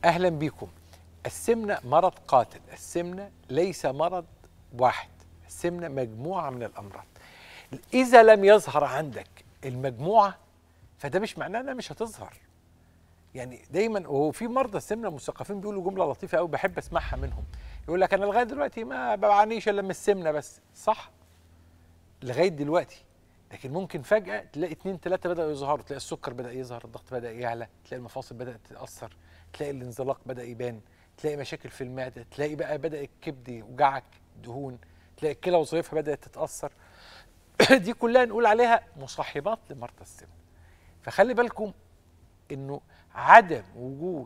اهلا بكم السمنه مرض قاتل السمنه ليس مرض واحد السمنه مجموعه من الامراض اذا لم يظهر عندك المجموعه فده مش معناه انها مش هتظهر يعني دايما وفي مرضى السمنه المثقفين بيقولوا جمله لطيفه قوي بحب اسمعها منهم يقول لك انا لغايه دلوقتي ما بعانيش الا من السمنه بس صح لغايه دلوقتي لكن ممكن فجاه تلاقي اتنين تلاته بداوا يظهروا تلاقي السكر بدا يظهر الضغط بدا يعلى تلاقي المفاصل بدات تتاثر تلاقي الانزلاق بدا يبان تلاقي مشاكل في المعده تلاقي بقى بدا الكبد يوجعك دهون تلاقي الكلى وظائفها بدات تتاثر دي كلها نقول عليها مصاحبات لمرضى السمنه فخلي بالكم انه عدم وجود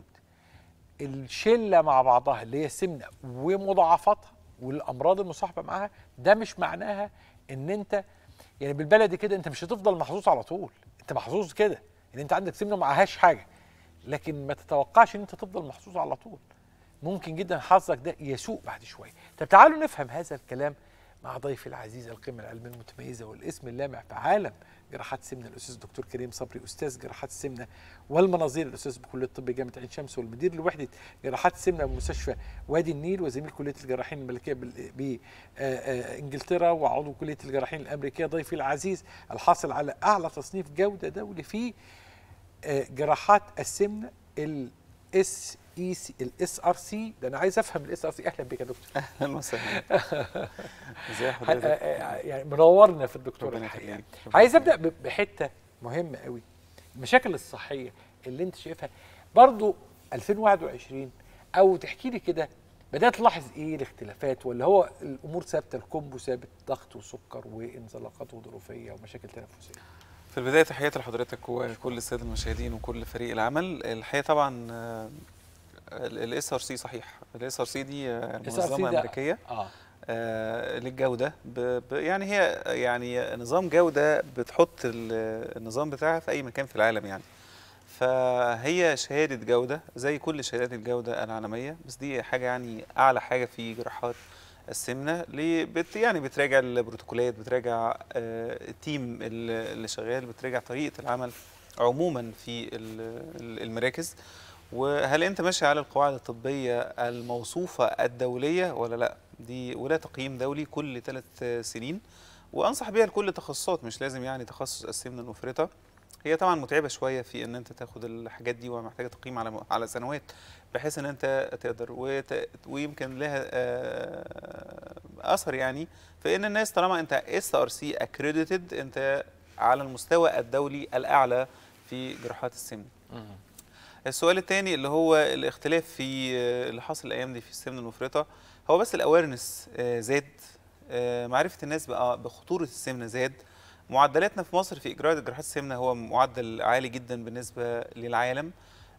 الشله مع بعضها اللي هي السمنه ومضاعفاتها والامراض المصاحبه معاها ده مش معناها ان انت يعني بالبلدي كده انت مش هتفضل محظوظ على طول انت محظوظ كده ان انت عندك سمنه ومعهاش حاجه لكن ما تتوقعش ان انت تفضل محظوظ على طول ممكن جدا حظك ده يسوء بعد شويه طب تعالوا نفهم هذا الكلام مع ضيفي العزيز القيمه العلميه المتميزه والاسم اللامع في عالم جراحات السمنه الاستاذ الدكتور كريم صبري استاذ جراحات السمنه والمناظير الاستاذ بكليه الطب جامعه عين شمس والمدير لوحده جراحات السمنه بمستشفى وادي النيل وزميل كليه الجراحين الملكيه بانجلترا وعضو كليه الجراحين الامريكيه ضيفي العزيز الحاصل على اعلى تصنيف جوده دولي في جراحات السمنه الاس اي سي الاس ار سي ده انا عايز افهم الاس ار سي اهلا بك يا دكتور اهلا وسهلا ازي حضرتك يعني منورنا في الدكتور الحقيقه عايز ابدا بحته مهمه قوي المشاكل الصحيه اللي انت شايفها برضو 2021 او تحكي لي كده بدات تلاحظ ايه الاختلافات ولا هو الامور ثابته الكومبو ثابت ضغط وسكر وانزلاقات غضروفيه ومشاكل تنفسيه في البدايه تحياتي لحضرتك وكل الساده المشاهدين وكل فريق العمل الحقيقه طبعا الاس ار سي صحيح الاس ار سي دي منظمه امريكيه اه آه للجوده ب ب يعني هي يعني نظام جوده بتحط النظام بتاعها في اي مكان في العالم يعني فهي شهاده جوده زي كل شهادات الجوده العالميه بس دي حاجه يعني اعلى حاجه في جراحات السمنه ليه بت يعني بتراجع البروتوكولات بتراجع آه التيم اللي شغال بتراجع طريقه العمل عموما في المراكز وهل انت ماشي على القواعد الطبيه الموصوفه الدوليه ولا لا دي ولا تقييم دولي كل ثلاث سنين وانصح بيها لكل التخصصات مش لازم يعني تخصص السمنه المفرطه هي طبعا متعبه شويه في ان انت تاخد الحاجات دي ومحتاجه تقييم على على سنوات بحيث ان انت تقدر وت... ويمكن لها اثر يعني في ان الناس طالما انت اس ار سي اكريديتد انت على المستوى الدولي الاعلى في جراحات السمنه السؤال الثاني اللي هو الاختلاف في اللي حاصل الايام دي في السمنه المفرطه هو بس الاويرنس زاد معرفه الناس بقى بخطوره السمنه زاد معدلاتنا في مصر في اجراء جراحات السمنه هو معدل عالي جدا بالنسبه للعالم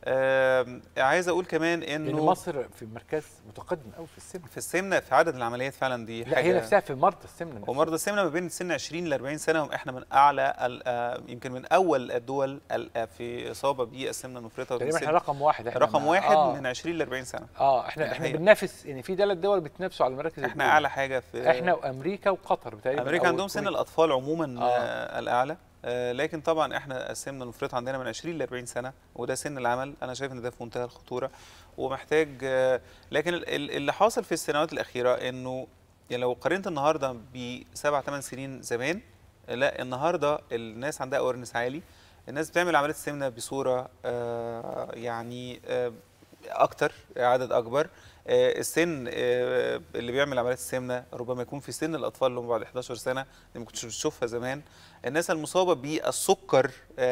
آه عايز اقول كمان انه يعني مصر في مركز متقدم قوي في السمنه في السمنه في عدد العمليات فعلا دي لا حاجه هي نفسها في مرضى السمنه ومرضى السمنه ما بين سن 20 ل 40 سنه هم احنا من اعلى يمكن من اول الدول في اصابه بالسمنه المفرطه تقريبا احنا رقم واحد احنا رقم واحد آه. من 20 ل 40 سنه اه احنا احنا بننافس يعني في ثلاث دول بتنافسوا على المراكز احنا اعلى حاجه في احنا وامريكا وقطر تقريبا امريكا عندهم سن الاطفال عموما آه. الاعلى آه لكن طبعا احنا السمنه المفرطه عندنا من 20 ل 40 سنه وده سن العمل انا شايف ان ده في منتهى الخطوره ومحتاج آه لكن اللي حاصل في السنوات الاخيره انه يعني لو قارنت النهارده بسبع ثمان سنين زمان لا النهارده الناس عندها اويرنس عالي الناس بتعمل عمليات السمنه بصوره آه يعني اكتر عدد اكبر السن اللي بيعمل عمليات السمنه ربما يكون في سن الاطفال اللي هم بعد 11 سنه اللي ما كنتش بتشوفها زمان الناس المصابه بالسكر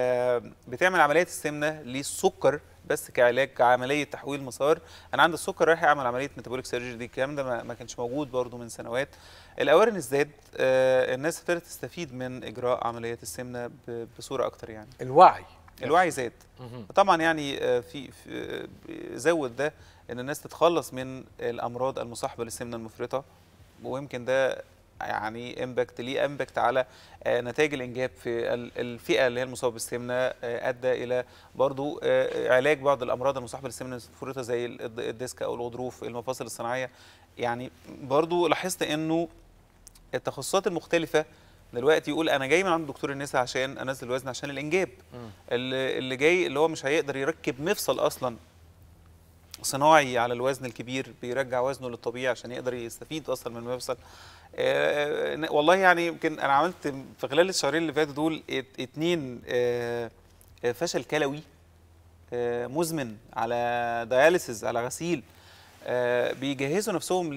بتعمل عمليات السمنه للسكر بس كعلاج كعمليه تحويل مسار انا عندي السكر رايح اعمل عمليه ميتابوليك سيرجري دي الكلام ده ما كانش موجود برده من سنوات الاويرنس زاد الناس ابتدت تستفيد من اجراء عمليات السمنه بصوره اكتر يعني الوعي الوعي زاد طبعا يعني في, في زود ده ان الناس تتخلص من الامراض المصاحبه للسمنه المفرطه ويمكن ده يعني امباكت ليه امباكت على نتائج الانجاب في الفئه اللي هي المصابه بالسمنه ادى الى برضو علاج بعض الامراض المصاحبه للسمنه المفرطه زي الديسك او الغضروف المفاصل الصناعيه يعني برضو لاحظت انه التخصصات المختلفه دلوقتي يقول انا جاي من عند دكتور النساء عشان انزل وزن عشان الانجاب اللي, اللي جاي اللي هو مش هيقدر يركب مفصل اصلا صناعي على الوزن الكبير بيرجع وزنه للطبيعي عشان يقدر يستفيد اصلا من المفصل آه، آه، والله يعني يمكن انا عملت في خلال الشهرين اللي فاتوا دول ات- اتنين آه، آه، فشل كلوي آه، مزمن على دياليسيز على غسيل آه، بيجهزوا نفسهم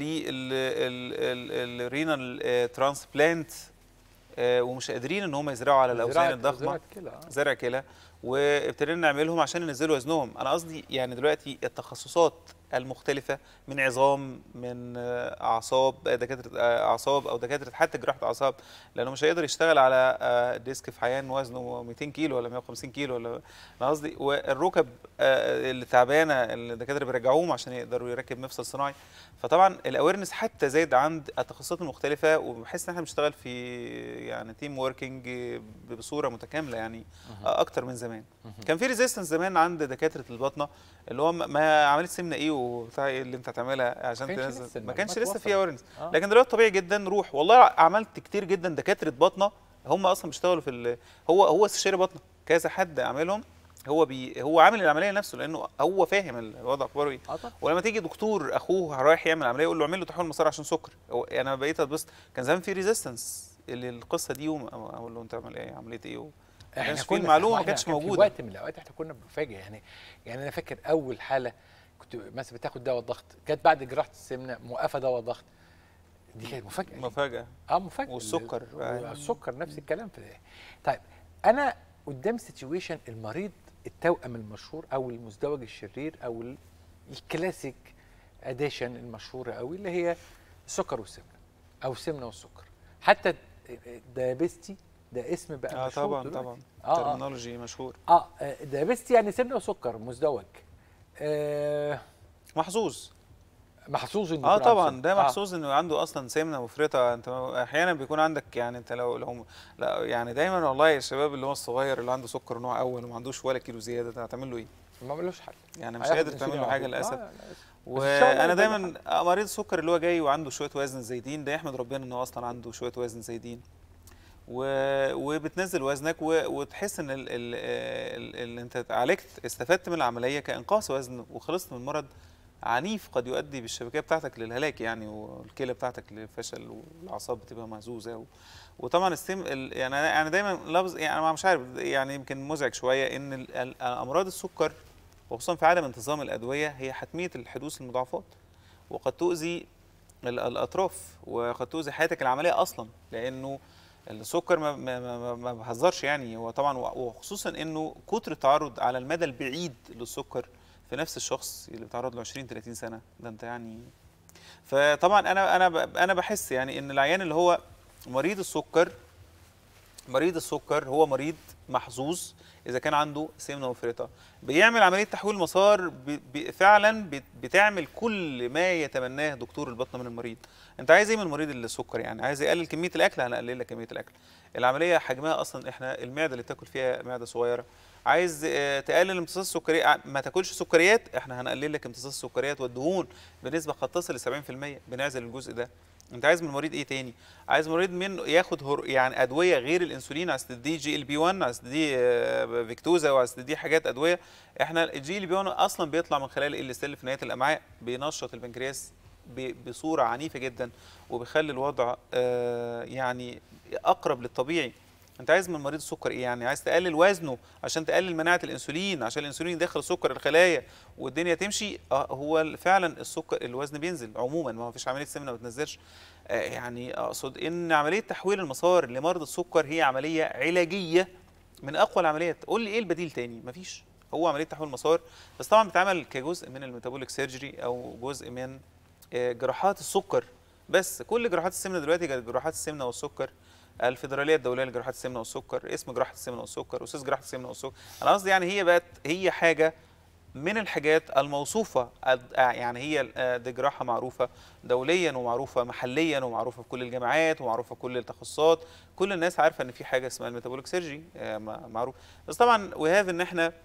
للرينال ترانسبلانت ومش قادرين ان هم يزرعوا على الاوزان زراعة- الضخمه زراعة كلى، آه. زرع كلى وابتدينا نعملهم عشان ينزلوا وزنهم انا قصدي يعني دلوقتي التخصصات المختلفه من عظام من آه، اعصاب دكاتره آه، اعصاب او دكاتره حتى جراحه اعصاب لانه مش هيقدر يشتغل على آه، ديسك في عيان وزنه 200 كيلو ولا 150 كيلو ولا انا قصدي والركب آه، اللي تعبانه الدكاتره بيرجعوهم عشان يقدروا يركب مفصل صناعي فطبعا الاويرنس حتى زايد عند التخصصات المختلفه وبحس ان احنا بنشتغل في يعني تيم وركينج بصوره متكامله يعني اكتر من زمان كان في ريزيستنس زمان عند دكاتره الباطنه اللي هو ما- ما عمليه سمنه ايه وبتاع ايه اللي انت هتعملها عشان كانش تنزل لسه ما كانش المعلومات لسه فيها وصلت. اويرنس آه. لكن دلوقتي طبيعي جدا روح والله عملت كتير جدا دكاتره باطنه هم اصلا بيشتغلوا في ال- هو هو استشاري باطنه كذا حد عاملهم هو بي هو عامل العمليه لنفسه لانه هو فاهم الوضع اخباره ايه اه طبعا ولما تيجي دكتور اخوه رايح يعمل عمليه يقول له اعمل له تحويل مسار عشان سكر هو انا بقيت اتبسط كان زمان في ريزيستنس للقصه دي وم- اقول له انت عمل ايه عمليه ايه و... ما كانش في المعلومه ما إحنا كانتش كان في موجوده وقت من الاوقات احنا كنا بنفاجئ يعني يعني انا فاكر اول حاله كنت مثلا بتاخد دواء ضغط كانت بعد جراحه السمنه موقفه دواء ضغط دي كانت مفاجاه مفاجاه اه مفاجاه والسكر. السكر نفس الكلام في طيب انا قدام سيتويشن المريض التوأم المشهور او المزدوج الشرير او ال- الكلاسيك اديشن المشهوره قوي اللي هي السكر والسمنه او السمنه والسكر حتى دايابيستي ده اسم بقى اه مشهور طبعا دلوقتي. طبعا اه اه ترمينولوجي مشهور اه آه، دايابيستي يعني سمنه وسكر مزدوج آه محظوظ محظوظ انه اه يكون عنده طبعا سمنة. ده آه. محظوظ انه عنده اصلا سمنه مفرطه انت احيانا بيكون عندك يعني انت لو لو لا يعني دايما والله الشباب اللي هو الصغير اللي عنده سكر نوع اول وما عندوش ولا كيلو زياده ده هتعمل له ايه؟ ما ملوش حل يعني مش هياخد قادر انسولين تعمل له على حاجه طول. للاسف آه، لا، بس إن شاء الله وانا يبقى دايما آه، مريض السكر اللي هو جاي وعنده شويه وزن زايدين ده يحمد ربنا ان هو اصلا عنده شويه وزن زايدين و... وبتنزل وزنك و... وتحس ان ال... ال... ال... ال... انت عالجت استفدت من العمليه كانقاص وزن وخلصت من مرض عنيف قد يؤدي بالشبكيه بتاعتك للهلاك يعني والكلى بتاعتك للفشل والاعصاب بتبقى مهزوزه و... وطبعا السم ال... يعني انا يعني دايما لفظ يعني انا مش عارف يعني يمكن مزعج شويه ان ال... ال- امراض السكر وخصوصا في عدم انتظام الادويه هي حتميه الحدوث المضاعفات وقد تؤذي ال- الاطراف وقد تؤذي حياتك العمليه اصلا لانه السكر ما ما ما, ما بهزرش يعني هو طبعا وخصوصا انه كتر التعرض على المدى البعيد للسكر في نفس الشخص اللي بيتعرض له 20 30 سنه ده انت يعني فطبعا انا انا ب- انا بحس يعني ان العيان اللي هو مريض السكر مريض السكر هو مريض محظوظ اذا كان عنده سمنه مفرطه بيعمل عمليه تحويل مسار ب- ب- فعلا بت- بتعمل كل ما يتمناه دكتور البطنه من المريض انت عايز ايه من مريض السكر يعني عايز يقلل كميه الاكل هنقلل لك كميه الاكل العمليه حجمها اصلا احنا المعده اللي بتاكل فيها معده صغيره عايز آه، تقلل امتصاص السكريات ع- ما تاكلش سكريات احنا هنقلل لك امتصاص السكريات والدهون بنسبه قد تصل ل 70% بنعزل الجزء ده انت عايز من المريض ايه تاني عايز مريض منه ياخد هر... يعني ادويه غير الانسولين عايز تديه جي ال بي 1 عايز تديه آه، فيكتوزا وعايز تديه حاجات ادويه احنا الجي ال بي 1 اصلا بيطلع من خلال ال سيل في نهايه الامعاء بينشط البنكرياس ب... بصوره عنيفه جدا وبيخلي الوضع آه، يعني اقرب للطبيعي انت عايز من مريض السكر ايه يعني عايز تقلل وزنه عشان تقلل مناعه الانسولين عشان الانسولين يدخل سكر الخلايا والدنيا تمشي اه هو فعلا السكر الوزن بينزل عموما ما فيش عمليه سمنه ما بتنزلش آه يعني اقصد ان عمليه تحويل المسار لمرضى السكر هي عمليه علاجيه من اقوى العمليات قول لي ايه البديل تاني مفيش هو عمليه تحويل مسار بس طبعا بتتعمل كجزء من الميتابوليك سيرجري او جزء من آه، جراحات السكر بس كل جراحات السمنه دلوقتي جراحات السمنه والسكر الفيدراليه الدوليه لجراحات السمنه والسكر اسم جراحه السمنه والسكر استاذ جراحه السمنه والسكر انا قصدي يعني هي بقت هي حاجه من الحاجات الموصوفه الد- آه يعني هي آه، دي جراحه معروفه دوليا ومعروفه محليا ومعروفه في كل الجامعات ومعروفه في كل التخصصات كل الناس عارفه ان في حاجه اسمها الميتابوليك سيرجي آه، م- معروف بس طبعا وهاف ان احنا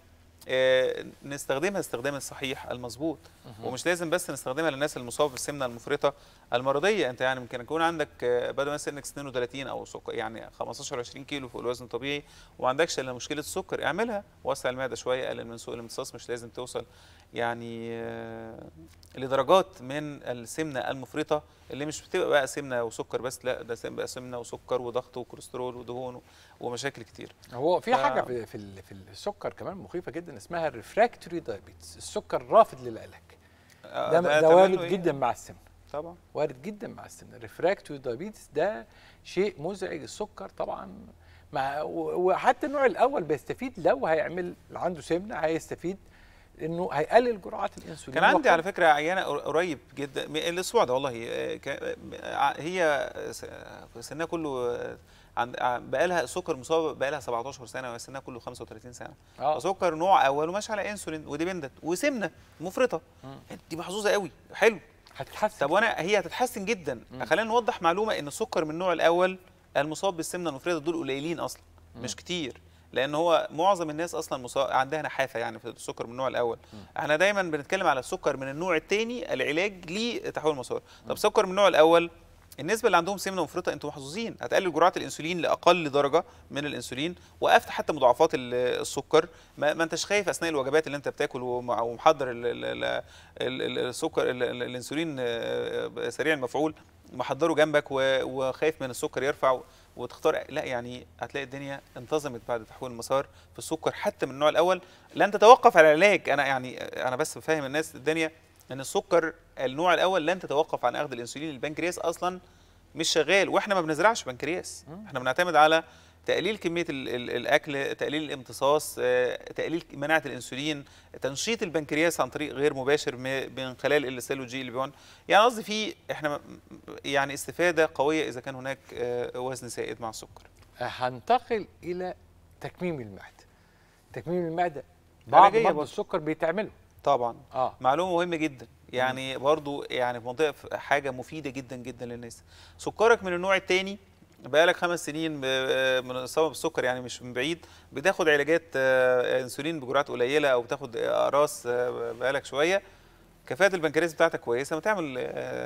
آه، نستخدمها استخدام الصحيح المظبوط ومش لازم بس نستخدمها للناس المصابه بالسمنه المفرطه المرضيه انت يعني ممكن يكون عندك آه، بدل ما سنك 32 او سكر يعني 15 20 كيلو فوق الوزن الطبيعي وما عندكش الا مشكله السكر اعملها وسع المعده شويه قلل من سوء الامتصاص مش لازم توصل يعني آه، لدرجات من السمنه المفرطه اللي مش بتبقى بقى سمنه وسكر بس لا ده بقى سمنه وسكر وضغط وكوليسترول ودهون ومشاكل كتير هو في ف- حاجه في في, ال- في السكر كمان مخيفه جدا اسمها الريفراكتوري دايابيتس السكر رافض للعلاج آه، ده, ده تمام وارد إيه؟ جدا مع السمنه طبعا وارد جدا مع السمنه الريفراكتوري دايابيتس ده شيء مزعج السكر طبعا مع و- وحتى النوع الاول بيستفيد لو هيعمل عنده سمنه هيستفيد انه هيقلل جرعات الانسولين كان عندي وقت- على فكره عيانه قر- قريب جدا م- الاسبوع ده والله آه، كا- آه، هي س- سنها كله آه، عند بقى لها سكر مصاب بقى لها 17 سنه وسنها كله 35 سنه اه سكر نوع اول وماشي على انسولين وديبندنت وسمنه مفرطه دي محظوظه قوي حلو هتتحسن طب وانا هي هتتحسن جدا مم. خلينا نوضح معلومه ان السكر من النوع الاول المصاب بالسمنه المفرطه دول قليلين اصلا مش كتير لان هو معظم الناس اصلا مصاب عندها نحافه يعني في السكر من النوع الاول احنا دايما بنتكلم على السكر من النوع الثاني العلاج لتحويل المسار طب سكر من النوع الاول النسبه اللي عندهم سمنه مفرطه انتم محظوظين هتقلل جرعات الانسولين لاقل درجه من الانسولين وقفت حتى مضاعفات ال- السكر ما, ما انتش خايف اثناء الوجبات اللي انت بتاكل ومع- ومحضر ال- ال- ال- ال- ال- السكر ال- ال- الانسولين آه، سريع المفعول محضره جنبك و- وخايف من السكر يرفع وتختار لا يعني هتلاقي الدنيا انتظمت بعد تحويل المسار في السكر حتى من النوع الاول لن تتوقف على العلاج انا يعني انا بس بفهم الناس الدنيا ان السكر النوع الاول لن تتوقف عن اخذ الانسولين البنكرياس اصلا مش شغال واحنا ما بنزرعش بنكرياس احنا بنعتمد على تقليل كميه ال ال الاكل تقليل الامتصاص آه، تقليل مناعه الانسولين تنشيط البنكرياس عن طريق غير مباشر م- من خلال ال سيل والجي ال بي 1 يعني قصدي في احنا م- يعني استفاده قويه اذا كان هناك آه، وزن زائد مع السكر هنتقل الى تكميم المعده تكميم المعده بعض علاجية مرضى برضه. السكر بيتعملوا طبعا اه معلومه مهمه جدا يعني برضو يعني في منطقه في حاجه مفيده جدا جدا للناس سكرك من النوع الثاني بقالك خمس سنين ب- من الاصابه بالسكر يعني مش من بعيد بتاخد علاجات آه، انسولين بجرعات قليله او بتاخد اقراص آه، بقالك شويه كفاءه البنكرياس بتاعتك كويسه ما تعمل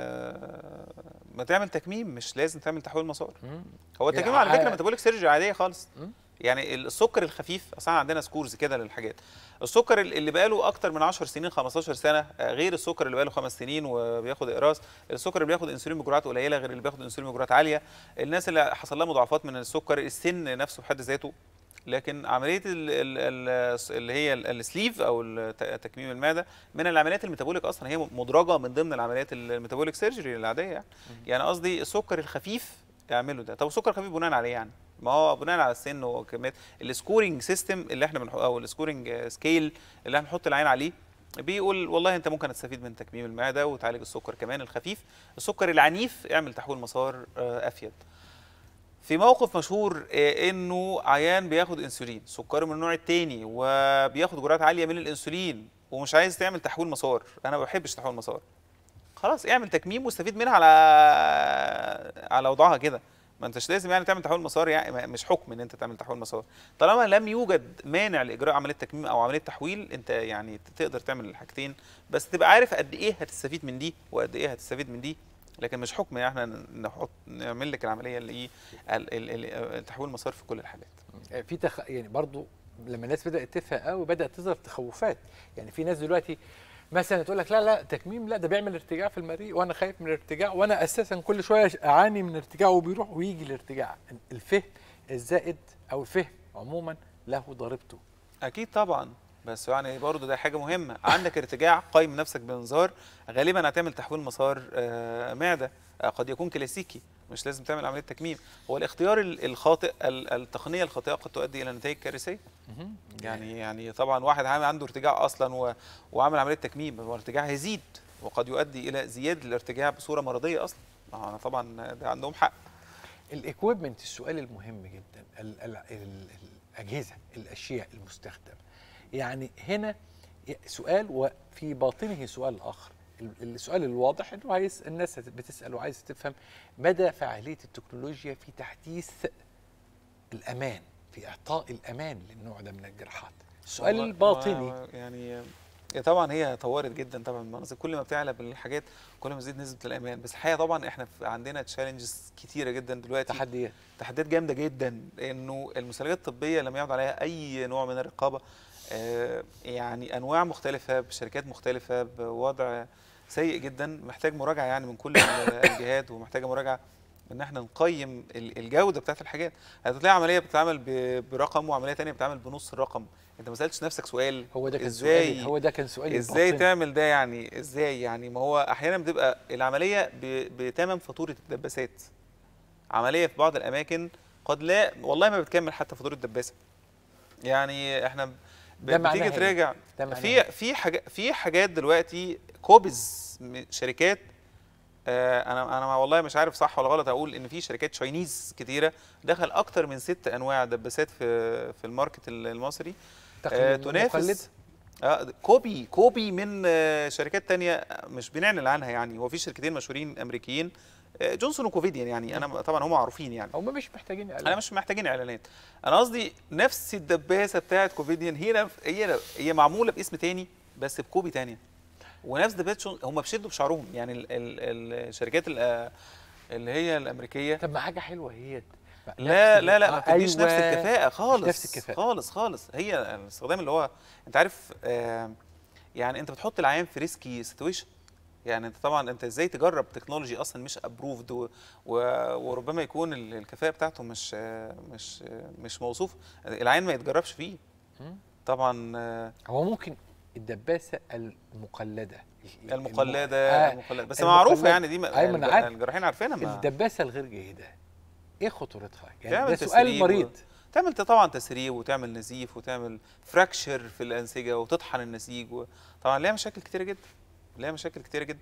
آه، ما تعمل تكميم مش لازم تعمل تحويل مسار مم. هو التكميم يعني على فكره ع- ميتابوليك سيرجري عاديه خالص مم. يعني السكر الخفيف اصلا عندنا سكورز كده للحاجات السكر اللي بقاله اكتر من 10 سنين 15 سنه آه، غير السكر اللي بقاله خمس سنين وبياخد اقراص السكر اللي بياخد انسولين بجرعات قليله غير اللي بياخد انسولين بجرعات عاليه الناس اللي حصل لها مضاعفات من السكر السن نفسه بحد ذاته لكن عمليه ال ال ال اللي هي ال- السليف او الت- تكميم المعده من العمليات الميتابوليك اصلا هي مدرجه من ضمن العمليات الميتابوليك سيرجري العاديه يعني يعني قصدي السكر الخفيف اعملوا ده طب السكر الخفيف بناء عليه يعني ما هو بناء على السن وكميات السكورنج سيستم اللي احنا بنحط او السكورنج سكيل اللي احنا بنحط العين عليه بيقول والله انت ممكن تستفيد من تكميم المعده وتعالج السكر كمان الخفيف السكر العنيف اعمل تحويل مسار آه، افيد في موقف مشهور آه، انه عيان بياخد انسولين سكره من النوع الثاني وبياخد جرعات عاليه من الانسولين ومش عايز تعمل تحويل مسار انا ما بحبش تحويل مسار خلاص اعمل تكميم واستفيد منها على على وضعها كده ما انتش لازم يعني تعمل تحويل مسار يعني ما- مش حكم ان انت تعمل تحويل مسار طالما لم يوجد مانع لاجراء عمليه تكميم او عمليه تحويل انت يعني تقدر تعمل الحاجتين بس تبقى عارف قد ايه هتستفيد من دي وقد ايه هتستفيد من دي لكن مش حكم يعني احنا نحط نعمل لك العمليه اللي ايه ال- ال- ال- التحويل مسار في كل الحالات في تخ... يعني برضو لما الناس بدات تفهم قوي بدات تظهر تخوفات يعني في ناس دلوقتي مثلا تقول لك لا لا تكميم لا ده بيعمل ارتجاع في المريء وانا خايف من الارتجاع وانا اساسا كل شويه اعاني من ارتجاع وبيروح ويجي الارتجاع الفهم الزائد او الفهم عموما له ضريبته اكيد طبعا بس يعني برضه ده حاجه مهمه عندك ارتجاع قايم نفسك بانذار غالبا هتعمل تحويل مسار آه، معده آه، قد يكون كلاسيكي مش لازم تعمل عمليه تكميم هو الاختيار ال- الخاطئ ال- التقنيه الخاطئه قد تؤدي الى نتائج كارثيه يعني يعني طبعا واحد عامل عنده ارتجاع اصلا و... وعامل عمليه تكميم هو الارتجاع هيزيد وقد يؤدي الى زياده الارتجاع بصوره مرضيه اصلا ما انا طبعا ده عندهم حق الاكويبمنت السؤال المهم جدا ال ال ال الاجهزه الاشياء المستخدمه يعني هنا سؤال وفي باطنه سؤال اخر ال- السؤال الواضح انه عايز الناس بتسال وعايزه تفهم مدى فعاليه التكنولوجيا في تحديث الامان في اعطاء الامان للنوع ده من الجراحات السؤال والله- الباطني هو يعني هي طبعا هي طورت جدا طبعا المناظر كل ما بتعلى بالحاجات كل ما تزيد نسبه الامان بس الحقيقه طبعا احنا في- عندنا تشالنجز كتيره جدا دلوقتي تحديات تحديات جامده جدا انه المسلجات الطبيه لم يعد عليها اي نوع من الرقابه آه، يعني انواع مختلفه بشركات مختلفه بوضع سيء جدا محتاج مراجعه يعني من كل ال- الجهات ومحتاجه مراجعه ان احنا نقيم ال- الجوده بتاعت الحاجات هتلاقي عمليه بتتعمل ب- برقم وعمليه تانية بتتعمل بنص الرقم انت ما سالتش نفسك سؤال هو ده كان ازاي سؤالي هو ده كان سؤالي ازاي الباطني. تعمل ده يعني ازاي يعني ما هو احيانا بتبقى العمليه ب- بتمن فاتوره الدباسات عمليه في بعض الاماكن قد لا والله ما بتكمل حتى فاتوره الدباسه يعني احنا ب- ده معناها بتيجي إيه؟ تراجع ده معناها في إيه؟ في حاجات في حاجات دلوقتي كوبز م- شركات آه، انا انا والله مش عارف صح ولا غلط اقول ان في شركات تشاينيز كتيره دخل اكتر من ست انواع دباسات في في الماركت ال- المصري آه، تقليد تنافس مقلد؟ اه كوبي كوبي من آه، شركات تانية آه، مش بنعلن عنها يعني هو في شركتين مشهورين امريكيين آه، جونسون وكوفيديان يعني انا طبعا هم معروفين يعني هم مش محتاجين انا اعلان مش محتاجين اعلانات انا قصدي نفس الدباسه بتاعت كوفيديان هي نف- هي هي معموله باسم تاني بس بكوبي تانية ونفس دباسه شون- هم بيشدوا بشعرهم يعني ال ال الشركات ال- آه، اللي هي الامريكيه طب ما حاجه حلوه هي لا لا لا ما آه، بتديش نفس أيوة. الكفاءة خالص نفس الكفاءة. خالص خالص هي الاستخدام اللي هو انت عارف آه يعني انت بتحط العيان في ريسكي سيتويشن يعني انت طبعا انت ازاي تجرب تكنولوجي اصلا مش ابروفد و و وربما يكون ال- الكفاءة بتاعته مش آه مش آه مش موصوف العيان ما يتجربش فيه مم. طبعا آه هو ممكن الدباسه المقلده المقلدة آه، المقلدة بس المقلدة- معروفة يعني دي ما- أيوة، ما أنا الج- عارف. الجراحين عارفينها ما- الدباسه الغير جيده ايه خطورتها؟ يعني تعمل ده سؤال تسريب و- مريض تعمل طبعا تسريب وتعمل نزيف وتعمل فراكشر في الانسجه وتطحن النسيج و... طبعا ليها مشاكل كتيره جدا ليها مشاكل كتيره جدا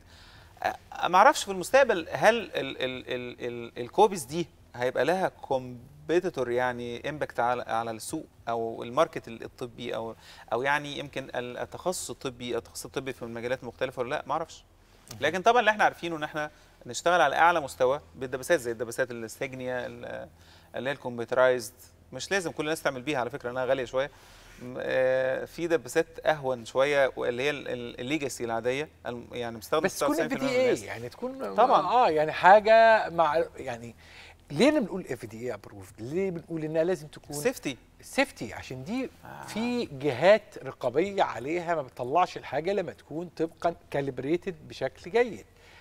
أ- ما اعرفش في المستقبل هل ال ال ال ال الكوبيز دي هيبقى لها كومبيتيتور يعني امباكت على على السوق او الماركت ال- الطبي او او يعني يمكن ال- التخصص الطبي التخصص الطبي في المجالات المختلفه ولا لا ما اعرفش لكن طبعا اللي احنا عارفينه ان احنا نشتغل على اعلى مستوى بالدباسات زي الدباسات الاستجنيا ال- اللي هي الكمبيوترايزد مش لازم كل الناس تعمل بيها على فكره انها غاليه شويه م- آه، في دباسات اهون شويه واللي هي ال- ال- الليجاسي العاديه الم- يعني مستخدم بس تكون 99% اف من دي الناس. اي يعني تكون طبعاً. اه يعني حاجه مع يعني ليه بنقول اف دي اي ابروفد؟ ليه بنقول انها لازم تكون سيفتي سيفتي عشان دي آه. في جهات رقابيه عليها ما بتطلعش الحاجه لما تكون طبقا كالبريتد بشكل جيد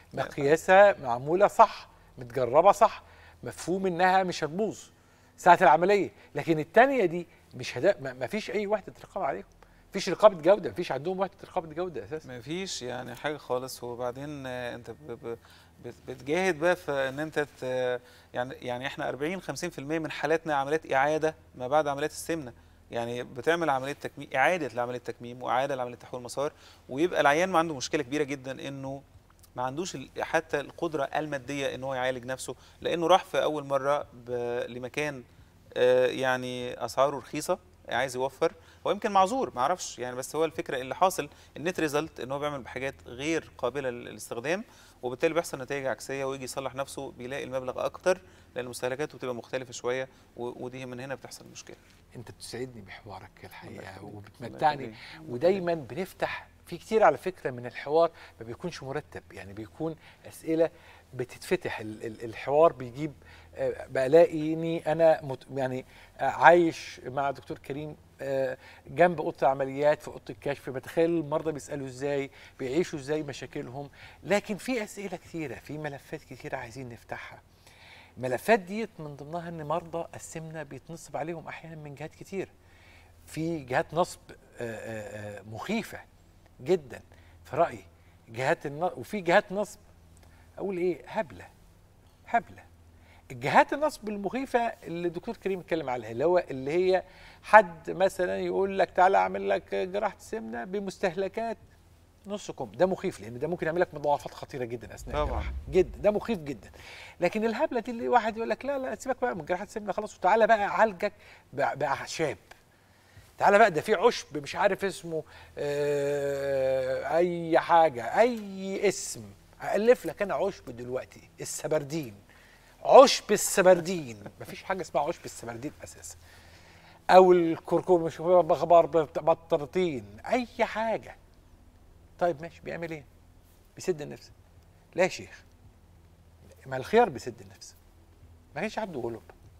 مقياسها معموله صح متجربه صح مفهوم انها مش هتبوظ ساعه العمليه لكن الثانيه دي مش هدا ما ما فيش اي وحده رقابه عليهم مفيش رقابه جوده مفيش عندهم وحده رقابه جوده اساسا ما فيش يعني حاجه خالص وبعدين آه، انت ب- ب- بت- بتجاهد بقى في ان انت ت- يعني يعني احنا 40 50% من حالاتنا عمليات اعاده ما بعد عمليات السمنه يعني بتعمل عمليه تكميم اعاده لعمليه تكميم واعاده لعمليه تحويل مسار ويبقى العيان ما عنده مشكله كبيره جدا انه ما عندوش ال- حتى القدره الماديه ان هو يعالج نفسه لانه راح في اول مره ب- لمكان آه، يعني اسعاره رخيصه عايز يوفر هو يمكن معذور ما اعرفش يعني بس هو الفكره اللي حاصل النت ريزلت ان هو بيعمل بحاجات غير قابله للاستخدام وبالتالي بيحصل نتائج عكسيه ويجي يصلح نفسه بيلاقي المبلغ اكتر لان مستهلكاته بتبقى مختلفه شويه و- ودي من هنا بتحصل مشكله انت بتسعدني بحوارك الحقيقه الله يخليك. وبتمتعني الله يخليك. ودايما بنفتح في كتير على فكره من الحوار ما بيكونش مرتب يعني بيكون اسئله بتتفتح ال- ال- الحوار بيجيب آه، بلاقيني انا مت يعني آه، عايش مع دكتور كريم آه، جنب اوضه العمليات في اوضه الكشف بتخيل المرضى بيسالوا ازاي بيعيشوا ازاي مشاكلهم لكن في اسئله كتيره في ملفات كتيره عايزين نفتحها الملفات ديت من ضمنها ان مرضى السمنه بيتنصب عليهم احيانا من جهات كتير في جهات نصب آه، آه، آه، مخيفه جدا في رايي جهات الن... وفي جهات نصب اقول ايه هبله هبله الجهات النصب المخيفه اللي الدكتور كريم اتكلم عليها اللي هو اللي هي حد مثلا يقول لك تعالى اعمل لك جراحه سمنه بمستهلكات نص كم ده مخيف لان ده ممكن يعمل لك مضاعفات خطيره جدا اثناء طبعاً. الجراحه جدا ده مخيف جدا لكن الهبله دي اللي واحد يقول لك لا لا سيبك بقى من جراحه السمنه خلاص وتعالى بقى اعالجك بأ- باعشاب تعالى بقى ده في عشب مش عارف اسمه آه اي حاجه اي اسم الف لك انا عشب دلوقتي السبردين عشب السبردين مفيش حاجه اسمها عشب السبردين اساسا او الكركم مش بخبار بطرطين اي حاجه طيب ماشي بيعمل ايه بيسد النفس لا يا شيخ ما الخيار بيسد النفس ما كانش حد غلب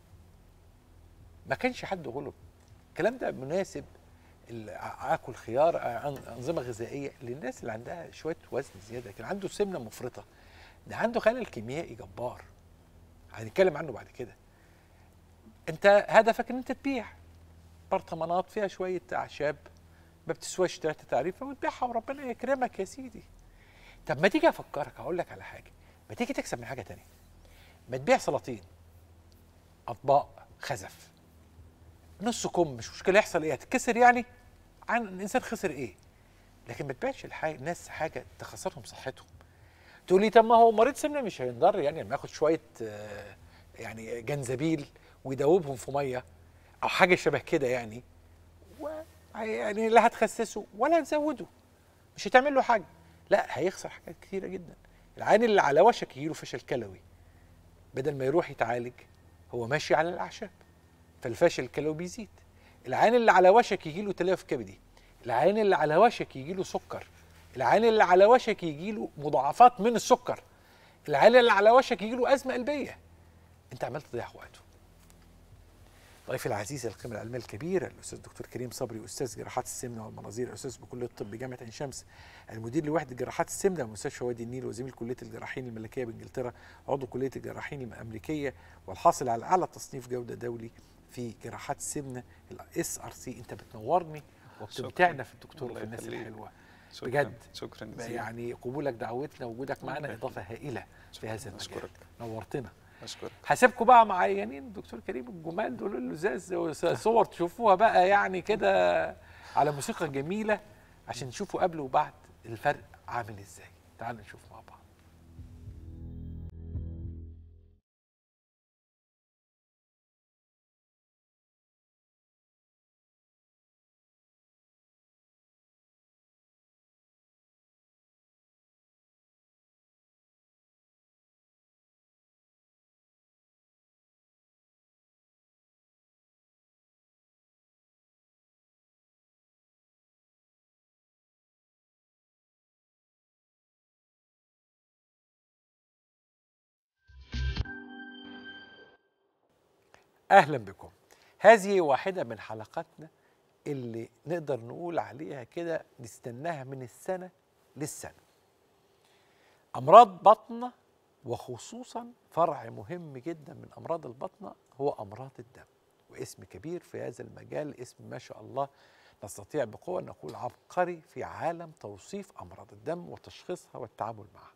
ما كانش حد غلب الكلام ده مناسب ال- اكل خيار أن- انظمه غذائيه للناس اللي عندها شويه وزن زياده كان عنده سمنه مفرطه ده عنده خلل كيميائي جبار هنتكلم عنه بعد كده انت هدفك ان انت تبيع برطمانات فيها شويه اعشاب ما بتسواش ثلاثه تعريفه وتبيعها وربنا يكرمك يا سيدي طب ما تيجي افكرك اقول لك على حاجه ما تيجي تكسب من حاجه تانية ما تبيع سلاطين اطباق خزف نص كم مش مشكله يحصل ايه هتتكسر يعني عن الانسان خسر ايه لكن ما تبيعش الحاجة الناس حاجه تخسرهم صحتهم تقول لي طب ما هو مريض سمنه مش هينضر يعني لما ياخد شويه آه، يعني جنزبيل ويدوبهم في ميه او حاجه شبه كده يعني و يعني لا هتخسسه ولا هتزوده مش هتعمل له حاجه لا هيخسر حاجات كتيره جدا العين اللي على وشك يجيله فشل كلوي بدل ما يروح يتعالج هو ماشي على الاعشاب فالفشل الكلوي بيزيد العين اللي على وشك يجيله تلف كبدي العين اللي على وشك يجيله سكر العين اللي على وشك يجيله مضاعفات من السكر العين اللي على وشك يجيله ازمه قلبيه انت عمال تضيع وقته ضيفي العزيز القيمة العلمية الكبيرة الأستاذ الدكتور كريم صبري أستاذ جراحات السمنة والمناظير أستاذ بكلية الطب جامعة عين شمس المدير لوحدة جراحات السمنة بمستشفى وادي النيل وزميل كلية الجراحين الملكية بإنجلترا عضو كلية الجراحين الأمريكية والحاصل على أعلى تصنيف جودة دولي في جراحات السمنة الاس ار سي أنت بتنورني وبتمتعنا في الدكتور الله في الناس يخليك. الحلوة شكرا بجد. شكرا جزيلا يعني قبولك دعوتنا ووجودك معنا الله إضافة هائلة في هذا المجال أشكرك. نورتنا اشكرك هسيبكم بقى مع عيانين الدكتور كريم الجمال دول اللزاز صور تشوفوها بقى يعني كده على موسيقى جميله عشان تشوفوا قبل وبعد الفرق عامل ازاي تعالوا نشوف مع بعض اهلا بكم هذه واحده من حلقاتنا اللي نقدر نقول عليها كده نستناها من السنه للسنه امراض بطنه وخصوصا فرع مهم جدا من امراض البطنه هو امراض الدم واسم كبير في هذا المجال اسم ما شاء الله نستطيع بقوه أن نقول عبقري في عالم توصيف امراض الدم وتشخيصها والتعامل معها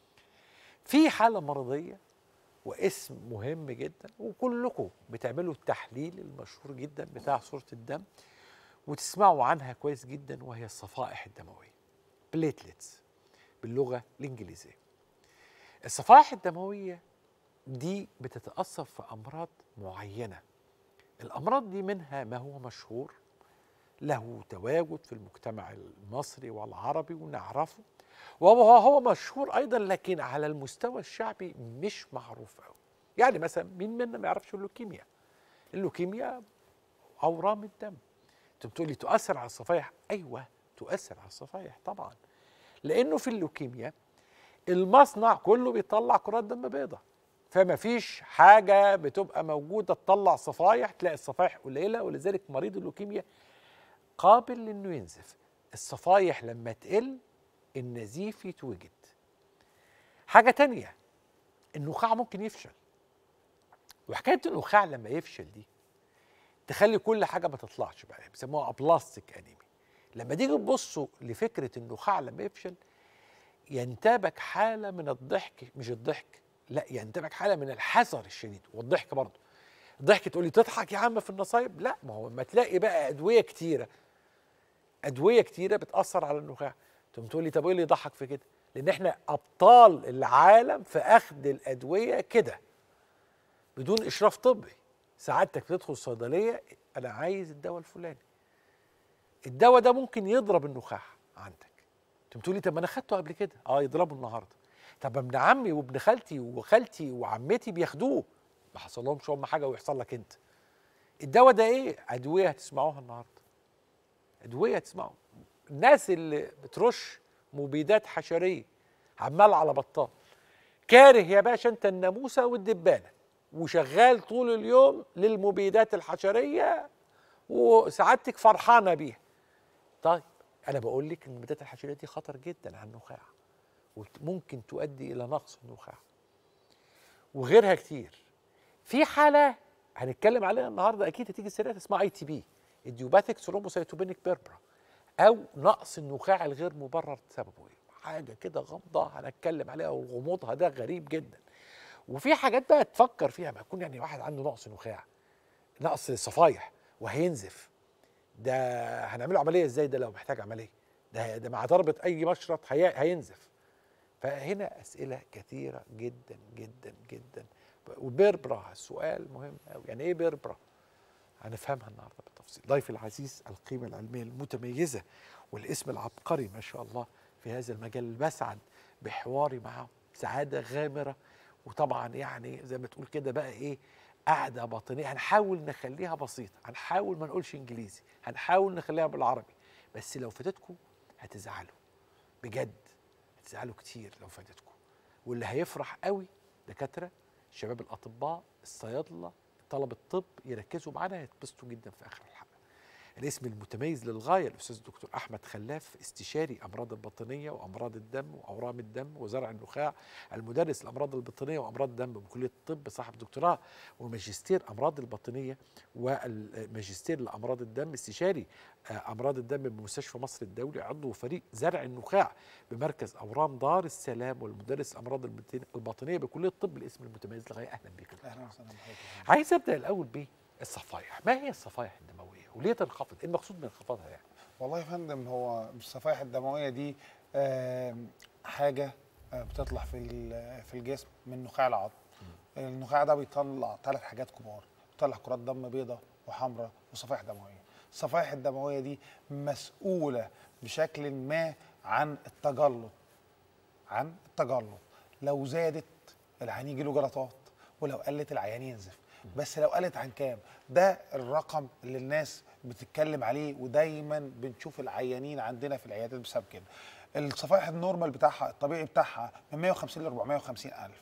في حاله مرضيه واسم مهم جدا وكلكم بتعملوا التحليل المشهور جدا بتاع صورة الدم وتسمعوا عنها كويس جدا وهي الصفائح الدموية بليتلتس باللغة الإنجليزية الصفائح الدموية دي بتتأثر في أمراض معينة الأمراض دي منها ما هو مشهور له تواجد في المجتمع المصري والعربي ونعرفه وهو هو مشهور ايضا لكن على المستوى الشعبي مش معروف قوي يعني مثلا مين منا ما يعرفش اللوكيميا اللوكيميا اورام الدم انت بتقولي تؤثر على الصفائح ايوه تؤثر على الصفائح طبعا لانه في اللوكيميا المصنع كله بيطلع كرات دم بيضاء فما فيش حاجه بتبقى موجوده تطلع صفائح تلاقي الصفائح قليله ولذلك مريض اللوكيميا قابل لانه ينزف الصفائح لما تقل النزيف يتوجد حاجة تانية النخاع ممكن يفشل وحكاية النخاع لما يفشل دي تخلي كل حاجة ما تطلعش بقى بيسموها ابلاستيك انيمي لما تيجي تبصوا لفكرة النخاع لما يفشل ينتابك حالة من الضحك مش الضحك لا ينتابك حالة من الحذر الشديد والضحك برضه الضحك تقولي تضحك يا عم في النصايب لا ما هو ما تلاقي بقى أدوية كتيرة أدوية كتيرة بتأثر على النخاع تقوم تقول لي طب ايه اللي يضحك في كده؟ لان احنا ابطال العالم في اخذ الادويه كده بدون اشراف طبي سعادتك تدخل الصيدليه انا عايز الدواء الفلاني الدواء ده ممكن يضرب النخاع عندك تقوم تقول لي طب ما انا خدته قبل كده اه يضربه النهارده طب ابن عمي وابن خالتي وخالتي وعمتي بياخدوه ما حصل لهمش هم حاجه ويحصل لك انت الدواء ده ايه ادويه هتسمعوها النهارده ادويه هتسمعوا الناس اللي بترش مبيدات حشريه عمال على بطال كاره يا باشا انت الناموسه والدبانه وشغال طول اليوم للمبيدات الحشريه وسعادتك فرحانه بيها طيب انا بقول لك ان المبيدات الحشريه دي خطر جدا على النخاع وممكن تؤدي الى نقص النخاع وغيرها كتير في حاله هنتكلم عليها النهارده اكيد هتيجي سيرتها اسمها اي تي بي الديوباثيك ثرومبوسيتوبينيك بيربرا او نقص النخاع الغير مبرر سببه ايه حاجه كده غامضه هنتكلم عليها وغموضها ده غريب جدا وفي حاجات بقى تفكر فيها ما يكون يعني واحد عنده نقص نخاع نقص صفايح وهينزف ده هنعمله عمليه ازاي ده لو محتاج عمليه ده ده مع ضربه اي مشرط هي هينزف فهنا اسئله كثيره جدا جدا جدا وبيربرا السؤال مهم قوي يعني ايه بيربرا هنفهمها النهارده بالتفصيل ضيفي العزيز القيمه العلميه المتميزه والاسم العبقري ما شاء الله في هذا المجال بسعد بحواري معه سعاده غامره وطبعا يعني زي ما تقول كده بقى ايه قاعده باطنيه هنحاول نخليها بسيطه هنحاول ما نقولش انجليزي هنحاول نخليها بالعربي بس لو فاتتكم هتزعلوا بجد هتزعلوا كتير لو فاتتكم واللي هيفرح قوي دكاتره شباب الاطباء الصيادله طلبه الطب يركزوا معانا يتبسطوا جدا في اخر الحلقه الاسم المتميز للغايه الاستاذ الدكتور احمد خلاف استشاري امراض البطنيه وامراض الدم واورام الدم وزرع النخاع المدرس الامراض البطنيه وامراض الدم بكليه الطب صاحب دكتوراه وماجستير امراض البطنيه والماجستير لامراض الدم استشاري امراض الدم بمستشفى مصر الدولي عضو فريق زرع النخاع بمركز اورام دار السلام والمدرس الامراض البطنيه بكليه الطب الاسم المتميز للغايه اهلا بك اهلا وسهلا بحضرتك عايز ابدا الاول بالصفائح ما هي الصفائح الدمويه وليه تنخفض ايه المقصود من انخفاضها يعني والله يا فندم هو الصفائح الدمويه دي آم، حاجه آه، بتطلع في ال- في الجسم من نخاع العظم النخاع ده بيطلع ثلاث حاجات كبار بيطلع كرات دم بيضاء وحمراء وصفائح دمويه الصفائح الدمويه دي مسؤوله بشكل ما عن التجلط عن التجلط لو زادت العيان يجي له جلطات ولو قلت العيان ينزف بس لو قلت عن كام ده الرقم اللي الناس بتتكلم عليه ودايما بنشوف العيانين عندنا في العيادات بسبب كده الصفائح النورمال بتاعها الطبيعي بتاعها من 150 ل 450 الف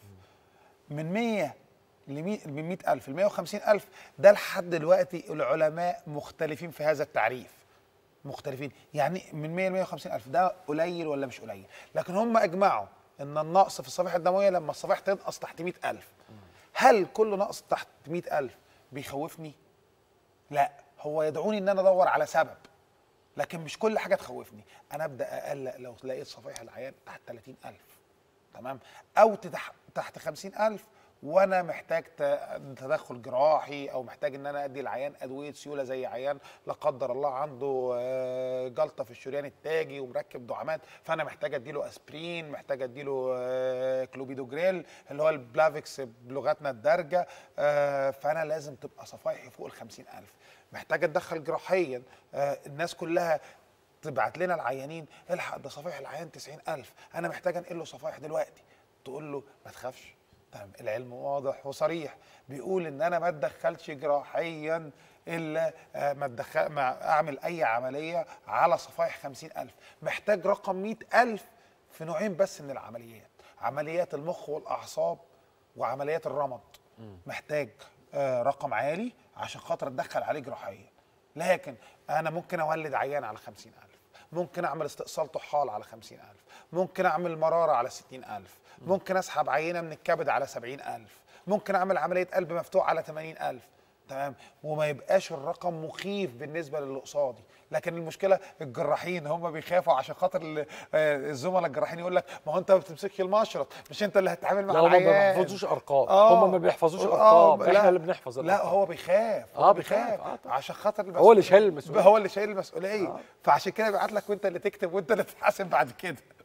من 100 ل 100 من 100 الف ل 150 الف ده لحد دلوقتي العلماء مختلفين في هذا التعريف مختلفين يعني من 100 ل 150 الف ده قليل ولا مش قليل لكن هم اجمعوا ان النقص في الصفائح الدمويه لما الصفائح تنقص تحت 100 الف هل كل نقص تحت 100 الف بيخوفني لا هو يدعوني ان انا ادور على سبب لكن مش كل حاجه تخوفني انا ابدا اقلق لو لقيت صفائح العيان تحت 30000 تمام او تتح- تحت 50000 وانا محتاج ت- تدخل جراحي او محتاج ان انا ادي العيان ادويه سيوله زي عيان لا قدر الله عنده آه، جلطه في الشريان التاجي ومركب دعامات فانا محتاج اديله اسبرين محتاج اديله آه، كلوبيدوجريل اللي هو البلافيكس بلغتنا الدارجه آه، فانا لازم تبقى صفائحي فوق ال 50000 محتاج اتدخل جراحيا آه، الناس كلها تبعت لنا العيانين الحق ده صفائح العيان 90000 انا محتاج انقل له صفائح دلوقتي تقول له ما تخافش تمام العلم واضح وصريح بيقول ان انا ما اتدخلش جراحيا الا آه، ما اتدخل ما اعمل اي عمليه على صفائح 50000 محتاج رقم 100000 في نوعين بس من العمليات عمليات المخ والاعصاب وعمليات الرمد محتاج آه، رقم عالي عشان خاطر اتدخل عليه جراحيا لكن انا ممكن اولد عيان على 50000 ممكن اعمل استئصال طحال على 50000 ممكن اعمل مراره على 60000 ممكن اسحب عينه من الكبد على 70000 ممكن اعمل عمليه قلب مفتوح على 80000 تمام وما يبقاش الرقم مخيف بالنسبه للي قصادي لكن المشكله الجراحين هم بيخافوا عشان خاطر ال- آه، الزملاء الجراحين يقول لك ما هو انت ما بتمسكش المشرط مش انت اللي هتتعامل مع لا هم ما العيان بيحفظوش ارقام آه. هم ما بيحفظوش آه، ارقام لا. احنا اللي بنحفظ لا الارقام هو بيخاف آه، بيخاف. آه، طبعا. عشان خاطر هو اللي المسؤولية. شايل المسؤولية. هو اللي شايل المسؤوليه فعشان كده بيبعت لك وانت اللي تكتب وانت اللي تتحاسب بعد كده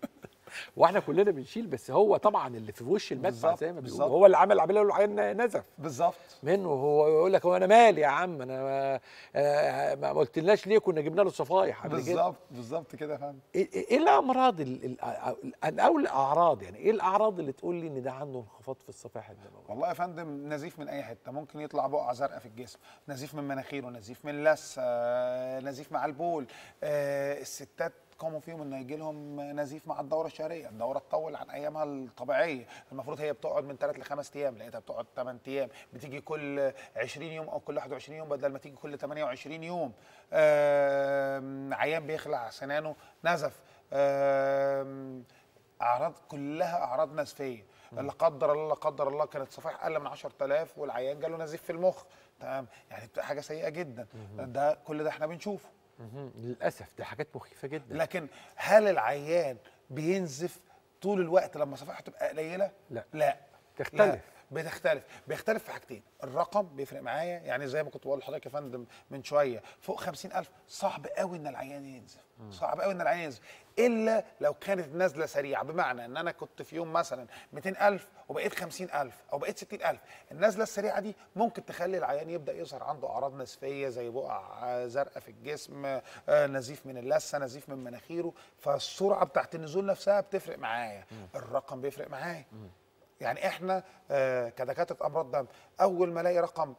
واحنا كلنا بنشيل بس هو طبعا اللي في وش المدفع بالظبط، زي ما بيقولوا بالظبط. هو اللي عمل العمليه له العين نزف بالظبط منه هو يقول لك هو انا مالي يا عم انا ما, آه، ما قلتلناش ليه كنا جبنا له الصفايح قبل كده بالظبط بالظبط كده يا فندم ايه إيه الامراض ال- ال- ال- او الاعراض يعني ايه الاعراض اللي تقول لي ان ده عنده انخفاض في الصفائح الدمويه والله يا فندم نزيف من اي حته ممكن يطلع بقعه زرقاء في الجسم نزيف من مناخيره نزيف من لثه آه، نزيف مع البول آه، الستات كومون فيهم ان يجي لهم نزيف مع الدوره الشهريه الدوره تطول عن ايامها الطبيعيه المفروض هي بتقعد من 3 ل 5 ايام لقيتها بتقعد 8 ايام بتيجي كل 20 يوم او كل 21 يوم بدل ما تيجي كل 28 يوم آم، عيان بيخلع سنانه نزف آم، اعراض كلها اعراض نزفيه لا قدر الله لا قدر الله كانت صفائح اقل من 10000 والعيان جاله نزيف في المخ تمام يعني بتبقى حاجه سيئه جدا ده كل ده احنا بنشوفه مهم. للاسف دي حاجات مخيفه جدا لكن هل العيان بينزف طول الوقت لما صفائحه تبقى قليله لا. لا تختلف. لا. بتختلف بيختلف في حاجتين الرقم بيفرق معايا يعني زي ما كنت بقول لحضرتك يا فندم من شويه فوق 50000 صعب قوي ان العيان ينزف صعب قوي ان العيان ينزف الا لو كانت نازله سريعه بمعنى ان انا كنت في يوم مثلا 200000 وبقيت 50000 او بقيت 60000 النازله السريعه دي ممكن تخلي العيان يبدا يظهر عنده اعراض نزفيه زي بقع آه، زرقاء في الجسم آه، نزيف من اللثه نزيف من مناخيره فالسرعه بتاعت النزول نفسها بتفرق معايا الرقم بيفرق معايا يعني احنا آه، كدكاتره امراض دم اول ما الاقي رقم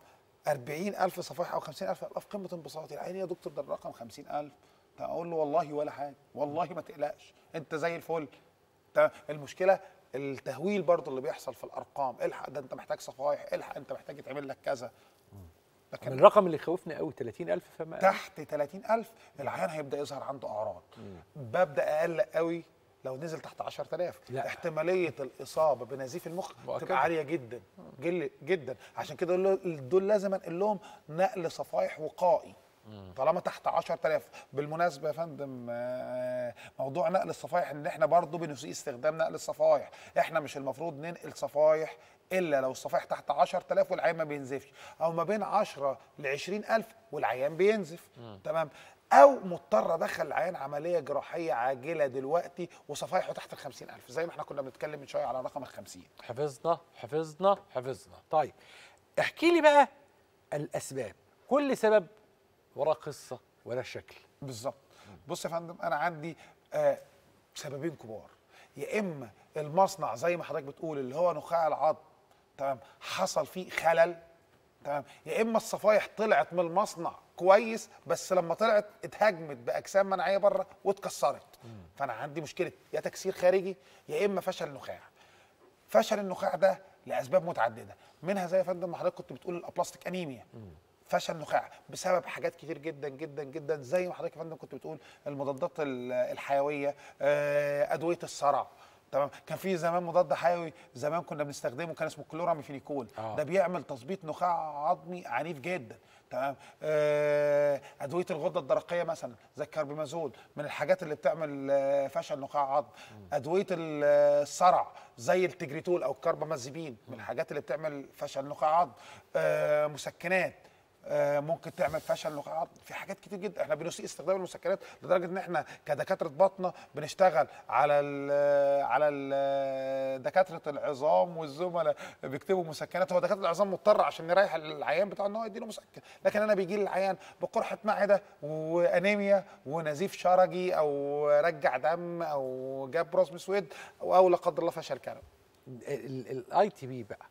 40000 صفائح او 50000 ابقى في قمه انبساطي العين يا دكتور ده الرقم 50000 طب اقول له والله ولا حاجه والله ما تقلقش انت زي الفل طب المشكله التهويل برضه اللي بيحصل في الارقام الحق ده انت محتاج صفائح الحق انت محتاج يتعمل لك كذا من لكن الرقم اللي خوفني قوي 30000 فما تحت 30000 العيان هيبدا يظهر عنده اعراض ببدا اقلق قوي لو نزل تحت 10000 لا. احتماليه الاصابه بنزيف المخ مؤكدة. تبقى عاليه جدا جل جدا عشان كده دول- دول لازم انقل لهم نقل صفائح وقائي طالما تحت 10000 بالمناسبه يا فندم آه، موضوع نقل الصفائح ان احنا برضو بنسيء استخدام نقل الصفائح احنا مش المفروض ننقل صفائح الا لو الصفائح تحت 10000 والعيان ما بينزفش او ما بين 10 ل 20000 والعيان بينزف تمام او مضطر ادخل العيان عمليه جراحيه عاجله دلوقتي وصفائحه تحت ال 50000 زي ما احنا كنا بنتكلم من شويه على رقم ال 50 حفظنا حفظنا حفظنا طيب احكي لي بقى الاسباب كل سبب وراه قصه ولا شكل بالظبط بص يا فندم انا عندي آه سببين كبار يا اما المصنع زي ما حضرتك بتقول اللي هو نخاع العظم تمام حصل فيه خلل تمام يا اما الصفايح طلعت من المصنع كويس بس لما طلعت اتهاجمت باجسام مناعيه بره واتكسرت فانا عندي مشكله يا تكسير خارجي يا اما فشل نخاع فشل النخاع ده لاسباب متعدده منها زي يا فندم ما حضرتك كنت بتقول الابلاستيك انيميا فشل نخاع بسبب حاجات كتير جدا جدا جدا زي ما حضرتك يا فندم كنت بتقول المضادات ال- الحيويه آه، ادويه الصرع تمام كان في زمان مضاد حيوي زمان كنا بنستخدمه كان اسمه كلوراميفينيكول آه. ده بيعمل تثبيط نخاع عظمي عنيف جدا تمام آه، ادويه الغده الدرقيه مثلا زي الكاربيمازول من الحاجات اللي بتعمل آه، فشل نخاع عظم ادويه ال- آه، الصرع زي التجريتول او الكربامازيبين من الحاجات اللي بتعمل فشل نخاع عظم آه، مسكنات آه، ممكن تعمل فشل نخاع عظم في حاجات كتير جدا احنا بنسيء استخدام المسكنات لدرجه ان احنا كدكاتره باطنه بنشتغل على ال على ال دكاتره العظام والزملاء بيكتبوا مسكنات هو دكاتره العظام مضطر عشان نريح العيان بتاعه ان هو يديله مسكن لكن انا بيجي لي العيان بقرحه معده وانيميا ونزيف شرجي او رجع دم او جاب راس مسود او, أو لا قدر الله فشل كلوي الاي تي بي بقى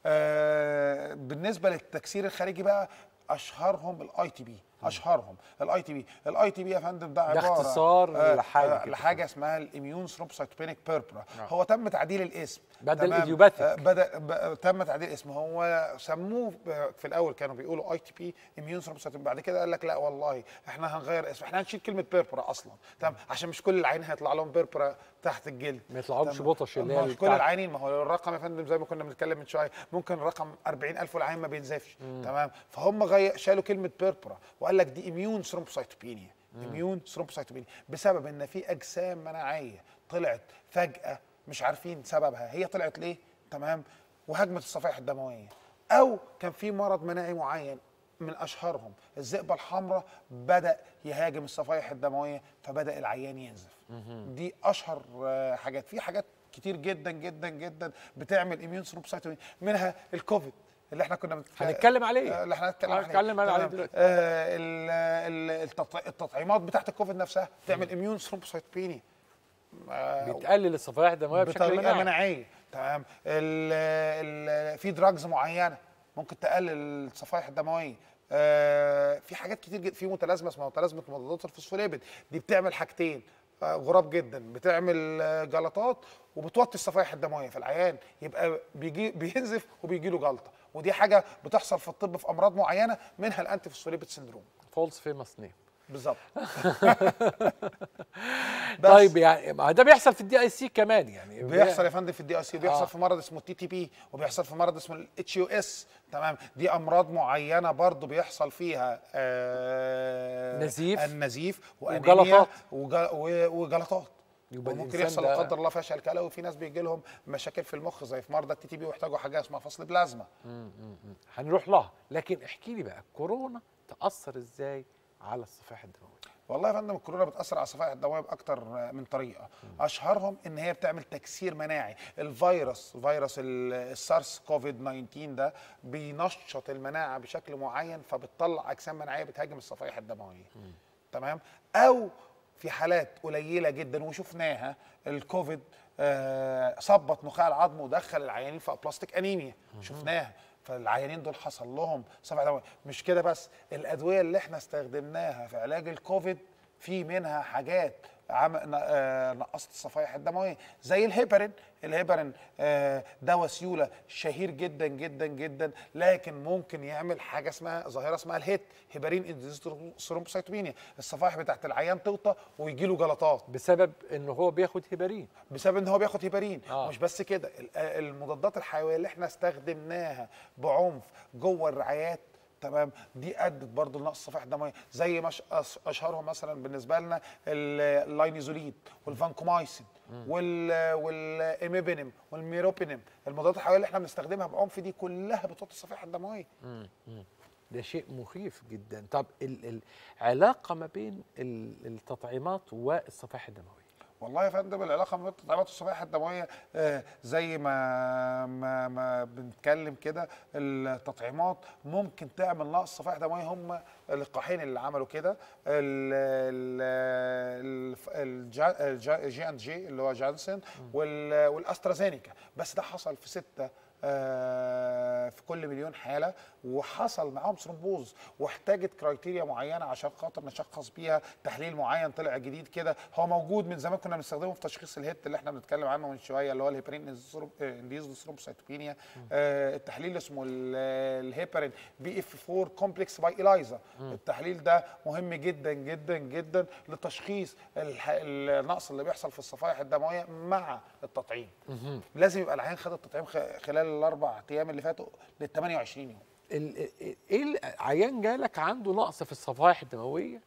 آه، بالنسبه للتكسير الخارجي بقى اشهرهم الاي تي بي اشهرهم الاي تي بي الاي تي بي يا فندم ده عباره اختصار لحاجة آه كده. لحاجه اسمها الاميون ثرومبوسايتوبينيك بيربرا هو تم تعديل الاسم بدل تمام؟ إيديوباثيك. آه، بدا ب- تم تعديل اسمه هو سموه ب- في الاول كانوا بيقولوا اي تي بي اميون ثرومبوسايتوبينيك بعد كده قال لك لا والله احنا هنغير اسم احنا هنشيل كلمه بيربرا اصلا تمام عشان مش كل العين هيطلع لهم بيربرا تحت الجلد ما يطلعهمش تمام؟ بطش اللي هي مش كل بتاعت- العيانين ما هو الرقم يا فندم زي ما كنا بنتكلم من شويه ممكن الرقم 40000 والعين ما بينزفش تمام فهم غي... شالوا كلمه بيربرا وقال لك دي اميون ثرومبوسايتوبينيا اميون ثرومبوسايتوبينيا بسبب ان في اجسام مناعيه طلعت فجاه مش عارفين سببها هي طلعت ليه تمام وهجمت الصفائح الدمويه او كان في مرض مناعي معين من اشهرهم الذئبه الحمراء بدا يهاجم الصفائح الدمويه فبدا العيان ينزف دي اشهر آه، حاجات في حاجات كتير جدا جدا جدا بتعمل اميون ثرومبوسايتوميا منها الكوفيد اللي احنا كنا بنتك- هنتكلم عليه. آه، اللي احنا هنتكلم عليه هنتكلم عليه تمام. دلوقتي. آه، ال- ال- التط- التطعيمات بتاعت الكوفيد نفسها بتعمل اميون ثرومبوسايتوبينيا بتقلل الصفائح الدمويه بشكل بطريقه مناعي مناعيه تمام ال ال في دراجز معينه ممكن تقلل الصفائح الدمويه آه، في حاجات كتير جدا في متلازمه اسمها متلازمه مضادات الفوسفوليبيد دي بتعمل حاجتين آه، غراب جدا بتعمل آه، جلطات وبتوطي الصفائح الدمويه فالعيان يبقى بيجي بينزف وبيجي له جلطه ودي حاجه بتحصل في الطب في امراض معينه منها الانتي فوسفوليبيد سندروم فولس فيمس نيم بالظبط طيب يعني ما ده بيحصل في الدي اي سي كمان يعني بيحصل يا فندم في الدي اي سي بيحصل آه. آه. في مرض اسمه التي تي بي وبيحصل في مرض اسمه الاتش يو اس تمام دي امراض معينه برضو بيحصل فيها آه نزيف. النزيف وجلطات. وجل و- وجلطات يبقى وممكن الإنسان يحصل ده- لا قدر الله فشل كلوي وفي ناس بيجي لهم مشاكل في المخ زي في مرضى التي تي بي ويحتاجوا حاجه اسمها فصل بلازما هنروح لها لكن احكي لي بقى كورونا تاثر ازاي على الصفائح الدمويه والله يا فندم الكورونا بتاثر على الصفائح الدمويه باكتر من طريقه اشهرهم ان هي بتعمل تكسير مناعي الفيروس فيروس ال- السارس كوفيد 19 ده بينشط المناعه بشكل معين فبتطلع اجسام مناعيه بتهاجم الصفائح الدمويه تمام او في حالات قليله جدا وشفناها الكوفيد آه، صبت نخاع العظم ودخل العيانين في ابلاستيك انيميا شفناها فالعيانين دول حصل لهم صفائح دمويه مش كده بس الادويه اللي احنا استخدمناها في علاج الكوفيد في منها حاجات عم... ن- آه، نقصت الصفائح الدمويه زي الهيبرين الهيبرين آه، دواء سيوله شهير جدا جدا جدا لكن ممكن يعمل حاجه اسمها ظاهره اسمها الهيت هيبرين ثرومبوسايتوبينيا الصفائح بتاعت العيان توطى ويجي له جلطات بسبب ان هو بياخد هيبارين بسبب ان هو بياخد هيبارين آه. آه. مش بس كده ال- آه، المضادات الحيويه اللي احنا استخدمناها بعنف جوه الرعايات تمام دي ادت برضه لنقص الصفائح الدمويه زي مش أش- اشهرهم مثلا بالنسبه لنا ال- اللاينيزوليد والفانكومايسين وال والايميبينيم والميروبينيم المضادات الحيويه اللي احنا بنستخدمها بعنف دي كلها بتوطي الصفائح الدمويه ده شيء مخيف جدا طب ال- العلاقه ما بين ال- التطعيمات والصفائح الدمويه والله يا فندم العلاقه ما بين التطعيمات والصفائح الدمويه آه، زي ما ما ما بنتكلم كده التطعيمات ممكن تعمل نقص صفائح دمويه هم اللقاحين اللي عملوا كده ال- ال- الف- الجا- الجا- جي اند جي اللي هو جانسون وال- والاسترازينيكا بس ده حصل في سته آه، في كل مليون حاله وحصل معاهم ثرومبوز واحتاجت كرايتيريا معينه عشان خاطر نشخص بيها تحليل معين طلع جديد كده هو موجود من زمان كنا بنستخدمه في تشخيص الهيت اللي احنا بنتكلم عنه من شويه اللي هو الهيبرين انديز ثرومبوسايتوبينيا آه التحليل اسمه ال- الهيبرين بي اف 4 كومبلكس باي الايزا التحليل ده مهم جدا جدا جدا لتشخيص الح- النقص اللي بيحصل في الصفائح الدمويه مع التطعيم لازم يبقى العيان خد التطعيم خ- خلال الاربع ايام اللي فاتوا لل 28 يوم ال- ايه العيان جالك عنده نقص في الصفائح الدمويه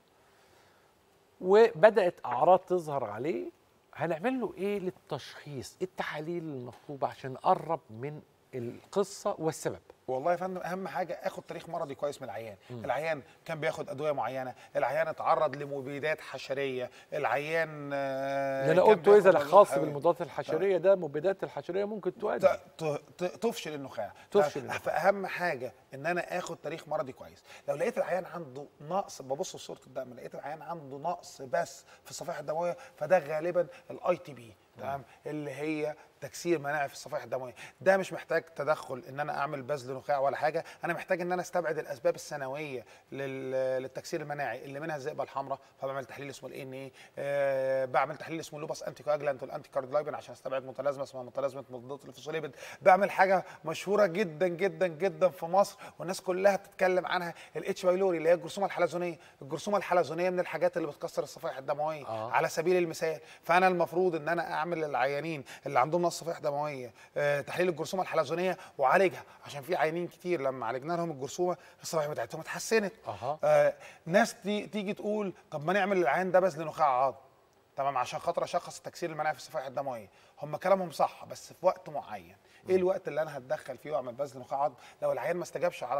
وبدات اعراض تظهر عليه هنعمل له ايه للتشخيص إيه التحاليل المطلوبه عشان نقرب من القصه والسبب والله يا فندم اهم حاجه اخد تاريخ مرضي كويس من العيان العيان كان بياخد ادويه معينه العيان اتعرض لمبيدات حشريه العيان آه، اللي انا كان قلته اذا بياخد خاص حيوية. بالمضادات الحشريه ده مبيدات الحشريه ممكن تؤدي ت- ت- ت- تفشل النخاع تفشل ف- النخاع. فاهم حاجه ان انا اخد تاريخ مرضي كويس لو لقيت العيان عنده نقص ببص في صوره الدم لقيت العيان عنده نقص بس في الصفائح الدمويه فده غالبا الاي تي بي تمام اللي هي تكسير مناعي في الصفائح الدمويه ده مش محتاج تدخل ان انا اعمل بذل نخاع ولا حاجه انا محتاج ان انا استبعد الاسباب الثانويه لل- للتكسير المناعي اللي منها الذئبه الحمراء فبعمل تحليل اسمه الان اي بعمل تحليل اسمه اللوبس انتي كواجلانت والانتي كاردلايبين عشان استبعد متلازمه اسمها متلازمه مضادات الفوسفوليبيد بعمل حاجه مشهوره جدا جدا جدا في مصر والناس كلها بتتكلم عنها الاتش بايلوري اللي هي الجرثومه الحلزونيه الجرثومه الحلزونيه من الحاجات اللي بتكسر الصفائح الدمويه آه. آه. على سبيل المثال فانا المفروض ان انا اعمل للعيانين اللي عندهم نقص صفائح دمويه آه تحليل الجرثومه الحلزونيه واعالجها عشان في عيانين كتير لما عالجنا لهم الجرثومه الصفائح بتاعتهم اتحسنت أها. آه ناس تي تيجي تقول طب ما نعمل للعيان ده بذل نخاع عظم تمام عشان خاطر اشخص التكسير المناعي في الصفائح الدمويه هم كلامهم صح بس في وقت معين ايه الوقت اللي انا هتدخل فيه واعمل بذل نخاع عظم لو العيان ما استجابش على الخط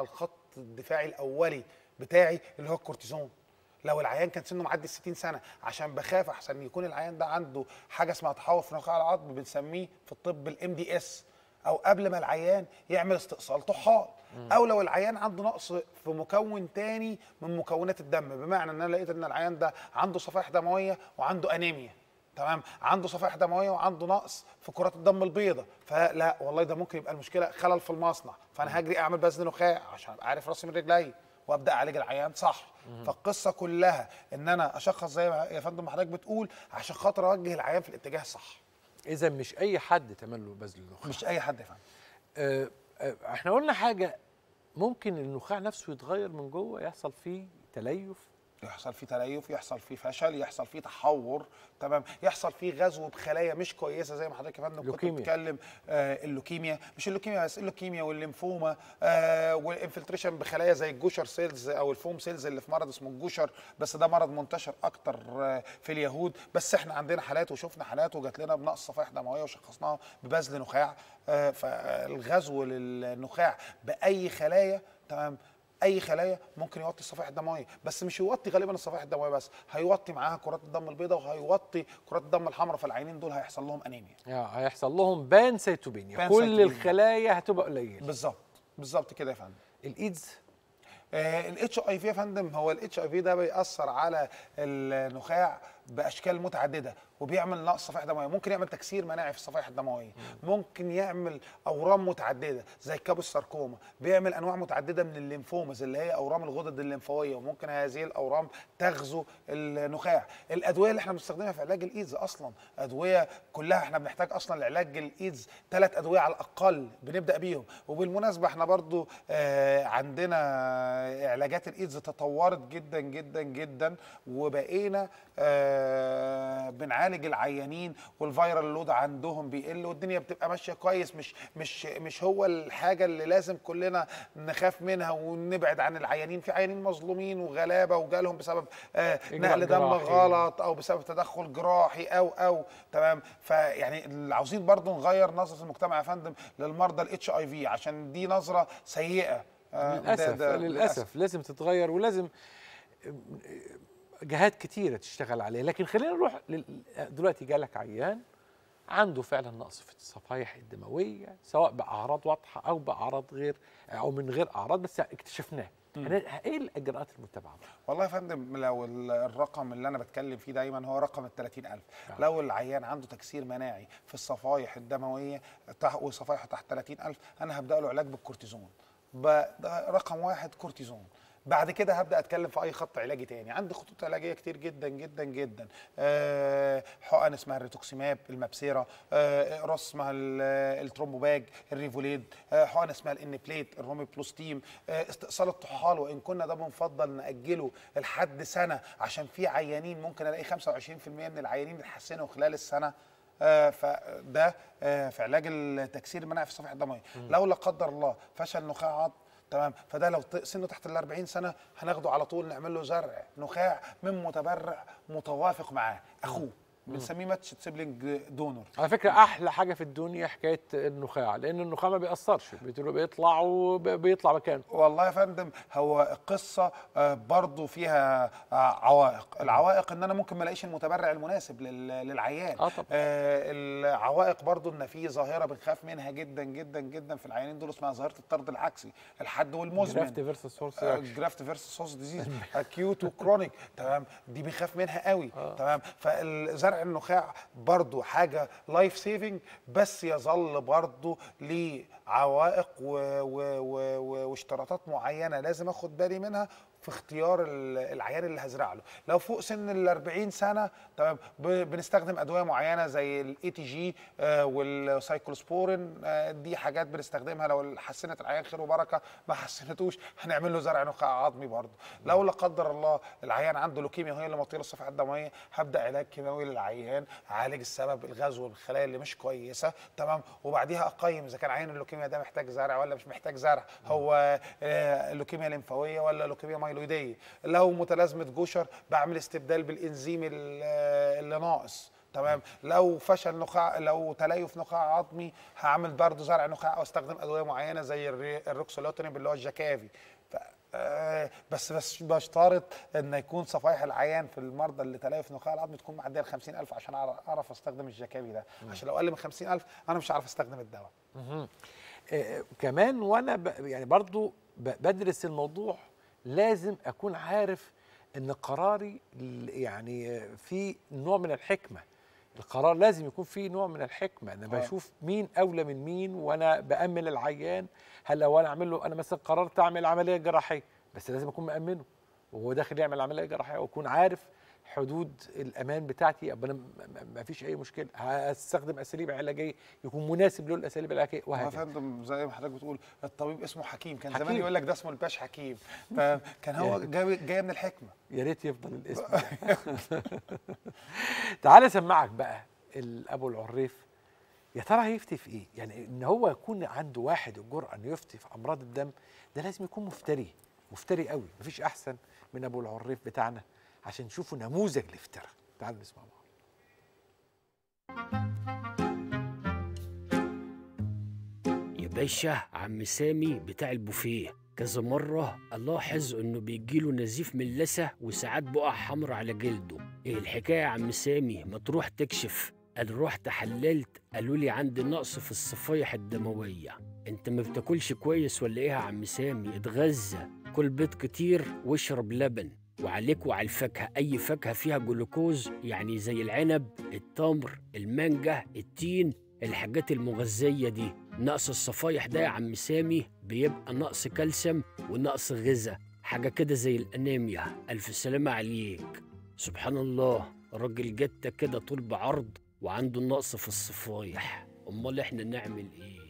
الدفاعي الاولي بتاعي اللي هو الكورتيزون لو العيان كان سنه معدي ال 60 سنه عشان بخاف احسن يكون العيان ده عنده حاجه اسمها تحول في نخاع العظم بنسميه في الطب الام دي اس او قبل ما العيان يعمل استئصال طحال او لو العيان عنده نقص في مكون تاني من مكونات الدم بمعنى ان انا لقيت ان العيان ده عنده صفائح دمويه وعنده انيميا تمام عنده صفائح دمويه وعنده نقص في كرات الدم البيضاء فلا والله ده ممكن يبقى المشكله خلل في المصنع فانا هجري اعمل بذل نخاع عشان ابقى عارف راسي من رجلي وابدا اعالج العيان صح فالقصه كلها ان انا اشخص زي ما يا فندم حضرتك بتقول عشان خاطر اوجه العيان في الاتجاه الصح اذا مش اي حد تعمل له بذل النخاع مش اي حد يا فندم آه، آه، احنا قلنا حاجه ممكن النخاع نفسه يتغير من جوه يحصل فيه تليف يحصل فيه تليف يحصل فيه فشل يحصل فيه تحور تمام يحصل فيه غزو بخلايا مش كويسه زي ما حضرتك يا فندم كنت لوكيميا. بتتكلم آه اللوكيميا مش اللوكيميا بس اللوكيميا والليمفوما آه والانفلتريشن بخلايا زي الجوشر سيلز او الفوم سيلز اللي في مرض اسمه الجوشر بس ده مرض منتشر اكتر آه في اليهود بس احنا عندنا حالات وشفنا حالات وجات لنا بنقص صفائح دمويه وشخصناها ببذل نخاع آه فالغزو للنخاع باي خلايا تمام اي خلايا ممكن يوطي الصفائح الدمويه بس مش يوطي غالبا الصفائح الدمويه بس هيوطي معاها كرات الدم البيضاء وهيوطي كرات الدم الحمراء فالعينين دول هيحصل لهم انيميا يعني هيحصل لهم بان سيتوبينيا كل بانسيتوبينيا. الخلايا هتبقى قليله بالظبط بالظبط كده يا فندم الايدز الاتش اي في يا فندم هو الاتش اي في ده بيأثر على النخاع باشكال متعدده وبيعمل نقص صفائح دمويه ممكن يعمل تكسير مناعي في الصفائح الدمويه ممكن يعمل اورام متعدده زي الكابوس ساركوما بيعمل انواع متعدده من الليمفومز اللي هي اورام الغدد الليمفاويه وممكن هذه الاورام تغزو النخاع الادويه اللي احنا بنستخدمها في علاج الايدز اصلا ادويه كلها احنا بنحتاج اصلا لعلاج الايدز ثلاث ادويه على الاقل بنبدا بيهم وبالمناسبه احنا برضو آه عندنا علاجات الايدز تطورت جدا جدا جدا وبقينا آه بنعالج العيانين والفيرال لود عندهم بيقل والدنيا بتبقى ماشيه كويس مش مش مش هو الحاجه اللي لازم كلنا نخاف منها ونبعد عن العيانين في عيانين مظلومين وغلابه وجالهم بسبب آه إجراء نقل دم جراحي. غلط او بسبب تدخل جراحي او او تمام فيعني اللي عاوزين برضو نغير نظره المجتمع يا فندم للمرضى الاتش اي في عشان دي نظره سيئه آه، ده- للاسف ده- للاسف لازم تتغير ولازم جهات كتيره تشتغل عليها لكن خلينا نروح لل... دلوقتي جالك عيان عنده فعلا نقص في الصفائح الدمويه سواء باعراض واضحه او باعراض غير او من غير اعراض بس اكتشفناه هن- ايه الاجراءات المتبعه والله يا فندم لو ال- الرقم اللي انا بتكلم فيه دايما هو رقم ال 30000 لو العيان عنده تكسير مناعي في الصفائح الدمويه تح- وصفائحه تحت 30000 انا هبدا له علاج بالكورتيزون ب- ده رقم واحد كورتيزون بعد كده هبدا اتكلم في اي خط علاجي تاني عندي خطوط علاجيه كتير جدا جدا جدا أه حقن اسمها الريتوكسيماب المبسيره أه اقراص اسمها ال- الترومبوباج الريفوليد أه حقن اسمها الان بليت الرومي بلوستيم أه استئصال الطحال وان كنا ده بنفضل ناجله لحد سنه عشان في عيانين ممكن الاقي 25% من العيانين اتحسنوا خلال السنه آه، فده آه، في علاج التكسير المناعي في الصفائح الدمويه لو لا قدر الله فشل نخاع عظم تمام فده لو ط- سنه تحت ال 40 سنه هناخده على طول نعمل له زرع نخاع من متبرع متوافق معاه اخوه بنسميه ماتش سيبلينج دونور على فكره احلى حاجه في الدنيا حكايه النخاع لان النخاع ما بيأثرش بتقول بيطلع وبيطلع مكانه والله يا فندم هو القصه آه، برضو فيها آه، عوائق العوائق ان انا ممكن ما الاقيش المتبرع المناسب لل- للعيان آه طبعا. آه، العوائق برضو ان في ظاهره بنخاف منها جدا جدا جدا في العيانين دول اسمها ظاهره الطرد العكسي الحد والمزمن جرافت فيرسس سورس رياكشن. جرافت فيرسس سوس ديزيز اكيوت وكرونيك تمام دي بنخاف منها قوي تمام فزرع النخاع برضو حاجه لايف سيفنج بس يظل برضو ليه عوائق و و و و واشتراطات معينه لازم اخد بالي منها في اختيار ال- العيان اللي هزرع له لو فوق سن ال 40 سنه تمام ب- بنستخدم ادويه معينه زي الاي تي جي والسايكلوسبورين آه، دي حاجات بنستخدمها لو حسنت العيان خير وبركه ما حسنتوش هنعمل له زرع نخاع عظمي برضه لو لا قدر الله العيان عنده لوكيميا وهي اللي مطيره الصفائح الدمويه هبدا علاج كيماوي للعيان اعالج السبب الغزو الخلايا اللي مش كويسه تمام وبعديها اقيم اذا كان عيان اللوكيميا ده محتاج زرع ولا مش محتاج زرع هو آه، لوكيميا ليمفاويه ولا لوكيميا مايلويديه لو متلازمه جوشر بعمل استبدال بالانزيم ال- اللي ناقص تمام لو فشل نخاع لو تليف نخاع عظمي هعمل برضه زرع نخاع او استخدم ادويه معينه زي الري- الروكسولوتينيب اللي هو الجاكافي ف- آه، بس بس بشترط ان يكون صفائح العيان في المرضى اللي تلاقي نخاع العظم تكون معديه ال 50000 عشان أعرف- اعرف استخدم الجاكابي ده عشان لو اقل من 50000 انا مش عارف استخدم الدواء آه، كمان وانا ب... يعني برضو ب... بدرس الموضوع لازم اكون عارف ان قراري ل- يعني آه، في نوع من الحكمه القرار لازم يكون فيه نوع من الحكمه انا آه. بشوف مين اولى من مين وانا بامن العيان هل لو انا اعمل له انا مثلا قررت اعمل عمليه جراحيه بس لازم اكون مامنه وهو داخل يعمل عمليه جراحيه واكون عارف حدود الامان بتاعتي ابقى انا م- م- ما فيش اي مشكله هستخدم اساليب علاجيه يكون مناسب له الاساليب العلاجيه هو يا وهكذا فندم زي ما حضرتك بتقول الطبيب اسمه حكيم كان حكيم. زمان يقول لك ده اسمه الباش حكيم فكان هو جاي جاي من الحكمه يا ريت يفضل الاسم ده. تعالى اسمعك بقى ال- ابو العريف يا ترى هيفتي في ايه؟ يعني ان هو يكون عنده واحد الجرأه انه يفتي في امراض الدم ده لازم يكون مفتري مفتري قوي مفيش احسن من ابو العريف بتاعنا عشان نشوفوا نموذج الافتراء تعالوا نسمع بعض يا باشا عم سامي بتاع البوفيه كذا مرة ألاحظ إنه بيجيله نزيف من اللثة وساعات بقع حمرا على جلده إيه الحكاية يا عم سامي ما تروح تكشف أنا رحت حللت قالوا لي عندي نقص في الصفايح الدموية أنت ما بتاكلش كويس ولا إيه يا عم سامي اتغذى كل بيض كتير واشرب لبن وعليك وعلى الفاكهة أي فاكهة فيها جلوكوز يعني زي العنب التمر المانجا التين الحاجات المغذية دي نقص الصفايح ده يا عم سامي بيبقى نقص كالسيوم ونقص غذاء حاجة كده زي الأنيميا ألف سلامة عليك سبحان الله راجل جتة كده طول بعرض وعنده نقص في الصفايح أمال إحنا نعمل إيه؟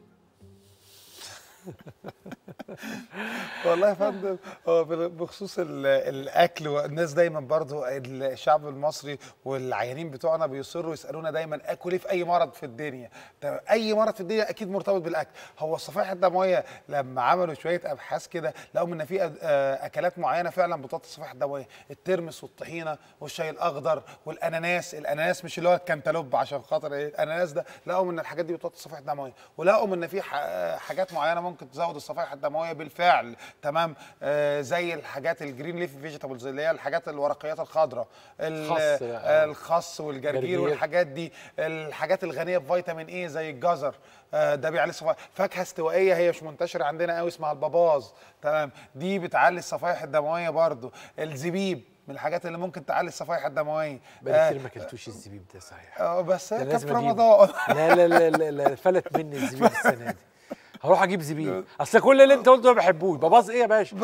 والله يا فندم هو بال- بخصوص ال- الاكل والناس دايما برضو الشعب المصري والعيانين بتوعنا بيصروا يسالونا دايما اكل ايه في اي مرض في الدنيا طب اي مرض في الدنيا اكيد مرتبط بالاكل هو الصفائح الدمويه لما عملوا شويه ابحاث كده لقوا ان في أد- آه، اكلات معينه فعلا بتعطي الصفائح الدمويه الترمس والطحينه والشاي الاخضر والاناناس الاناناس مش اللي هو الكنتالوب عشان خاطر ايه الاناناس ده لقوا ان الحاجات دي بتعطي الصفائح الدمويه ولقوا ان في ح- حاجات معينه ممكن تزود الصفائح الدمويه بالفعل تمام آه زي الحاجات الجرين ليف فيجيتابلز اللي هي الحاجات الورقيات الخضراء ال- خس، آه، آه. الخس والجرجير جرجير. والحاجات دي الحاجات الغنيه بفيتامين ايه زي الجزر آه، ده بيعلي الصفائح فاكهه استوائيه هي مش منتشره عندنا قوي اسمها الباباز تمام دي بتعلي الصفائح الدمويه برضو الزبيب من الحاجات اللي ممكن تعلي الصفائح الدمويه بقالي كتير ما اكلتوش الزبيب ده صحيح آه، بس ده كان لازم في أجيبه. رمضان لا لا لا لا, لا فلت مني الزبيب السنه دي هروح اجيب زبيب اصل كل اللي انت قلته ما بحبوش بباظ ايه يا باشا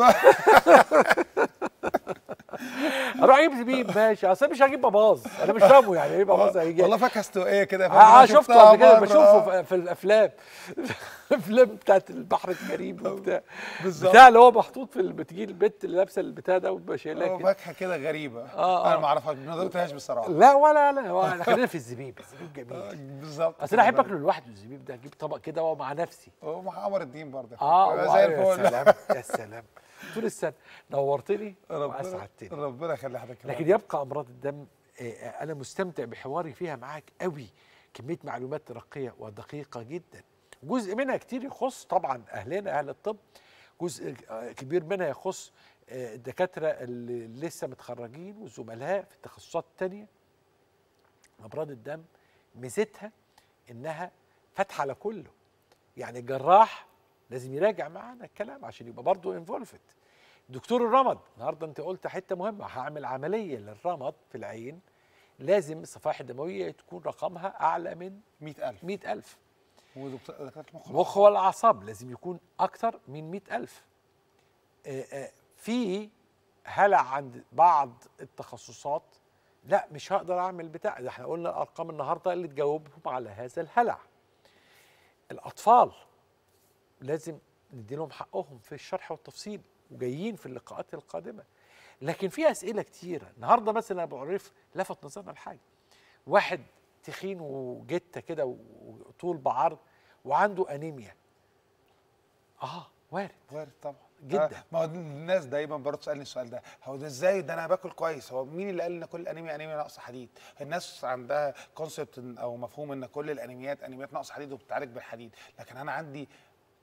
اروح اجيب زبيب ماشي اصل مش هجيب بباظ انا مش فاهمه يعني ايه بباظ هيجي والله فاكهه استوائيه كده يا فندم، اه أنا شفته شفتها قبل كده مرة، بشوفه آه. في- في الافلام الافلام بتاعت البحر الكريم وبتاع بالظبط. بتاع اللي هو محطوط في ال- بتجي البت اللي لابسه البتاع ده وتبقى شايلاه آه، كده فاكهه كده غريبه آه، انا آه. ما اعرفهاش ما دقتهاش بصراحه لا ولا لا هو خلينا في الزبيب الزبيب جميل بالظبط اصل انا احب اكله لوحده الزبيب ده اجيب طبق كده ومع نفسي ومع قمر الدين برضه اه زي وآه، يا الفل سلام يا سلام طول السنه نورتني ربنا واسعدتني ربنا يخلي حضرتك لكن يبقى امراض الدم آه، آه، انا مستمتع بحواري فيها معاك قوي كميه معلومات رقيه ودقيقه جدا جزء منها كتير يخص طبعا اهلنا اهل الطب جزء آه، كبير منها يخص آه، الدكاتره اللي لسه متخرجين والزملاء في التخصصات التانية امراض الدم ميزتها انها فاتحه على كله يعني الجراح لازم يراجع معانا الكلام عشان يبقى برضه انفولفد دكتور الرمد النهارده انت قلت حته مهمه هعمل عمليه للرمد في العين لازم الصفائح الدمويه تكون رقمها اعلى من 100000 100000 ودكتور دكاتره المخ المخ والاعصاب لازم يكون اكتر من 100000 آه، آه، في هلع عند بعض التخصصات لا مش هقدر اعمل بتاع ده احنا قلنا الارقام النهارده اللي تجاوبهم على هذا الهلع الاطفال لازم ندي لهم حقهم في الشرح والتفصيل وجايين في اللقاءات القادمه لكن في اسئله كتيره النهارده مثلا ابو عريف لفت نظرنا لحاجه واحد تخين وجته كده وطول بعرض وعنده انيميا اه وارد وارد طبعا جدا. آه، ما هو الناس دايما برضه تسالني السؤال ده هو ده ازاي ده انا باكل كويس هو مين اللي قال ان كل الانيميا انيميا نقص حديد الناس عندها كونسبت او مفهوم ان كل الانيميات انيميات نقص حديد وبتتعالج بالحديد لكن انا عندي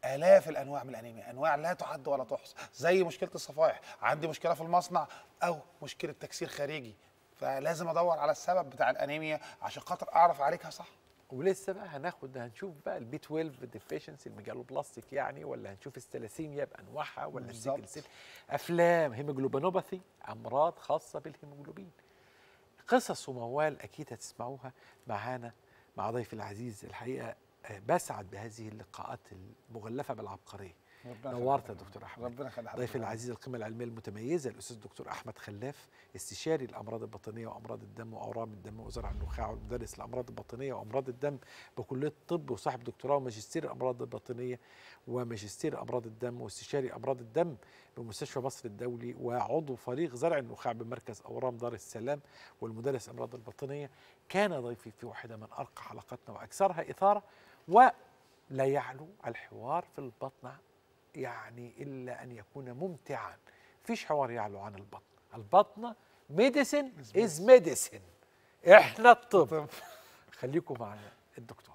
الاف الانواع من الانيميا انواع لا تعد ولا تحصى زي مشكله الصفائح عندي مشكله في المصنع او مشكله تكسير خارجي فلازم ادور على السبب بتاع الانيميا عشان خاطر اعرف اعالجها صح ولسه بقى هناخد هنشوف بقى البي 12 ديفيشنسي الميجالوبلاستيك يعني ولا هنشوف الثلاسيميا بانواعها ولا بالظبط. السيكل سيل افلام هيموجلوبينوباثي امراض خاصه بالهيموجلوبين قصص وموال اكيد هتسمعوها معانا مع ضيفي العزيز الحقيقه آه، بسعد بهذه اللقاءات المغلفه بالعبقريه ربنا نورت يا يخليك. دكتور احمد ربنا يخلي حضرتك. ضيفي العزيز القيمه العلميه المتميزه الاستاذ الدكتور احمد خلاف استشاري الامراض الباطنيه وامراض الدم واورام الدم وزرع النخاع والمدرس الامراض الباطنيه وامراض الدم بكليه الطب وصاحب دكتوراه وماجستير الامراض الباطنيه وماجستير امراض الدم واستشاري امراض الدم بمستشفى مصر الدولي وعضو فريق زرع النخاع بمركز اورام دار السلام والمدرس الامراض الباطنيه كان ضيفي في واحده من ارقى حلقاتنا واكثرها اثاره ولا يعلو الحوار في البطن يعني الا ان يكون ممتعا فيش حوار يعلو عن البطن البطنه ميديسن از ميديسن احنا الطب طب خليكم مع الدكتور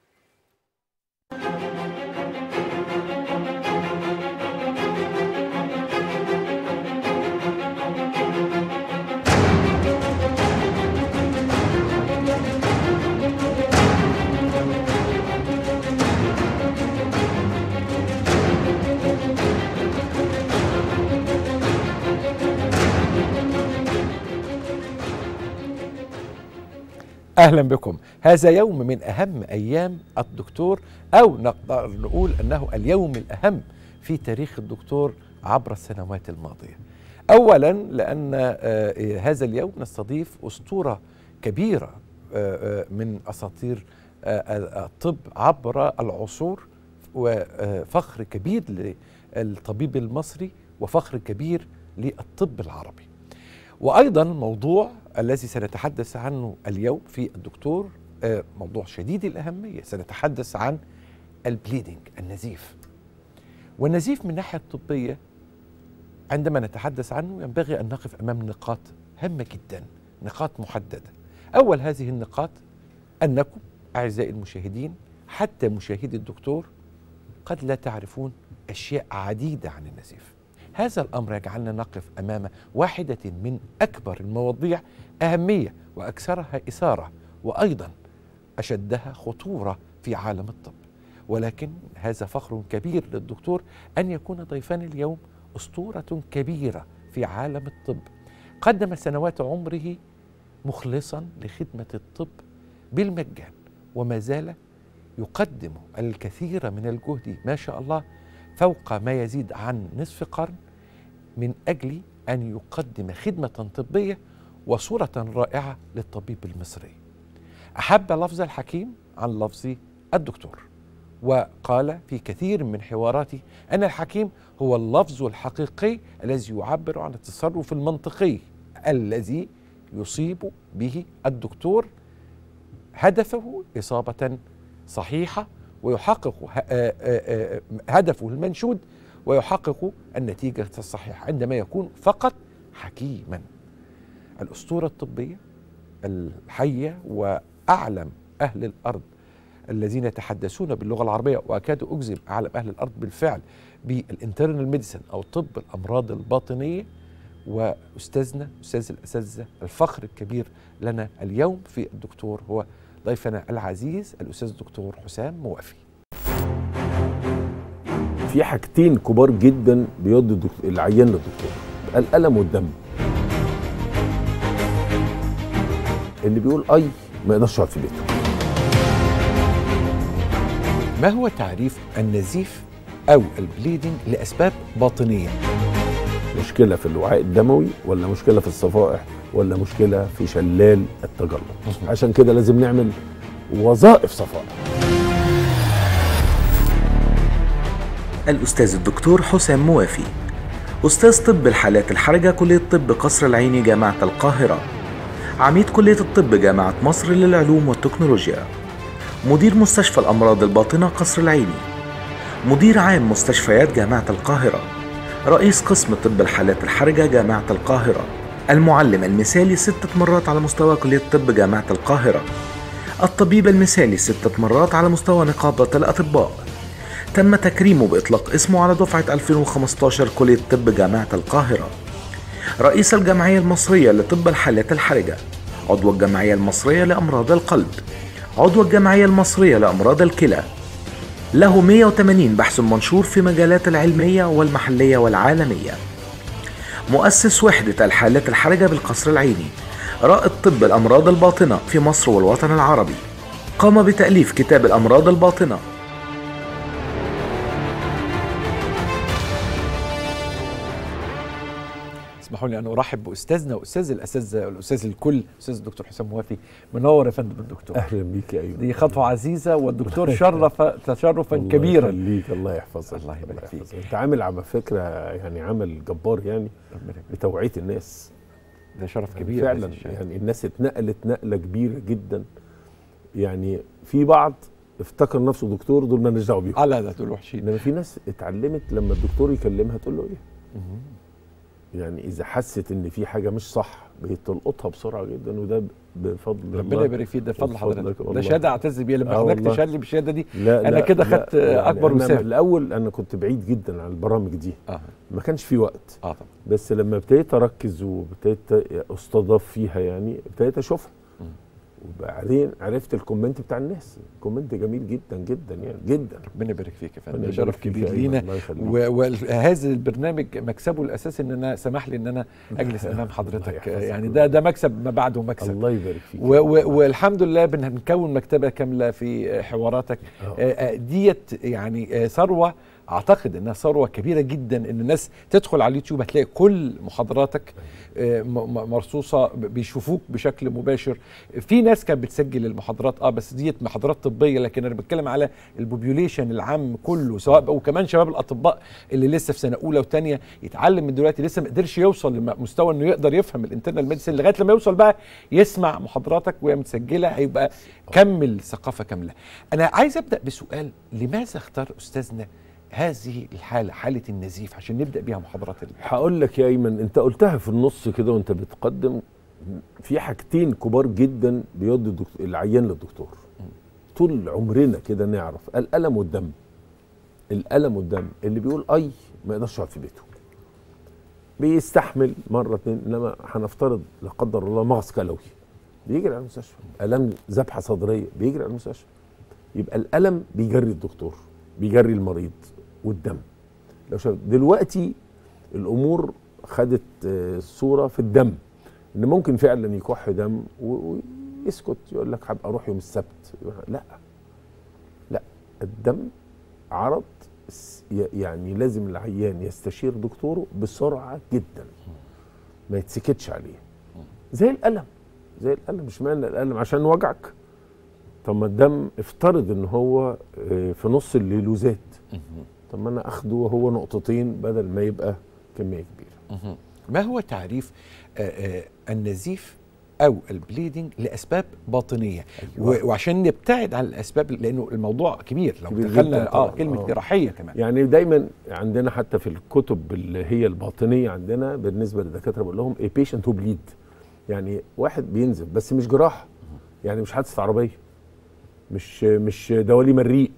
اهلا بكم هذا يوم من اهم ايام الدكتور او نقدر نقول انه اليوم الاهم في تاريخ الدكتور عبر السنوات الماضيه اولا لان آه، هذا اليوم نستضيف اسطوره كبيره آه، آه، من اساطير آه، الطب عبر العصور وفخر كبير للطبيب المصري وفخر كبير للطب العربي وايضا الموضوع الذي سنتحدث عنه اليوم في الدكتور آه، موضوع شديد الاهميه سنتحدث عن البليدنج النزيف والنزيف من الناحيه الطبيه عندما نتحدث عنه ينبغي ان نقف امام نقاط هامه جدا نقاط محدده اول هذه النقاط انكم اعزائي المشاهدين حتى مشاهدي الدكتور قد لا تعرفون اشياء عديده عن النزيف هذا الامر يجعلنا نقف امام واحده من اكبر المواضيع اهميه واكثرها اثاره وايضا اشدها خطوره في عالم الطب ولكن هذا فخر كبير للدكتور ان يكون ضيفنا اليوم اسطوره كبيره في عالم الطب قدم سنوات عمره مخلصا لخدمه الطب بالمجان وما زال يقدم الكثير من الجهد ما شاء الله فوق ما يزيد عن نصف قرن من اجل ان يقدم خدمه طبيه وصوره رائعه للطبيب المصري. احب لفظ الحكيم عن لفظ الدكتور وقال في كثير من حواراتي ان الحكيم هو اللفظ الحقيقي الذي يعبر عن التصرف المنطقي الذي يصيب به الدكتور هدفه اصابه صحيحه ويحقق ه- آه، آه، آه، هدفه المنشود ويحقق النتيجة الصحيحة عندما يكون فقط حكيما الأسطورة الطبية الحية وأعلم أهل الأرض الذين يتحدثون باللغة العربية وأكاد أجزم أعلم أهل الأرض بالفعل بالانترنال ميديسن أو طب الأمراض الباطنية وأستاذنا أستاذ الأساتذة الفخر الكبير لنا اليوم في الدكتور هو ضيفنا العزيز الأستاذ الدكتور حسام موافي في حاجتين كبار جدا بيودوا الدكتور- العيان للدكتور الالم والدم اللي بيقول اي ما يقدرش يقعد في بيته ما هو تعريف النزيف أو البليدنج لأسباب باطنية مشكله في الوعاء الدموي ولا مشكله في الصفائح ولا مشكله في شلال التجلط عشان كده لازم نعمل وظائف صفائح الأستاذ الدكتور حسام موافي أستاذ طب الحالات الحرجة كلية طب قصر العيني جامعة القاهرة عميد كلية الطب جامعة مصر للعلوم والتكنولوجيا مدير مستشفى الأمراض الباطنة قصر العيني مدير عام مستشفيات جامعة القاهرة رئيس قسم طب الحالات الحرجة جامعة القاهرة المعلم المثالي ستة مرات على مستوى كلية طب جامعة القاهرة الطبيب المثالي ستة مرات على مستوى نقابة الأطباء تم تكريمه بإطلاق اسمه على دفعة 2015 كلية طب جامعة القاهرة رئيس الجمعية المصرية لطب الحالات الحرجة عضو الجمعية المصرية لأمراض القلب عضو الجمعية المصرية لأمراض الكلى له 180 بحث منشور في مجالات العلمية والمحلية والعالمية مؤسس وحدة الحالات الحرجة بالقصر العيني رائد طب الأمراض الباطنة في مصر والوطن العربي قام بتأليف كتاب الأمراض الباطنة اسمحوا لي ان ارحب باستاذنا واستاذ الاساتذه الاستاذ الكل استاذ الدكتور حسام موافي منور يا فندم الدكتور اهلا بيك يا ايوب دي خطوه عزيزه والدكتور شرف تشرفا كبيرا يخليك الله يحفظك الله يبارك فيك. يحفظك. انت عامل على فكره يعني عمل جبار يعني ربنا يبارك. بتوعيه الناس ده شرف كبير فعلا هذا الشيء. يعني الناس اتنقلت نقله كبيره جدا يعني في بعض افتكر نفسه دكتور دول مالناش دعوه بيهم اه لا لا دول وحشين انما في ناس اتعلمت لما الدكتور يكلمها تقول له ايه يعني اذا حست ان في حاجه مش صح بتلقطها بسرعه جدا وده بفضل ربنا الله. يبارك فيك ده فضل وبفضلك حضرتك ده والله. شهاده اعتز بيها لما آه حضرتك والله. تشهد لي بالشهاده دي لا أنا لا كده لا، خدت أكبر أنا وسام. الاول انا كنت بعيد جدا عن البرامج دي اه ما كانش في وقت اه طبعا بس لما ابتديت اركز وابتديت استضاف فيها يعني ابتديت اشوفها مم. وبعدين عرفت الكومنت بتاع الناس كومنت جميل جدا جدا يعني جدا ربنا يبارك فيك يا فندم ربنا ده يبارك شرف فيك كبير يا لينا أيمن، الله يخليك. و- وهذا البرنامج مكسبه الاساسي ان انا سمح لي ان انا اجلس امام حضرتك يحفظك يعني والله. ده ده مكسب ما بعده مكسب الله يبارك فيك و و والحمد لله بنكون مكتبه كامله في حواراتك آه. آه، آه، ديت يعني آه، ثروه اعتقد انها ثروه كبيره جدا ان الناس تدخل على اليوتيوب هتلاقي كل محاضراتك آه، م- م- مرصوصه ب- بيشوفوك بشكل مباشر في ناس كانت بتسجل المحاضرات اه بس ديت محاضرات طبيه لكن انا بتكلم على البوبيوليشن العام كله سواء وكمان شباب الاطباء اللي لسه في سنه اولى وثانيه يتعلم من دلوقتي لسه ما قدرش يوصل لمستوى انه يقدر يفهم الانترنال ميديسين لغايه لما يوصل بقى يسمع محاضراتك وهي متسجله هيبقى كمل ثقافه كامله. انا عايز ابدا بسؤال لماذا اختار استاذنا هذه الحاله حاله النزيف عشان نبدا بيها محاضرات ال- هقول لك يا ايمن انت قلتها في النص كده وانت بتقدم في حاجتين كبار جدا بيودي الدكتور العيان للدكتور طول عمرنا كده نعرف الالم والدم الالم والدم اللي بيقول اي ما يقدرش يقعد في بيته بيستحمل مره اتنين انما هنفترض لا قدر الله مغص كلوي بيجري على المستشفى الم ذبحه صدريه بيجري على المستشفى يبقى الالم بيجري الدكتور بيجري المريض والدم لو شاف دلوقتي الامور خدت آه، صوره في الدم ان ممكن فعلا يكح دم و- ويسكت يقول لك هبقى اروح يوم السبت يقول لا لا الدم عرض س- ي- يعني لازم العيان يستشير دكتوره بسرعه جدا ما يتسكتش عليه زي الالم زي الالم مش معنى الالم عشان وجعك طب ما الدم افترض ان هو آه، في نص الليلوزات طب ما انا اخده وهو نقطتين بدل ما يبقى كميه كبيره ما هو تعريف آه، آه، النزيف او البليدنج لاسباب باطنيه أيوة. و- وعشان نبتعد عن الاسباب لانه الموضوع كبير لو كبير دخلنا جداً اه طبعاً. كلمه آه. جراحيه كمان يعني دايما عندنا حتى في الكتب اللي هي الباطنيه عندنا بالنسبه للدكاتره بقول لهم a patient who bleed يعني واحد بينزف بس مش جراحه يعني مش حادثه عربيه مش مش دوالي مريء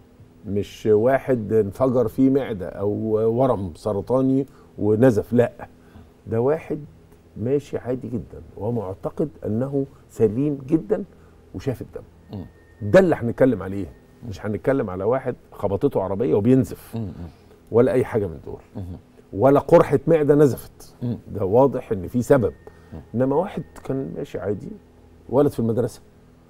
مش واحد انفجر فيه معده او ورم سرطاني ونزف لا ده واحد ماشي عادي جدا ومعتقد انه سليم جدا وشاف الدم ده اللي هنتكلم عليه مش هنتكلم على واحد خبطته عربيه وبينزف ولا اي حاجه من دول ولا قرحه معده نزفت ده واضح ان في سبب انما واحد كان ماشي عادي ولد في المدرسه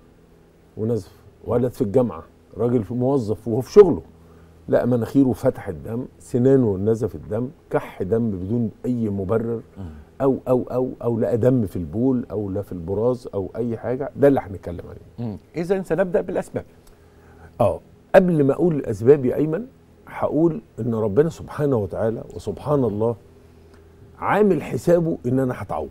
ونزف ولد في الجامعه راجل في موظف وهو في شغله لا مناخيره فتح الدم سنانه نزف الدم كح دم بدون اي مبرر او او او او لقى دم في البول او لا في البراز او اي حاجه ده اللي هنتكلم عليه اذا سنبدا بالاسباب اه قبل ما اقول الاسباب يا ايمن هقول ان ربنا سبحانه وتعالى وسبحان الله عامل حسابه ان انا هتعور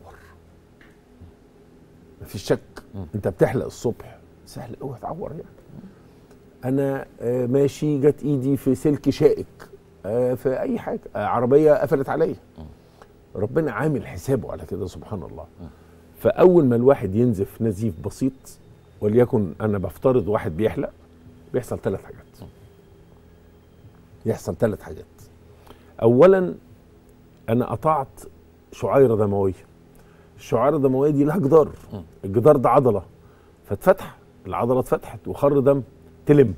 مفيش شك انت بتحلق الصبح سهل قوي هتعور يعني انا آه، ماشي جت ايدي في سلك شائك آه، في اي حاجه آه، عربيه قفلت عليا ربنا عامل حسابه على كده سبحان الله فاول ما الواحد ينزف نزيف بسيط وليكن انا بفترض واحد بيحلق بيحصل ثلاث حاجات يحصل ثلاث حاجات اولا انا قطعت شعيره دمويه الشعيره الدمويه دي لها جدار الجدار ده عضله فاتفتح العضله اتفتحت وخر دم تلم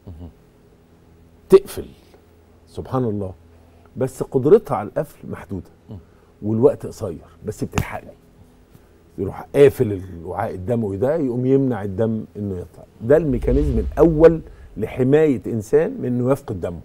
تقفل سبحان الله بس قدرتها على القفل محدوده والوقت قصير بس بتلحقني يروح قافل الوعاء الدموي ده يقوم يمنع الدم انه يطلع ده الميكانيزم الاول لحمايه انسان من انه يفقد دمه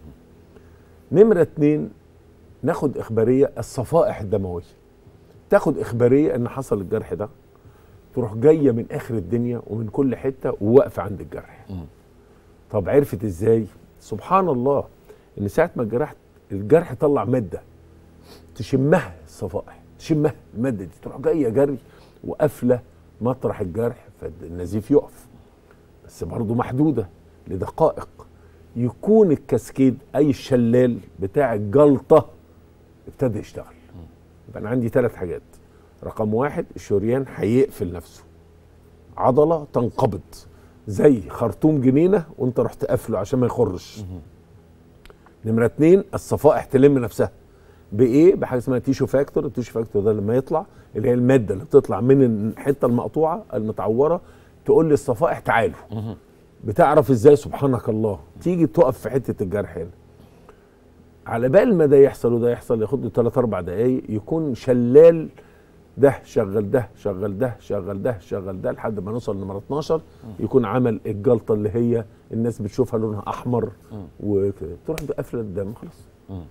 نمره اتنين ناخد اخباريه الصفائح الدمويه تاخد اخباريه ان حصل الجرح ده تروح جايه من اخر الدنيا ومن كل حته وواقفه عند الجرح طب عرفت ازاي سبحان الله ان ساعه ما الجرح الجرح طلع ماده تشمها الصفائح تشمها الماده دي تروح جايه جري وقافله مطرح الجرح فالنزيف يقف بس برضه محدوده لدقائق يكون الكاسكيد اي الشلال بتاع الجلطه ابتدى يشتغل يبقى انا عندي ثلاث حاجات رقم واحد الشريان هيقفل نفسه عضله تنقبض زي خرطوم جنينه وانت رحت قافله عشان ما يخرش نمره اتنين الصفائح تلم نفسها بايه بحاجه اسمها تيشو فاكتور التيشو فاكتور ده لما يطلع اللي هي الماده اللي بتطلع من الحته المقطوعه المتعوره تقول للصفائح تعالوا بتعرف ازاي سبحانك الله تيجي تقف في حته الجرح هنا على بال ما ده يحصل وده يحصل ياخد له 3 4 دقايق يكون شلال ده شغل ده شغل ده شغل ده شغل ده لحد ما نوصل لنمره 12 يكون عمل الجلطه اللي هي الناس بتشوفها لونها احمر وكده تروح قافله الدم خلاص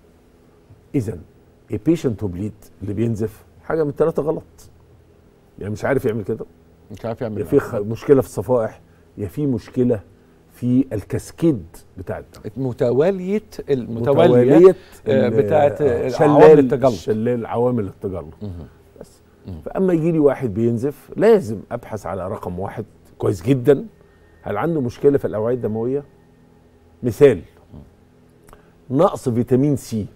اذا البيشنت تو بليد اللي بينزف حاجه من الثلاثه غلط يعني مش عارف يعمل كده مش عارف يعمل يا في خ- مشكله في الصفائح يا في مشكله في الكاسكيد بتاع الدم متواليه المتواليه آه، ال- بتاعت آه، عوامل التجلط. شلال عوامل التجلط بس فاما يجي لي واحد بينزف لازم ابحث على رقم واحد كويس جدا هل عنده مشكله في الاوعيه الدمويه مثال نقص فيتامين سي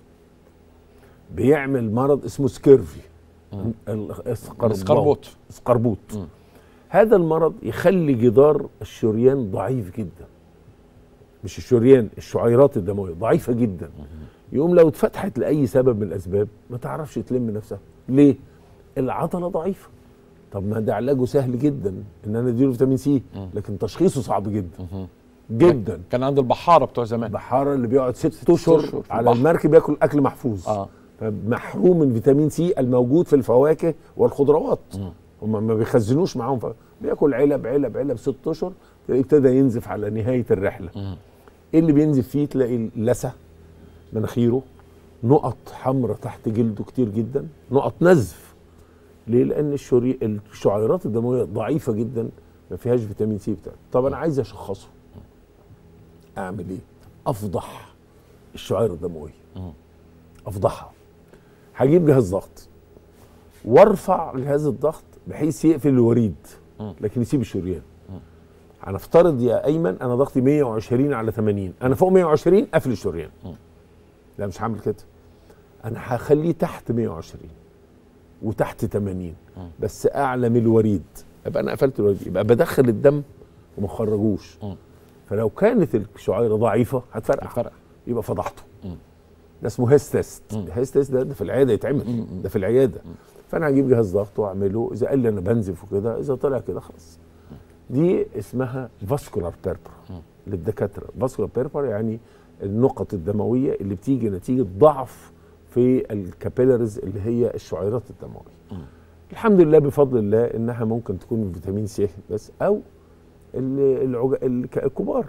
بيعمل مرض اسمه سكيرفي الاسقربوط الاسقربوط. اسقربوط هذا المرض يخلي جدار الشريان ضعيف جدا مش الشريان الشعيرات الدمويه ضعيفه جدا يقوم لو اتفتحت لاي سبب من الاسباب ما تعرفش تلم نفسها ليه العضله ضعيفه طب ما ده علاجه سهل جدا ان انا اديله فيتامين سي لكن تشخيصه صعب جدا جدا كان عند البحاره بتوع زمان البحاره اللي بيقعد ست اشهر أشهر في على البحر. المركب ياكل اكل محفوظ اه محروم من فيتامين سي الموجود في الفواكه والخضروات هم ما بيخزنوش معاهم ف... بياكل علب علب علب ست اشهر تلاقيه ابتدى ينزف على نهايه الرحله ايه اللي بينزف فيه تلاقي لثه مناخيره نقط حمراء تحت جلده كتير جدا نقط نزف ليه لان الشري... الشعيرات الدمويه ضعيفه جدا ما فيهاش فيتامين سي بتاع طب انا عايز اشخصه اعمل ايه افضح الشعيره الدمويه افضحها هجيب جهاز ضغط وارفع جهاز الضغط بحيث يقفل الوريد لكن يسيب الشريان هنفترض يا ايمن انا ضغطي 120 على 80 انا فوق 120 قافل الشريان لا مش هعمل كده انا هخليه تحت 120 وتحت 80 بس اعلى من الوريد يبقى انا قفلت الوريد يبقى بدخل الدم وما خرجوش فلو كانت الشعيره ضعيفه هتفرقع هتفرقع. يبقى فضحته ده اسمه هيس تيست الهيس تيست ده, ده في العياده يتعمل ده في العياده فانا هجيب جهاز ضغط واعمله اذا قال لي انا بنزف وكده اذا طلع كده خلاص دي اسمها فاسكولار بيربر للدكاتره فاسكولار بيربر يعني النقط الدمويه اللي بتيجي نتيجه ضعف في الكابيلاريز اللي هي الشعيرات الدمويه الحمد لله بفضل الله انها ممكن تكون من فيتامين سي بس او ال- العج... الك- الكبار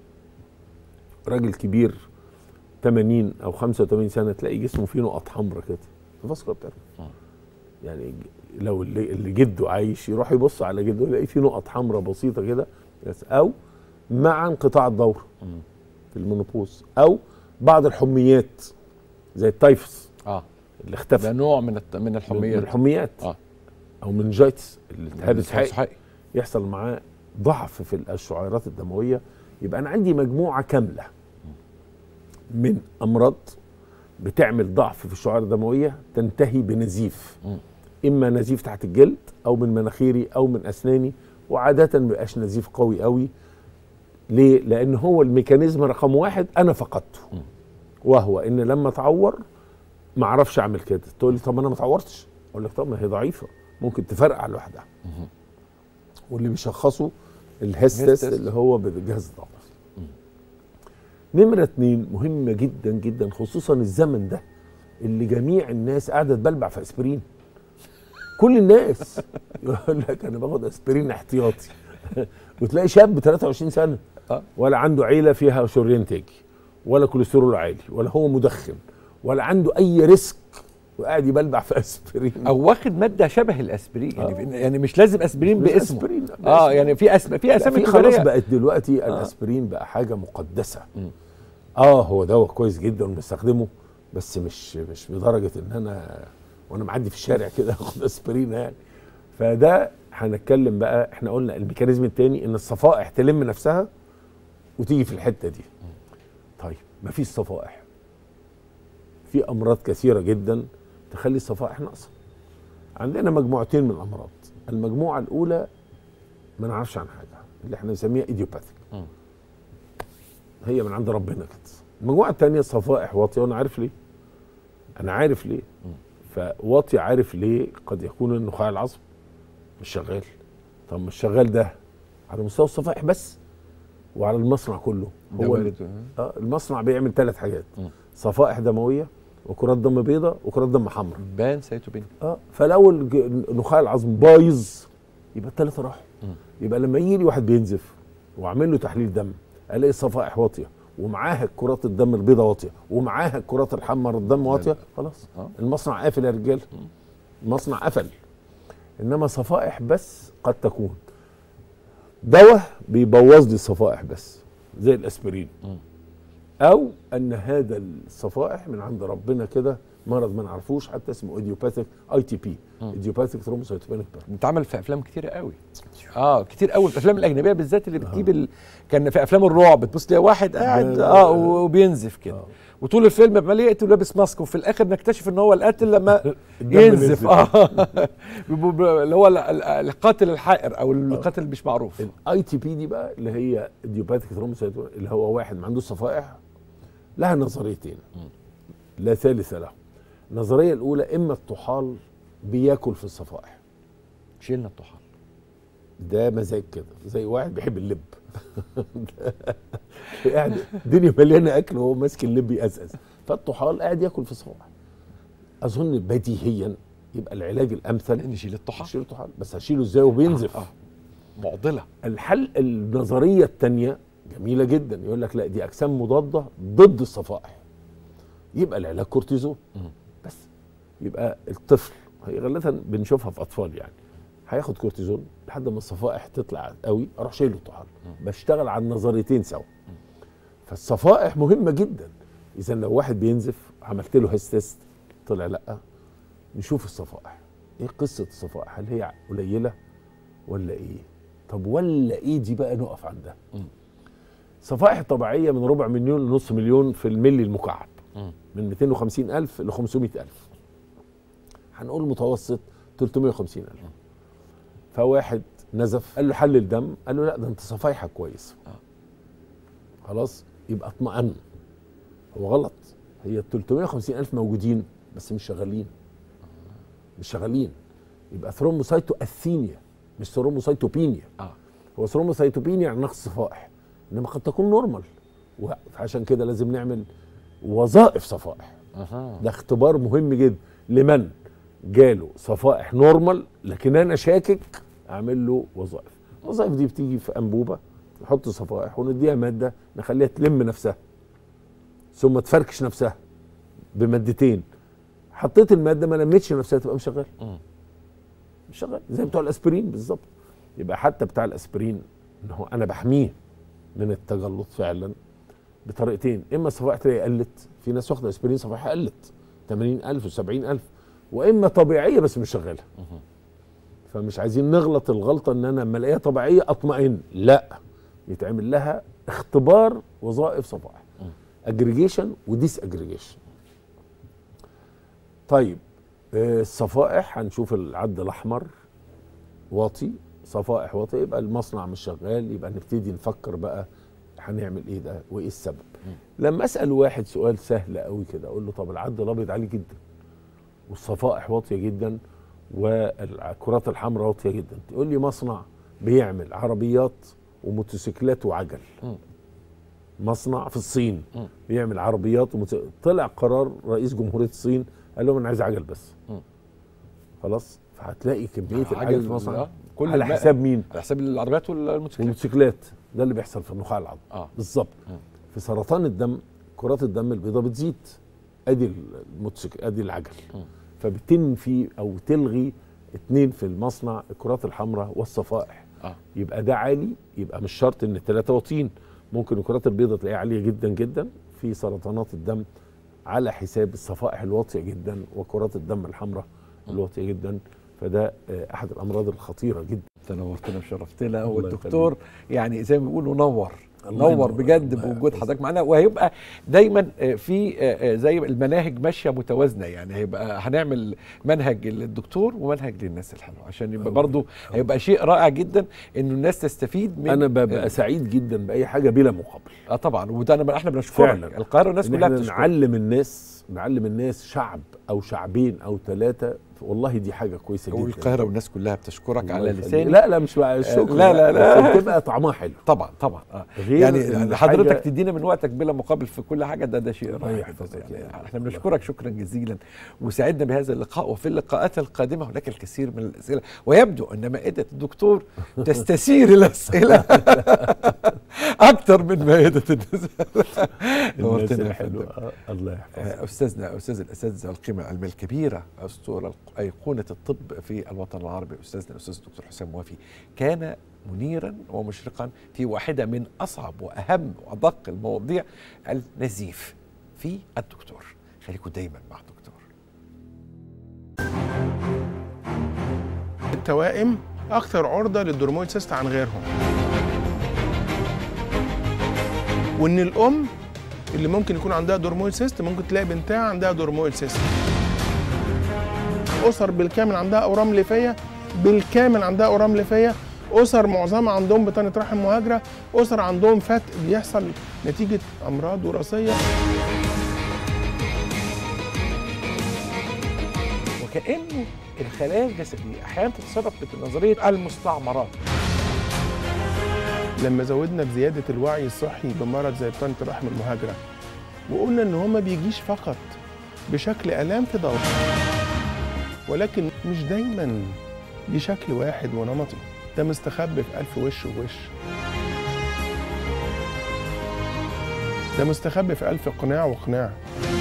راجل كبير 80 او 85 سنه تلاقي جسمه فيه نقط حمراء كده الفاسكولار بيربر يعني ج- لو اللي, اللي جده عايش يروح يبص على جده يلاقي فيه نقط حمراء بسيطه كده بس او مع انقطاع الدوره في المونوبوز او بعض الحميات زي التايفس اه اللي ده اختفى نوع من الت- من من الحميات الحميات اه او منجيتس الالتهاب الصحي الصحي يحصل معاه ضعف في الشعيرات الدمويه يبقى انا عندي مجموعه كامله من امراض بتعمل ضعف في الشعيره الدمويه تنتهي بنزيف اما نزيف تحت الجلد او من مناخيري او من اسناني وعاده ما بيبقاش نزيف قوي قوي ليه؟ لان هو الميكانيزم رقم واحد انا فقدته وهو ان لما اتعور ما اعرفش اعمل كده تقول لي طب انا ما اتعورتش اقول لك طب ما هي ضعيفه ممكن تفرقع لوحدها واللي بيشخصوا الهيس الهيس تيست تيست. اللي هو بالجهاز الضغط نمرة اتنين مهمة جدا جدا خصوصا الزمن ده اللي جميع الناس قاعدة تبلبع في اسبرين كل الناس يقول لك انا باخد اسبرين احتياطي وتلاقي شاب 23 سنة آه. ولا عنده عيلة فيها شريان تاجي ولا كوليسترول عالي ولا هو مدخن ولا عنده اي ريسك وقاعد يبلبع في اسبرين او واخد ماده شبه الاسبرين يعني يعني مش لازم اسبرين مش باسمه أسبرين، اه باسمه. يعني في اسم في لا، اسامي في خلاص تجارية. بقت دلوقتي الاسبرين بقى حاجه مقدسه اه هو دواء كويس جدا وبنستخدمه بس مش مش بدرجه ان انا وانا معدي في الشارع كده اخد اسبرين يعني فده هنتكلم بقى احنا قلنا الميكانيزم التاني ان الصفائح تلم نفسها وتيجي في الحته دي طيب مفيش صفائح في امراض كثيره جدا تخلي الصفائح ناقصه عندنا مجموعتين من الامراض المجموعه الاولى ما نعرفش عن حاجه اللي احنا بنسميها ايديوباثيك هي من عند ربنا كده المجموعه الثانيه صفائح واطيه وانا عارف ليه انا عارف ليه فواطي عارف ليه قد يكون النخاع العصب مش شغال طب مش شغال ده على مستوى الصفائح بس وعلى المصنع كله ده هو وارد. اه المصنع بيعمل ثلاث حاجات صفائح دمويه وكرات دم بيضاء وكرات دم حمراء بان سيتوبين اه فلو الج- نخاع العظم بايظ يبقى الثلاثه راحوا يبقى لما يجي لي واحد بينزف واعمل له تحليل دم الاقي الصفائح واطيه ومعاها كرات الدم البيضاء واطيه ومعاها الكرات الحمراء الدم واطيه خلاص آه. المصنع قافل يا رجاله المصنع قفل انما صفائح بس قد تكون دواء بيبوظ لي الصفائح بس زي الاسبرين او ان هذا الصفائح من عند ربنا كده مرض ما نعرفوش حتى اسمه ايديوباثيك اي تي بي ايديوباثيك ثرومبوسيتوبينيك بتتعمل في افلام كتير قوي اه كتير قوي الافلام الاجنبيه بالذات اللي بتجيب ال... كان في افلام الرعب تبص تلاقي واحد قاعد لا، اه لا. وبينزف كده آه. وطول الفيلم عمال يقتل لابس ماسك وفي الاخر نكتشف ان هو القاتل لما الدم ينزف نزل. اه بيبقوا ب- اللي هو ال- ال- القاتل الحائر او القاتل اللي مش معروف الاي تي بي دي بقى اللي هي ايديوباثيك ثرومبوسيتوبينيك اللي هو واحد ما عندوش صفائح لها نظريتين لا ثالث له النظريه الاولى اما الطحال بياكل في الصفائح شيلنا الطحال ده مزاج كده زي واحد بيحب اللب قاعد الدنيا مليانه اكل وهو ماسك اللب يقزقز فالطحال قاعد ياكل في الصفائح اظن بديهيا يبقى العلاج الامثل نشيل الطحال اشيل الطحال بس هشيله ازاي وبينزف آه. معضله الحل النظريه الثانيه جميله جدا يقول لك لا دي اجسام مضاده ضد الصفائح يبقى العلاج كورتيزون بس يبقى الطفل هي غالبا بنشوفها في اطفال يعني هياخد كورتيزون لحد ما الصفائح تطلع قوي اروح شايله الطحال بشتغل على النظريتين سوا فالصفائح مهمه جدا اذا لو واحد بينزف عملت له هيس تيست طلع لا نشوف الصفائح ايه قصه الصفائح هل هي قليله ولا ايه طب ولا ايه دي بقى نقف عندها صفائح طبيعيه من ربع مليون لنص مليون في الملي المكعب من 250 الف ل 500 الف هنقول متوسط 350 الف فواحد نزف قال له حلل دم قال له لا ده انت صفايحك كويس خلاص يبقى اطمئن هو غلط هي ال 350 الف موجودين بس مش شغالين مش شغالين يبقى ثرومبوسايتو اثينيا مش ثرومبوسايتوبينيا اه هو ثرومبوسايتوبينيا يعني نقص صفائح انما قد تكون نورمال وعشان كده لازم نعمل وظائف صفائح اها ده اختبار مهم جدا لمن جاله صفائح نورمال لكن انا شاكك اعمل له وظائف الوظائف دي بتيجي في انبوبه نحط صفائح ونديها ماده نخليها تلم نفسها ثم تفركش نفسها بمادتين حطيت الماده ما لمتش نفسها تبقى مش شغال مش شغال زي بتوع الاسبرين بالظبط يبقى حتى بتاع الاسبرين ان هو انا بحميه من التجلط فعلا بطريقتين اما الصفائح تلاقي قلت في ناس واخده اسبرين صفائحها قلت 80000 و70000 واما طبيعيه بس مش شغاله فمش عايزين نغلط الغلطه ان انا لما الاقيها طبيعيه اطمئن لا يتعمل لها اختبار وظائف صفائح اجريجيشن وديس اجريجيشن طيب آه، الصفائح هنشوف العد الاحمر واطي صفائح واطي يبقى المصنع مش شغال يبقى نبتدي نفكر بقى هنعمل ايه ده وايه السبب لما اسال واحد سؤال سهل قوي كده اقول له طب العد الابيض عالي جدا والصفائح واطيه جدا والكرات الحمراء واطيه جدا تقول لي مصنع بيعمل عربيات وموتوسيكلات وعجل مم. مصنع في الصين مم. بيعمل عربيات وموتو... طلع قرار رئيس جمهوريه الصين قال لهم انا عايز عجل بس مم. خلاص فهتلاقي كميه عجل العجل في مصر، آه. كل على الم- حساب مين على حساب العربيات والموتوسيكلات والموتوسيكلات ده اللي بيحصل في النخاع العظمي اه بالظبط مم. في سرطان الدم كرات الدم البيضاء بتزيد ادي الموتوسيكل ادي العجل مم. فبتنفي او تلغي اتنين في المصنع الكرات الحمراء والصفائح اه يبقى ده عالي يبقى مش شرط ان الثلاثه واطيين ممكن الكرات البيضاء تلاقيها عاليه جدا جدا في سرطانات الدم على حساب الصفائح الواطيه جدا وكرات الدم الحمراء الواطيه جدا فده آه، احد الامراض الخطيره جدا انت نورتنا وشرفتنا الله والدكتور يعني زي ما بيقولوا نور الله نور ينور. بجد الله بوجود يحفظك. حضرتك معانا وهيبقى دايما آه، في آه، آه، زي المناهج ماشيه متوازنه يعني هيبقى هنعمل منهج للدكتور ومنهج للناس الحلوه عشان يبقى برضه هيبقى شيء رائع جدا انه الناس تستفيد من انا ببقى آه، سعيد جدا باي حاجه بلا مقابل اه طبعا وده انا احنا بنشكرك فعلا. القاهره والناس إن كلها احنا بتشكرك نعلم الناس نعلم الناس شعب او شعبين او ثلاثه والله دي حاجه كويسه جدا والقاهره والناس كلها بتشكرك الله على يخليك. لساني لا لا مش بقى الشكر لا، لا، لا. بس بتبقى طعمها حلو طبعا طبعا آه. غير يعني إن حضرتك حاجة- تدينا من وقتك بلا مقابل في كل حاجه ده ده شيء الله رائع يحفظك جداً يا يعني رب. احنا بنشكرك شكرا جزيلا وسعدنا بهذا اللقاء وفي اللقاءات القادمه هناك الكثير من الاسئله ويبدو ان مائده الدكتور تستثير الاسئله اكثر من مائده الناس الناس نورتنا يا الحلوه فندم. آه، الله يحفظك آه، استاذنا استاذ الاساتذه القيمه العلميه الكبيره اسطوره ايقونه الطب في الوطن العربي استاذنا الاستاذ الدكتور حسام وافي كان منيرا ومشرقا في واحده من اصعب واهم وادق المواضيع النزيف في الدكتور خليكم دايما مع الدكتور التوائم اكثر عرضه للدرمويد سيست عن غيرهم وان الام اللي ممكن يكون عندها درمويد سيست ممكن تلاقي بنتها عندها درمويد سيست اسر بالكامل عندها اورام ليفيه بالكامل عندها اورام ليفيه اسر معظمها عندهم بطانه رحم مهاجره اسر عندهم فتق بيحصل نتيجه امراض وراثيه وكانه الخلايا الجسديه احيانا تتصرف بنظريه المستعمرات لما زودنا بزيادة الوعي الصحي بمرض زي بطانة الرحم المهاجرة وقلنا إن هو ما بيجيش فقط بشكل آلام في ضوء ولكن مش دايما ليه شكل واحد ونمطي ده مستخبي في ألف وش ووش ده مستخبي في ألف قناع وقناع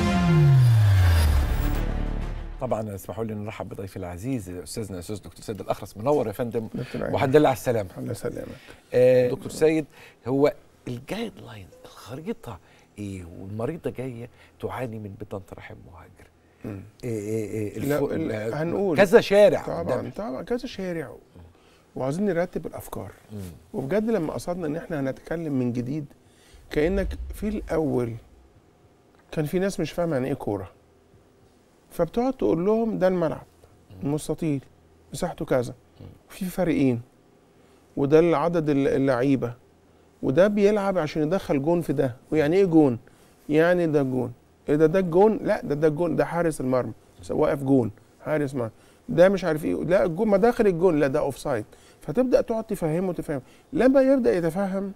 طبعا اسمحوا لي نرحب بضيفي العزيز استاذنا الاستاذ دكتور سيد الاخرس منور يا فندم دكتور عيني. وحمد لله على السلامه الله يسلمك آه دكتور سيد هو الجايد لاين الخريطه ايه والمريضه جايه تعاني من بطانه رحم مهاجر مم. إيه إيه إيه لا، الفوق- ال- آه، هنقول. كذا شارع طبعا قدامك. طبعا كذا شارع وعاوزين نرتب الافكار وبجد لما قصدنا ان احنا هنتكلم من جديد كانك في الاول كان في ناس مش فاهمه يعني ايه كوره فبتقعد تقول لهم ده الملعب المستطيل مساحته كذا في فريقين وده عدد الل- اللعيبه وده بيلعب عشان يدخل جون في ده ويعني ايه جون يعني ده جون ايه ده ده الجون لا ده ده الجون ده حارس المرمى واقف جون حارس مرمى ده مش عارف ايه لا الجون ما داخل الجون لا ده اوف سايد فتبدا تقعد تفهمه تفهم لما يبدا يتفهم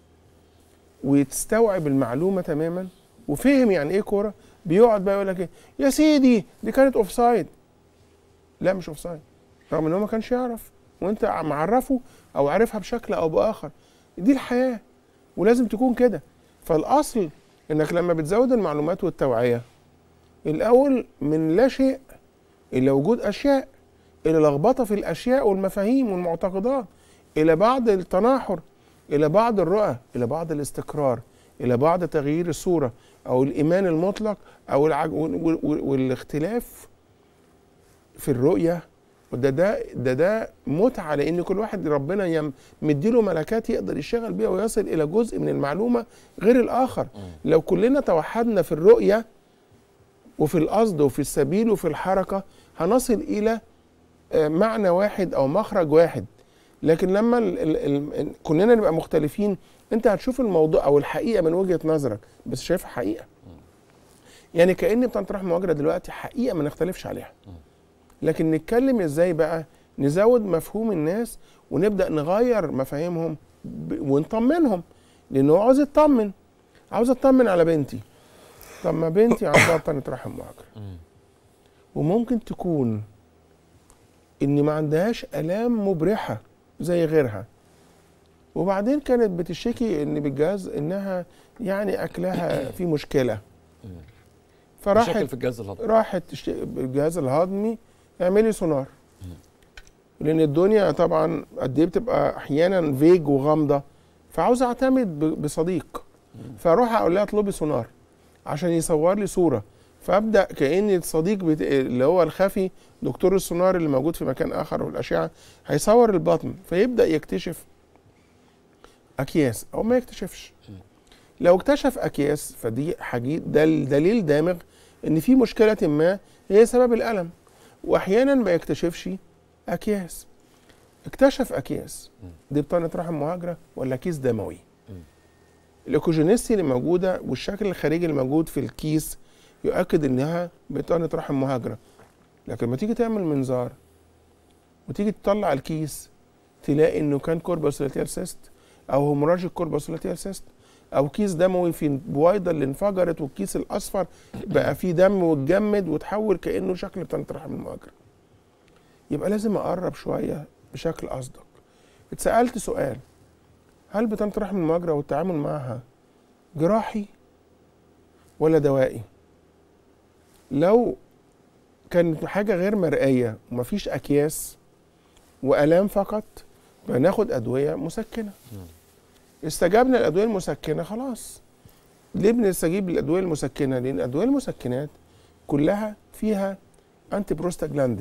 وتستوعب المعلومه تماما وفهم يعني ايه كوره بيقعد بقى يقول لك ايه يا سيدي دي كانت اوف سايد لا مش اوف سايد رغم ان هو ما كانش يعرف وانت معرفه او عارفها بشكل او باخر دي الحياه ولازم تكون كده فالاصل انك لما بتزود المعلومات والتوعيه الاول من لا شيء الى وجود اشياء الى لخبطه في الاشياء والمفاهيم والمعتقدات الى بعض التناحر الى بعض الرؤى الى بعض الاستقرار الى بعض تغيير الصوره او الايمان المطلق او العج... وال... وال... والاختلاف في الرؤيه وده ده ده ده متعه لان كل واحد ربنا يم مديله ملكات يقدر يشتغل بيها ويصل الى جزء من المعلومه غير الاخر لو كلنا توحدنا في الرؤيه وفي القصد وفي السبيل وفي الحركه هنصل الى آه، معنى واحد او مخرج واحد لكن لما ال ال ال كلنا نبقى مختلفين انت هتشوف الموضوع او الحقيقه من وجهه نظرك بس شايفها حقيقه يعني كان بتاعت رحم المهاجره دلوقتي حقيقه ما نختلفش عليها لكن نتكلم ازاي بقى نزود مفهوم الناس ونبدا نغير مفاهيمهم ب- ونطمنهم لان هو عاوز يطمن عاوز اطمن على بنتي طب ما بنتي عندها بطانه رحم مهاجره وممكن تكون ان ما عندهاش الام مبرحه زي غيرها وبعدين كانت بتشتكي ان بالجهاز انها يعني اكلها في مشكله فراحت مشاكل في الجهاز الهضمي راحت تشت- بالجهاز الهضمي اعملي سونار لان الدنيا طبعا قد ايه بتبقى احيانا فيج وغامضه فعاوز اعتمد ب- بصديق فاروح اقول لها اطلبي سونار عشان يصور لي صوره فابدا كان الصديق بت... اللي هو الخفي دكتور السونار اللي موجود في مكان اخر والاشعه هيصور البطن فيبدا يكتشف اكياس او ما يكتشفش لو اكتشف اكياس فدي حاجه ده دليل دامغ ان في مشكله ما هي سبب الالم واحيانا ما يكتشفش اكياس اكتشف اكياس دي بطانه رحم مهاجره ولا كيس دموي الايكوجينيستي اللي موجوده والشكل الخارجي اللي موجود في الكيس يؤكد انها بطانه رحم مهاجره لكن لما تيجي تعمل منظار وتيجي تطلع الكيس تلاقي انه كان كوربوسولاتيال سيست او هيموراجيك كوربوسولاتيال سيست او كيس دموي في البويضه اللي انفجرت والكيس الاصفر بقى فيه دم واتجمد وتحول كانه شكل بطانه رحم المهاجره يبقى لازم اقرب شويه بشكل اصدق اتسالت سؤال هل بطانه رحم المهاجره والتعامل معها جراحي ولا دوائي لو كانت حاجه غير مرئيه ومفيش اكياس والام فقط بناخد ادويه مسكنه استجبنا الادويه المسكنه خلاص ليه بنستجيب للادويه المسكنه لان الادويه المسكنات كلها فيها انتي بروستاجلاندين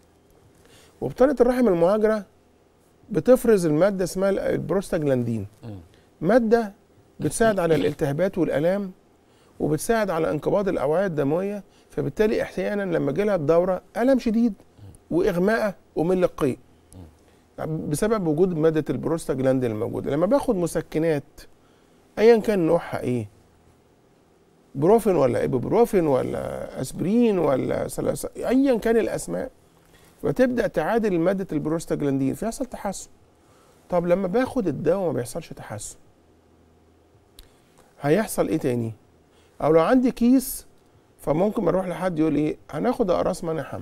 وبطانه الرحم المهاجره بتفرز الماده اسمها البروستاجلاندين ماده بتساعد على الالتهابات والالام وبتساعد على انقباض الاوعيه الدمويه فبالتالي احيانا لما جالها الدوره الم شديد واغماء ومن القيء بسبب وجود ماده البروستاجلاندين الموجوده لما باخد مسكنات ايا كان نوعها ايه بروفين ولا ايبوبروفين ولا اسبرين ولا سلاس ايا كان الاسماء وتبدا تعادل ماده البروستاجلاندين فيحصل تحسن طب لما باخد الدواء ما بيحصلش تحسن هيحصل ايه تاني او لو عندي كيس فممكن اروح لحد يقول ايه هناخد اقراص منع حمل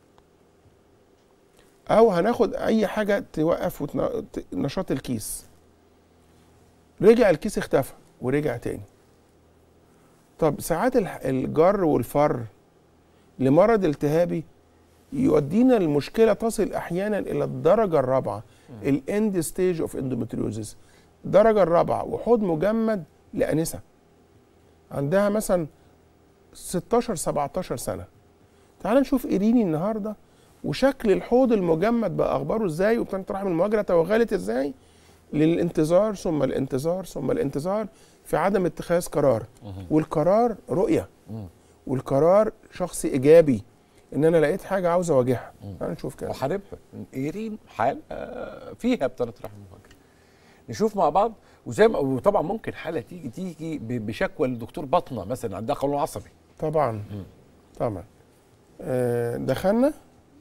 او هناخد اي حاجه توقف وتن- ت- نشاط الكيس رجع الكيس اختفى ورجع تاني طب ساعات الح- الجر والفر لمرض التهابي يودينا المشكله تصل احيانا الى الدرجه الرابعه الاند ستيج اوف اندومتريوزس الدرجه الرابعه وحوض مجمد لانسه عندها مثلا 16 17 سنه تعال نشوف ايريني النهارده وشكل الحوض المجمد بقى اخباره ازاي وبتاعت رحم المهاجره توغلت ازاي للانتظار ثم الانتظار ثم الانتظار في عدم اتخاذ قرار والقرار رؤيه والقرار شخص ايجابي ان انا لقيت حاجه عاوز اواجهها تعال نشوف كده وحاربها ايرين حال آه، فيها بطانه رحم المهاجر نشوف مع بعض وزي ما وطبعا ممكن حاله تيجي تيجي ب- بشكوى لدكتور بطنه مثلا عندها قولون عصبي طبعا طبعا آه، دخلنا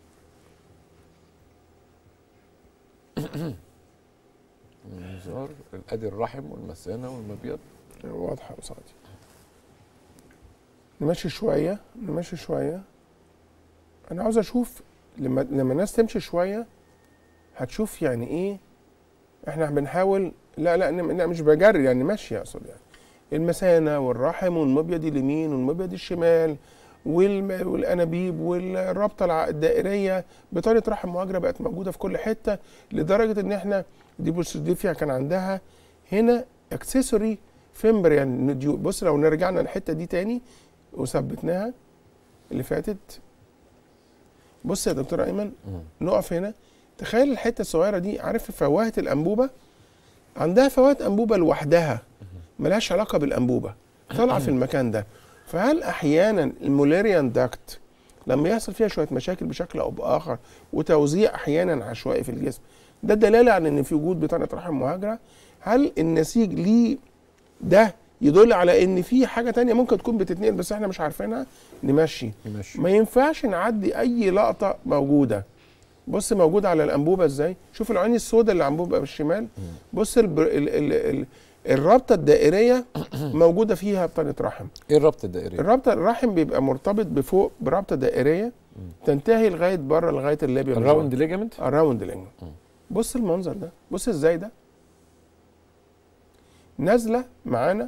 المنظار ادي الرحم والمثانه والمبيض واضحه قصادي نمشي شويه نمشي شويه انا عاوز اشوف لما لما الناس تمشي شويه هتشوف يعني ايه احنا بنحاول لا لا ن- لا مش بجري يعني ماشي اقصد يعني المثانه والرحم والمبيض اليمين والمبيض الشمال والم- والانابيب والرابطه الع- الدائريه بطانه رحم مهاجره بقت موجوده في كل حته لدرجه ان احنا دي بص دي فيها كان عندها هنا اكسسوري فيمبريان نديو بص لو رجعنا الحته دي تاني وثبتناها اللي فاتت بص يا دكتور ايمن نقف هنا تخيل الحته الصغيره دي عارف فوهه الانبوبه عندها فوهه انبوبه لوحدها ملهاش علاقه بالانبوبه طالعه في المكان ده فهل احيانا المولاريان داكت لما يحصل فيها شويه مشاكل بشكل او باخر وتوزيع احيانا عشوائي في الجسم ده دلاله على ان في وجود بطانه رحم مهاجره هل النسيج ليه ده يدل على ان في حاجه تانية ممكن تكون بتتنقل بس احنا مش عارفينها نمشي ماشي ما ينفعش نعدي اي لقطه موجوده بص موجود على الانبوبه ازاي شوف العين السوداء اللي على الانبوبه بالشمال بص البر... ال... ال... ال... الرابطه الدائريه موجوده فيها بطانه رحم ايه الربط الدائري؟ الرابطه الرحم بيبقى مرتبط بفوق برابطه دائريه تنتهي لغايه بره لغايه الليبيا الراوند ليجامنت الراوند لينج بص المنظر ده بص ازاي ده نازله معانا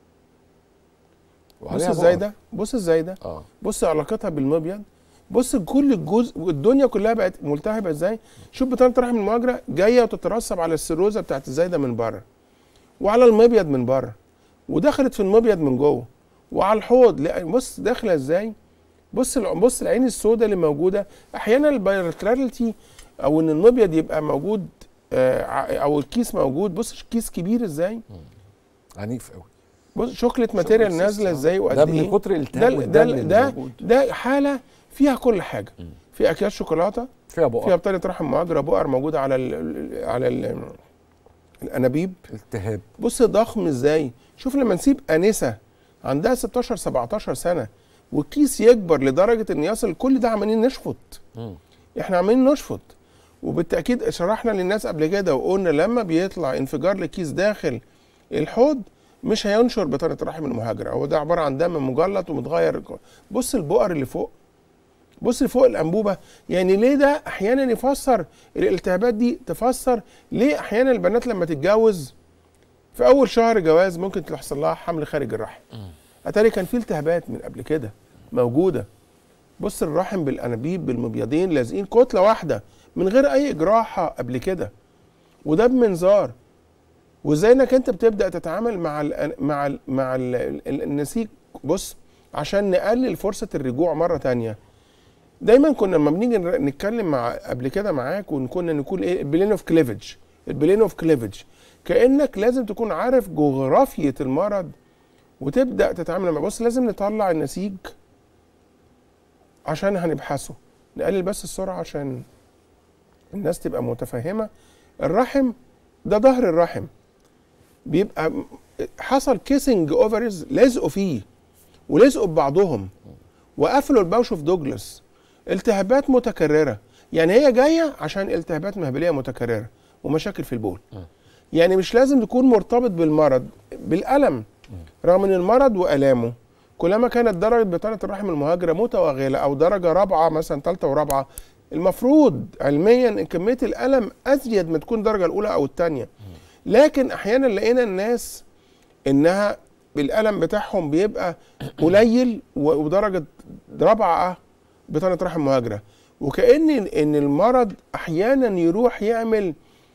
بص وعليها ازاي بقر. ده بص ازاي ده اه بص علاقتها بالمبيض بص كل الجزء الدنيا كلها بقت ملتهبه ازاي شوف بطانه رحم المهاجره جايه وتترسب على السيروزه بتاعت الزايده من بره وعلى المبيض من بره ودخلت في المبيض من جوه وعلى الحوض لا بص داخله ازاي بص الع- بص العين السوداء اللي موجوده احيانا البايلاتراليتي او ان المبيض يبقى موجود آه، ع- او الكيس موجود بص الكيس كبير ازاي عنيف قوي بص شوكليت ماتيريال نازله ازاي وقد ده ايه من كتر ده الالتهاب ده والدم اللي ده, موجود. ده حاله فيها كل حاجه في اكياس شوكولاته فيها فيها بقر بطانه رحم مهاجره بؤر موجوده على ال على ال الانابيب التهاب بص ضخم ازاي شوف لما نسيب انسه عندها 16 17 سنه والكيس يكبر لدرجه ان يصل كل ده عمالين نشفط مم. احنا عمالين نشفط وبالتاكيد شرحنا للناس قبل كده وقلنا لما بيطلع انفجار لكيس داخل الحوض مش هينشر بطانه رحم المهاجره هو ده عباره عن دم مجلط ومتغير بص البؤر اللي فوق بص اللي فوق الانبوبه يعني ليه ده احيانا يفسر الالتهابات دي تفسر ليه احيانا البنات لما تتجوز في اول شهر جواز ممكن تحصل لها حمل خارج الرحم اتاري كان في التهابات من قبل كده موجوده بص الرحم بالانابيب بالمبيضين لازقين كتله واحده من غير اي جراحه قبل كده وده بمنظار وازاي انك انت بتبدا تتعامل مع ال مع ال مع ال ال النسيج بص عشان نقلل فرصه الرجوع مره تانية دايما كنا لما بنيجي نر- نتكلم مع قبل كده معاك وكنا نقول ايه البلين اوف كليفج البلين اوف كليفج كانك لازم تكون عارف جغرافيه المرض وتبدا تتعامل معاه بص لازم نطلع النسيج عشان هنبحثه نقلل بس السرعه عشان الناس تبقى متفهمه الرحم ده ظهر الرحم بيبقى م- حصل كيسنج اوفرز لزقوا فيه ولزقوا ببعضهم وقفلوا الباوش اوف دوجلاس التهابات متكرره يعني هي جايه عشان التهابات مهبليه متكرره ومشاكل في البول يعني مش لازم تكون مرتبط بالمرض بالالم رغم ان المرض والامه كلما كانت درجه بطانه الرحم المهاجره متوغله او درجه رابعه مثلا ثالثه ورابعه المفروض علميا ان كميه الالم ازيد ما تكون الدرجه الاولى او الثانيه لكن احيانا لقينا الناس انها الالم بتاعهم بيبقى قليل و- ودرجه رابعه بطانه رحم مهاجره وكان ان المرض احيانا يروح يعمل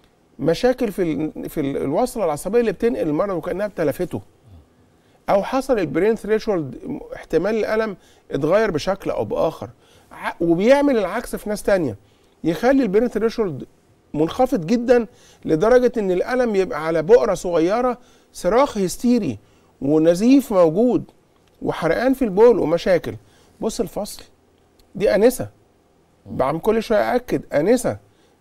مشاكل في ال في ال- الوصله العصبيه اللي بتنقل المرض وكانها بتلفته او حصل البرين ثريشولد احتمال الالم اتغير بشكل او باخر ع- وبيعمل العكس في ناس تانية يخلي البرين ثريشولد منخفض جدا لدرجه ان الالم يبقى على بؤره صغيره صراخ هستيري ونزيف موجود وحرقان في البول ومشاكل بص الفصل دي انسه بعمل كل شويه اكد انسه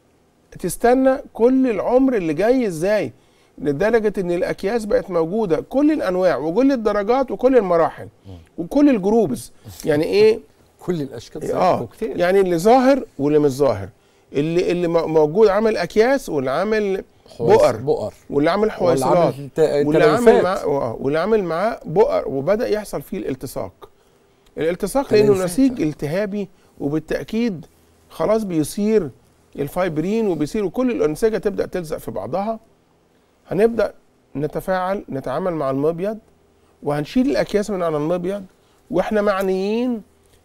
تستنى كل العمر اللي جاي ازاي لدرجه ان الاكياس بقت موجوده كل الانواع وكل الدرجات وكل المراحل وكل الجروبز يعني ايه كل الاشكال زي اه الكوكتيل يعني اللي ظاهر واللي مش ظاهر اللي اللي م- موجود عامل اكياس واللي عامل حويص- بؤر بؤر واللي عامل واللي حويصلات عامل ت- واللي عامل تلوثات. معاه آه، واللي عامل معاه بؤر وبدا يحصل فيه الالتصاق الالتصاق لانه تلوثات. نسيج التهابي وبالتاكيد خلاص بيصير الفايبرين وبيصير وكل الانسجه تبدا تلزق في بعضها هنبدا نتفاعل نتعامل مع المبيض وهنشيل الاكياس من على المبيض واحنا معنيين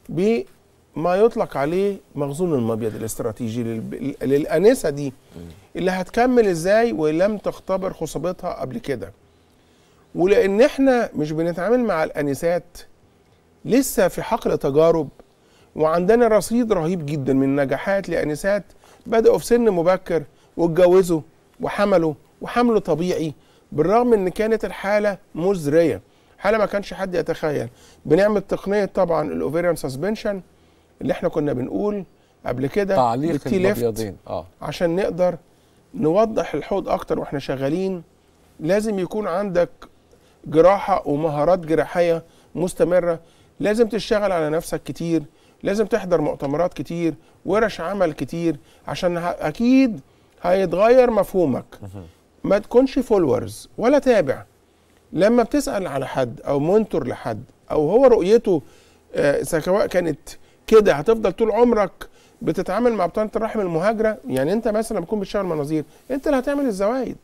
بما يطلق عليه مخزون المبيض الاستراتيجي للب- للانسه دي اللي هتكمل ازاي ولم تختبر خصوبتها قبل كده ولان احنا مش بنتعامل مع الانسات لسه في حقل تجارب وعندنا رصيد رهيب جدا من نجاحات لانسات بداوا في سن مبكر واتجوزوا وحملوا وحملوا طبيعي بالرغم ان كانت الحاله مزريه حاله ما كانش حد يتخيل بنعمل تقنيه طبعا الاوفيريان سسبنشن اللي احنا كنا بنقول قبل كده تعليق بالتي ليفت المبيضين اه عشان نقدر نوضح الحوض اكتر واحنا شغالين لازم يكون عندك جراحه ومهارات جراحيه مستمره لازم تشتغل على نفسك كتير لازم تحضر مؤتمرات كتير ورش عمل كتير عشان ه- اكيد هيتغير مفهومك ما تكونش فولورز ولا تابع لما بتسال على حد او منتور لحد او هو رؤيته آه، سواء كانت كده هتفضل طول عمرك بتتعامل مع بطانه الرحم المهاجره يعني انت مثلا بتكون بتشتغل مناظير انت اللي هتعمل الزوايد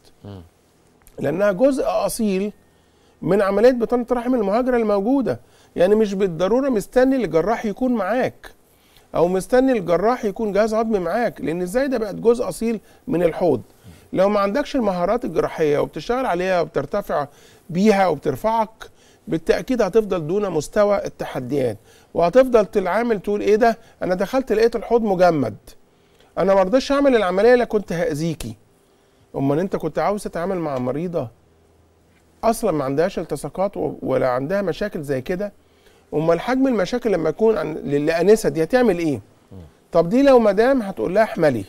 لانها جزء اصيل من عمليه بطانه الرحم المهاجره الموجوده يعني مش بالضروره مستني الجراح يكون معاك او مستني الجراح يكون جهاز هضمي معاك لان ازاي ده بقت جزء اصيل من الحوض لو ما عندكش المهارات الجراحيه وبتشتغل عليها وبترتفع بيها وبترفعك بالتاكيد هتفضل دون مستوى التحديات وهتفضل تتعامل تقول ايه ده انا دخلت لقيت الحوض مجمد انا ما رضيتش اعمل العمليه اللي كنت هاذيكي امال انت كنت عاوز تتعامل مع مريضه اصلا ما عندهاش التصاقات و- ولا عندها مشاكل زي كده امال حجم المشاكل لما يكون عن للانسه دي هتعمل ايه طب دي لو مدام هتقول لها احملي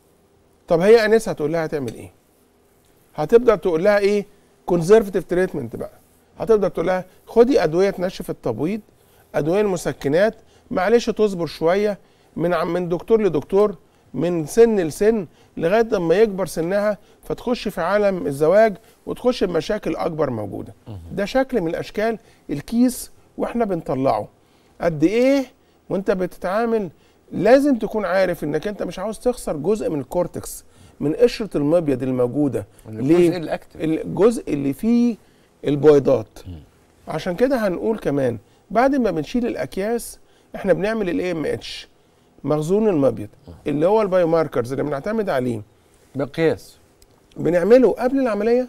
طب هي انسه هتقول لها هتعمل ايه هتبدا تقول لها ايه كونزرفتيف تريتمنت بقى هتبدا تقول لها خدي ادويه تنشف التبويض ادويه المسكنات معلش تصبر شويه من عم من دكتور لدكتور من سن لسن لغايه لما يكبر سنها فتخش في عالم الزواج وتخش بمشاكل اكبر موجوده ده شكل من الاشكال الكيس واحنا بنطلعه قد ايه وانت بتتعامل لازم تكون عارف انك انت مش عاوز تخسر جزء من الكورتكس من قشره المبيض الموجوده الجزء الاكتف الجزء اللي فيه البويضات عشان كده هنقول كمان بعد ما بنشيل الاكياس احنا بنعمل الاي ام اتش مخزون المبيض اللي هو البايو ماركرز اللي بنعتمد عليه مقياس بنعمله قبل العمليه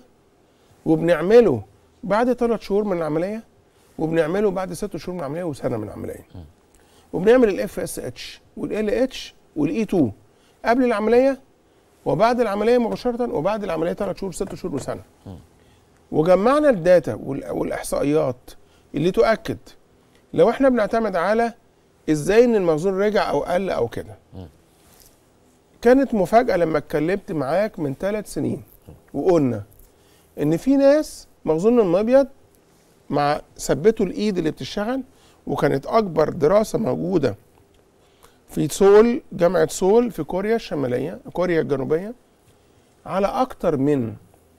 وبنعمله بعد ثلاث شهور من العمليه وبنعمله بعد ست شهور من العمليه وسنه من العمليه وبنعمل الاف اس اتش والال اتش والاي 2 قبل العمليه وبعد العمليه مباشره وبعد العمليه ثلاث شهور ست شهور وسنه وجمعنا الداتا وال- والاحصائيات اللي تؤكد لو احنا بنعتمد على ازاي ان المخزون رجع او قل او كده كانت مفاجاه لما اتكلمت معاك من ثلاث سنين وقلنا ان في ناس مخزون المبيض مع ثبتوا الايد اللي بتشتغل وكانت اكبر دراسه موجوده في سول جامعه سول في كوريا الشماليه كوريا الجنوبيه على اكتر من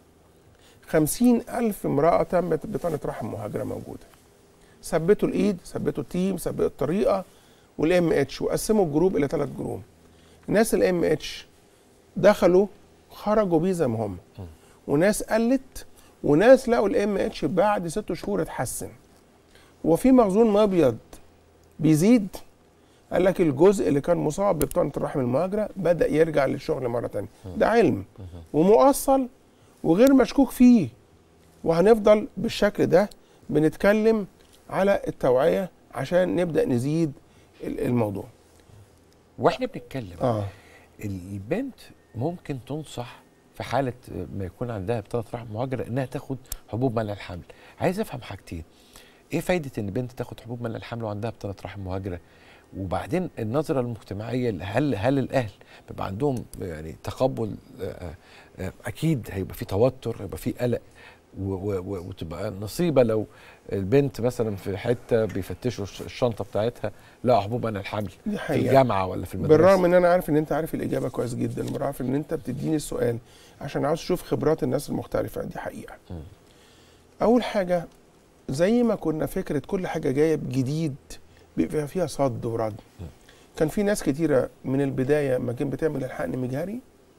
خمسين ألف امرأة تمت بطانة رحم مهاجرة موجودة ثبتوا الإيد ثبتوا التيم ثبتوا الطريقة والام اتش وقسموا الجروب إلى ثلاث جروب ناس الام اتش دخلوا خرجوا بيه زي ما هم وناس قلت وناس لقوا الام اتش بعد ست شهور اتحسن وفي مخزون مبيض بيزيد قال لك الجزء اللي كان مصاب ببطانة الرحم المهاجرة بدأ يرجع للشغل مرة تانية ده علم ومؤصل وغير مشكوك فيه وهنفضل بالشكل ده بنتكلم على التوعية عشان نبدأ نزيد ال- الموضوع واحنا بنتكلم اه البنت ممكن تنصح في حاله ما يكون عندها بطانه رحم مهاجره انها تاخد حبوب منع الحمل عايز افهم حاجتين ايه فايده ان بنت تاخد حبوب منع الحمل وعندها بطانه رحم مهاجره وبعدين النظره المجتمعيه هل هل الاهل بيبقى عندهم يعني تقبل آه، آه، اكيد هيبقى في توتر هيبقى في قلق و- و- و- وتبقى نصيبه لو البنت مثلا في حته بيفتشوا الش- الشنطه بتاعتها لا حبوب منع الحمل دي في حقيقة الجامعه ولا في المدرسه بالرغم ان انا عارف ان انت عارف الاجابه كويس جدا وعارف ان انت بتديني السؤال عشان عاوز اشوف خبرات الناس المختلفه دي حقيقه اول حاجه زي ما كنا فكره كل حاجه جايه بجديد بيبقى فيها صد ورد كان في ناس كتيره من البدايه ما كان بتعمل الحقن مجهري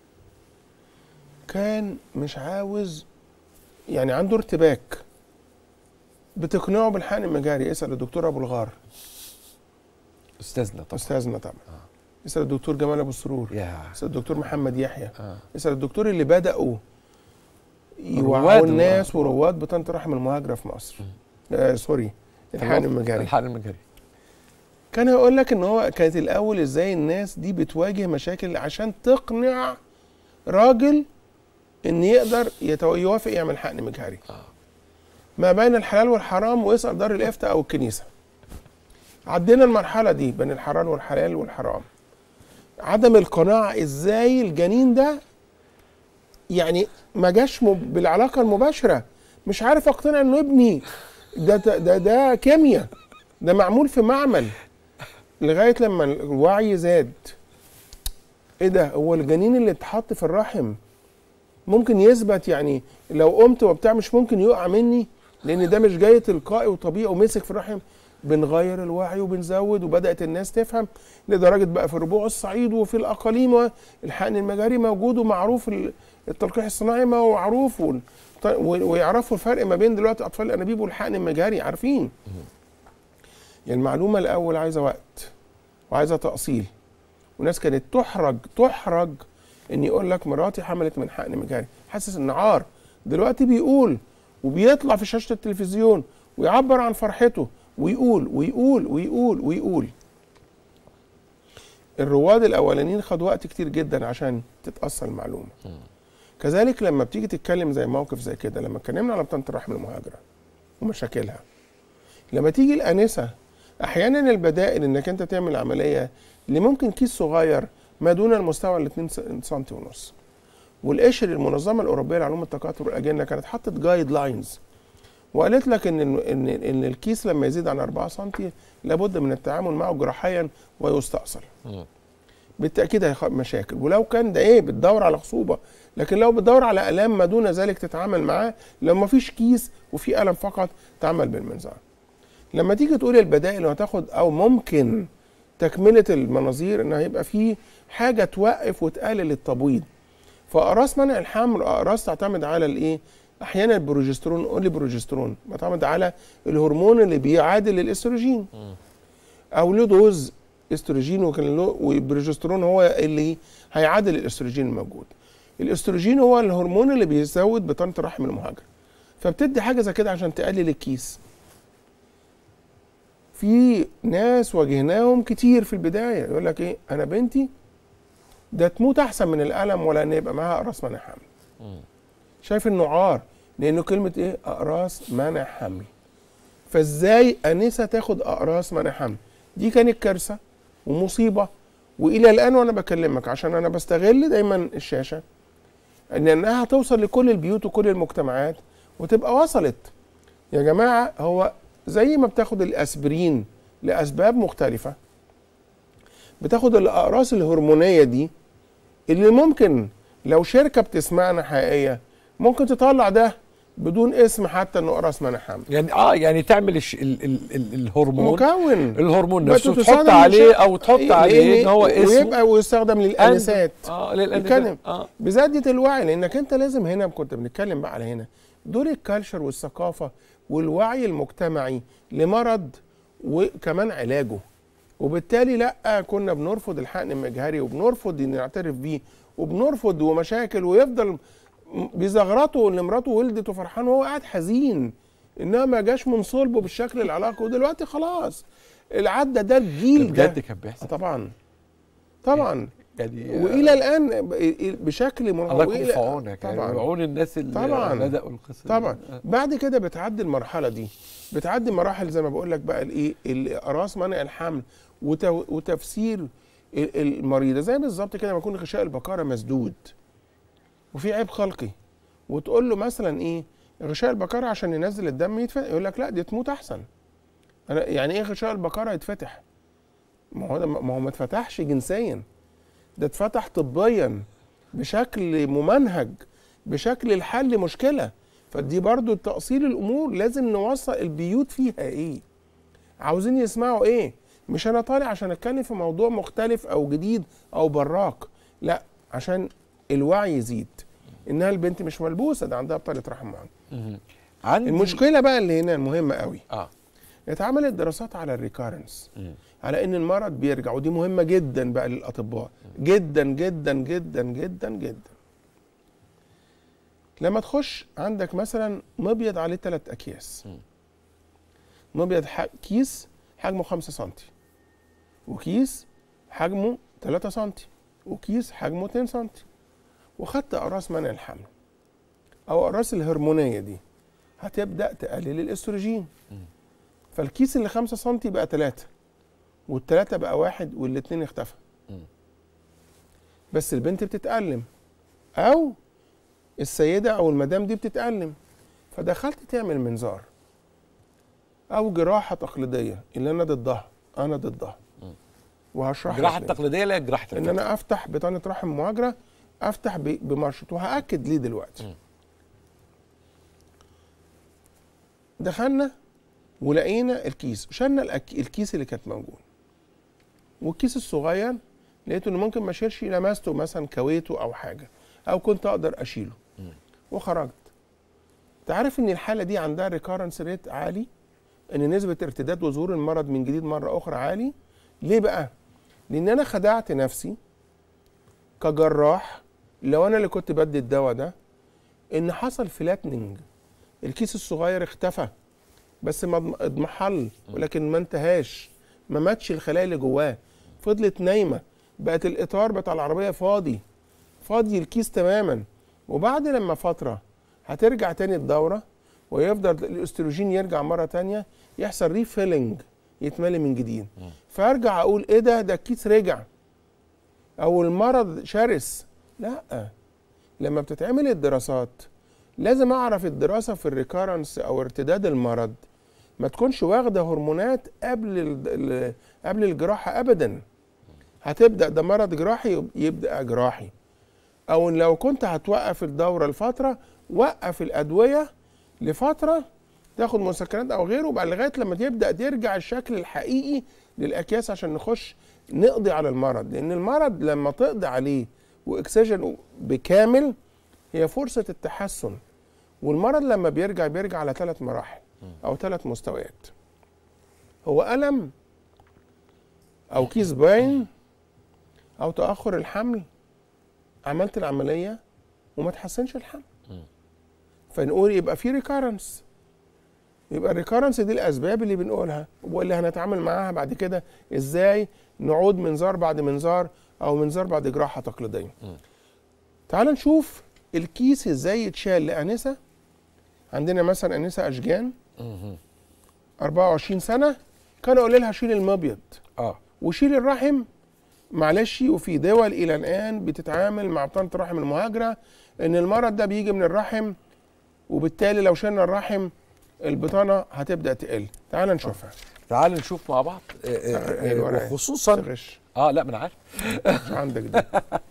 كان مش عاوز يعني عنده ارتباك بتقنعه بالحقن المجهري اسال الدكتور ابو الغار استاذنا طبعا استاذنا طبعا اسال الدكتور جمال ابو السرور يا اسال الدكتور محمد يحيى آه. اسال الدكتور اللي بداوا رواد يوعوا و- الناس ورواد بطانه الرحم المهاجره في مصر آه سوري الحقن المجاري الحقن المجاري كان هيقول لك ان هو كانت الاول ازاي الناس دي بتواجه مشاكل عشان تقنع راجل ان يقدر يتو- يوافق يعمل حقن مجهري ما بين الحلال والحرام ويسال دار الافتاء او الكنيسه عدينا المرحله دي بين الحلال والحلال والحرام عدم القناعه ازاي الجنين ده يعني ما جاش مب- بالعلاقه المباشره مش عارف اقتنع انه ابني ده ده ده, ده كيمياء ده معمول في معمل لغايه لما الوعي زاد ايه ده هو الجنين اللي اتحط في الرحم ممكن يثبت يعني لو قمت وبتاع مش ممكن يقع مني لان ده مش جاي تلقائي وطبيعي ومسك في الرحم بنغير الوعي وبنزود وبدات الناس تفهم لدرجه بقى في ربوع الصعيد وفي الاقاليم الحقن المجاري موجود ومعروف ال- التلقيح الصناعي ما هو معروف وال- ط- و- ويعرفوا الفرق ما بين دلوقتي اطفال الانابيب والحقن المجاري عارفين يعني المعلومه الاول عايزه وقت وعايزه تاصيل وناس كانت تحرج تحرج ان يقول لك مراتي حملت من حقن مجاري حاسس ان عار دلوقتي بيقول وبيطلع في شاشه التلفزيون ويعبر عن فرحته ويقول ويقول ويقول ويقول الرواد الاولانيين خد وقت كتير جدا عشان تتاصل المعلومه كذلك لما بتيجي تتكلم زي موقف زي كده لما اتكلمنا على بطانه الرحم المهاجره ومشاكلها لما تيجي الانسه احيانا البدائل انك انت تعمل عمليه اللي ممكن كيس صغير ما دون المستوى ال 2 سم ونص والقشر المنظمه الاوروبيه لعلوم التكاثر والاجنه كانت حطت جايد لاينز وقالت لك ان ان ان الكيس لما يزيد عن 4 سم لابد من التعامل معه جراحيا ويستأصل مم. بالتاكيد هيخلق مشاكل ولو كان ده ايه بتدور على خصوبه لكن لو بتدور على الام ما دون ذلك تتعامل معاه لو ما فيش كيس وفي الم فقط تعمل بالمنظار لما تيجي تقول البدائل وهتاخد او ممكن تكمله المناظير ان هيبقى في حاجه توقف وتقلل التبويض فاقراص منع الحمل اقراص تعتمد على الايه احيانا البروجسترون اولي بروجسترون بتعتمد على الهرمون اللي بيعادل الاستروجين او له دوز استروجين وكان له والبروجسترون هو اللي هيعادل الاستروجين الموجود الاستروجين هو الهرمون اللي بيزود بطانه الرحم المهاجر فبتدي حاجه زي كده عشان تقلل الكيس في ناس واجهناهم كتير في البدايه يقول لك ايه انا بنتي ده تموت احسن من الالم ولا ان يبقى معاها اقراص منع حمل شايف انه عار لانه كلمه ايه اقراص منع حمل فازاي انسه تاخد اقراص منع حمل دي كانت كارثه ومصيبه والى الان وانا بكلمك عشان انا بستغل دايما الشاشه ان انها توصل لكل البيوت وكل المجتمعات وتبقى وصلت يا جماعه هو زي ما بتاخد الاسبرين لاسباب مختلفه بتاخد الاقراص الهرمونيه دي اللي ممكن لو شركه بتسمعنا حقيقيه ممكن تطلع ده بدون اسم حتى انه اقراص منع حمل يعني اه يعني تعمل الش... ال... ال... ال... الهرمون مكون الهرمون بس نفسه تستخدم تحط عليه للشركة. او تحط لأن- عليه ان هو اسمه ويبقى ويستخدم للانسات اه للانسات بيتكلم. اه بزادة الوعي لانك انت لازم هنا كنت بنتكلم بقى على هنا دور الكالتشر والثقافه والوعي المجتمعي لمرض وكمان علاجه وبالتالي لا كنا بنرفض الحقن المجهري وبنرفض ان نعترف بيه وبنرفض ومشاكل ويفضل م- بيزغرطه ان مراته ولدت وفرحان وهو قاعد حزين انها ما جاش من صلبه بالشكل العلاقه ودلوقتي خلاص العدى ده الجيل ده بجد كان آه بيحصل طبعا طبعا يعني والى الان ب- بشكل منهار الله يكون وإلى- في عونك يعني طبعا وعون الناس اللي طبعاً. بداوا القصه دي. طبعا آه. بعد كده بتعدي المرحله دي بتعدي مراحل زي ما بقول لك بقى الايه الاقراص منع الحمل وت- وتفسير ال- المريضه زي بالظبط كده ما يكون غشاء البقره مسدود وفي عيب خلقي وتقول له مثلا ايه غشاء البقره عشان ينزل الدم يتفتح يقول لك لا دي تموت احسن أنا يعني ايه غشاء البقره يتفتح ما هو ده ما هو ما اتفتحش جنسيا ده اتفتح طبيا بشكل ممنهج بشكل الحل مشكله فدي برضو تأصيل الامور لازم نوصل البيوت فيها ايه عاوزين يسمعوا ايه مش انا طالع عشان اتكلم في موضوع مختلف او جديد او براق لا عشان الوعي يزيد انها البنت مش ملبوسه ده عندها بطاقه رحم معانا مهم. عندي المشكله بقى اللي هنا المهمه قوي اه اتعملت دراسات على الريكارنس مم. على ان المرض بيرجع ودي مهمه جدا بقى للاطباء جدا جدا جدا جدا جدا لما تخش عندك مثلا مبيض عليه ثلاث اكياس مم. مبيض ح- كيس حجمه 5 سم وكيس حجمه 3 سم وكيس حجمه 2 سم وخدت اقراص منع الحمل او اقراص الهرمونيه دي هتبدا تقلل الاستروجين فالكيس اللي 5 سم بقى 3 والتلاتة بقى واحد والاتنين اختفى مم. بس البنت بتتألم أو السيده او المدام دي بتتالم فدخلت تعمل منظار او جراحه تقليديه اللي انا ضدها انا ضدها وهشرح الجراحه لك ليه. التقليديه لا جراحه ان الفتح. انا افتح بطانه رحم مهاجره افتح ب- بمرشط وهاكد ليه دلوقتي دخلنا ولقينا الكيس شلنا الأك- الكيس اللي كانت موجود والكيس الصغير لقيته انه ممكن ما اشيلش لمسته مثلا كويته او حاجه او كنت اقدر اشيله وخرجت انت عارف ان الحاله دي عندها ريكارنس ريت عالي ان نسبه ارتداد وظهور المرض من جديد مره اخرى عالي ليه بقى لان انا خدعت نفسي كجراح لو انا اللي كنت بدي الدواء ده ان حصل فلاتننج الكيس الصغير اختفى بس ما اضم- اضمحل ولكن ما انتهاش ما ماتش الخلايا اللي جواه فضلت نايمه بقت الاطار بتاع العربيه فاضي فاضي الكيس تماما وبعد لما فتره هترجع تاني الدوره ويفضل الاستروجين يرجع مره تانية يحصل ريفيلنج يتملي من جديد فارجع اقول ايه ده ده الكيس رجع او المرض شرس لا لما بتتعمل الدراسات لازم اعرف الدراسه في الريكارنس او ارتداد المرض ما تكونش واخده هرمونات قبل ال- ال- قبل الجراحه ابدا هتبدا ده مرض جراحي يب- يبدا جراحي او إن لو كنت هتوقف الدوره لفتره وقف الادويه لفتره تاخد مسكنات او غيره بقى لغايه لما يبدا يرجع الشكل الحقيقي للاكياس عشان نخش نقضي على المرض لان المرض لما تقضي عليه واكسجين بكامل هي فرصه التحسن والمرض لما بيرجع بيرجع على ثلاث مراحل او ثلاث مستويات هو الم او كيس باين او تاخر الحمل عملت العمليه وما تحسنش الحمل فنقول يبقى في ريكارنس يبقى الريكارنس دي الاسباب اللي بنقولها واللي هنتعامل معاها بعد كده ازاي نعود منظار بعد منظار او منظار بعد جراحه تقليديه تعال نشوف الكيس ازاي يتشال لانسه عندنا مثلا انسه اشجان 24 سنه كان اقول لها شيل المبيض اه وشيل الرحم معلش وفي دول الى الان بتتعامل مع بطانه الرحم المهاجره ان المرض ده بيجي من الرحم وبالتالي لو شلنا الرحم البطانه هتبدا تقل تعال نشوفها تعال نشوف مع بعض آه، آه، آه، الورقة. وخصوصا تغش اه لا ما انا عارف مش عندك دي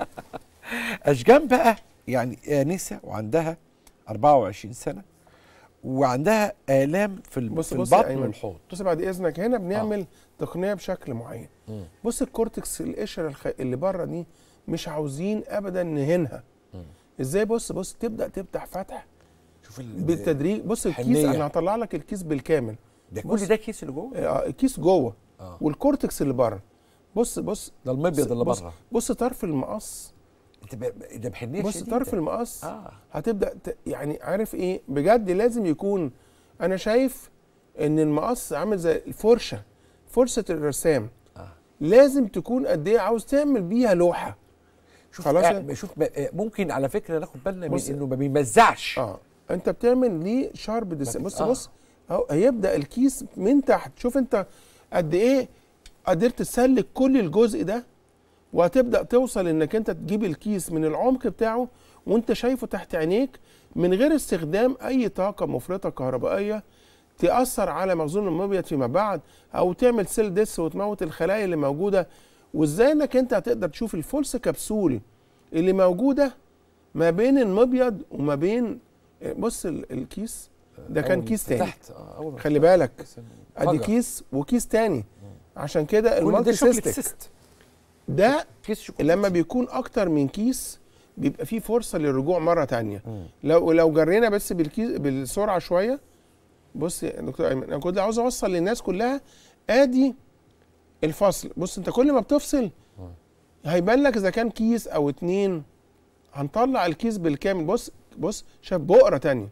اشجان بقى يعني انسه وعندها 24 سنه وعندها الام في, ال- بص في بص يا البطن أيمن. والحوض بص بعد اذنك هنا بنعمل تقنيه بشكل معين بص الكورتكس القشره الخ... اللي بره دي مش عاوزين ابدا نهينها ازاي بص بص تبدا تفتح فتح شوف ال- بالتدريج بص الكيس حنية. انا هطلع لك الكيس بالكامل ده بص. كل ده كيس اللي جوه آه، الكيس جوه آه. والكورتكس اللي بره بص بص ده المبيض اللي بص بره بص طرف المقص انت ب- ده بحنيه بص شديدة. طرف المقص اه هتبدا ت... يعني عارف ايه بجد لازم يكون انا شايف ان المقص عامل زي الفرشه فرشه الرسام آه. لازم تكون قد ايه عاوز تعمل بيها لوحه شوف خلاص خلاص آه شوف ب- آه، ممكن على فكره ناخد بالنا من بص. انه ما بيمزعش اه انت بتعمل ليه شارب ديس لكن- بص آه. بص اهو هيبدا الكيس من تحت شوف انت قد ايه قدرت تسلك كل الجزء ده وهتبدا توصل انك انت تجيب الكيس من العمق بتاعه وانت شايفه تحت عينيك من غير استخدام اي طاقه مفرطه كهربائيه تاثر على مخزون المبيض فيما بعد او تعمل سيل ديس وتموت الخلايا اللي موجوده وازاي انك انت هتقدر تشوف الفولس كبسول اللي موجوده ما بين المبيض وما بين بص ال- الكيس ده كان أول كيس ما تاني فتحت، آه، أول ما خلي فتحت، بالك بس إنه ادي فجر. كيس وكيس تاني عشان كده كل ده المالتي شوكليت سيستك سيست ده كيس شوكولاتة لما بيكون اكتر من كيس بيبقى فيه فرصه للرجوع مره تانية لو لو جرينا بس بالكيس بالسرعه شويه بص يا دكتور ايمن انا كنت عاوز اوصل للناس كلها ادي الفصل بص انت كل ما بتفصل هيبان لك اذا كان كيس او اتنين هنطلع الكيس بالكامل بص بص شاف بقره تانية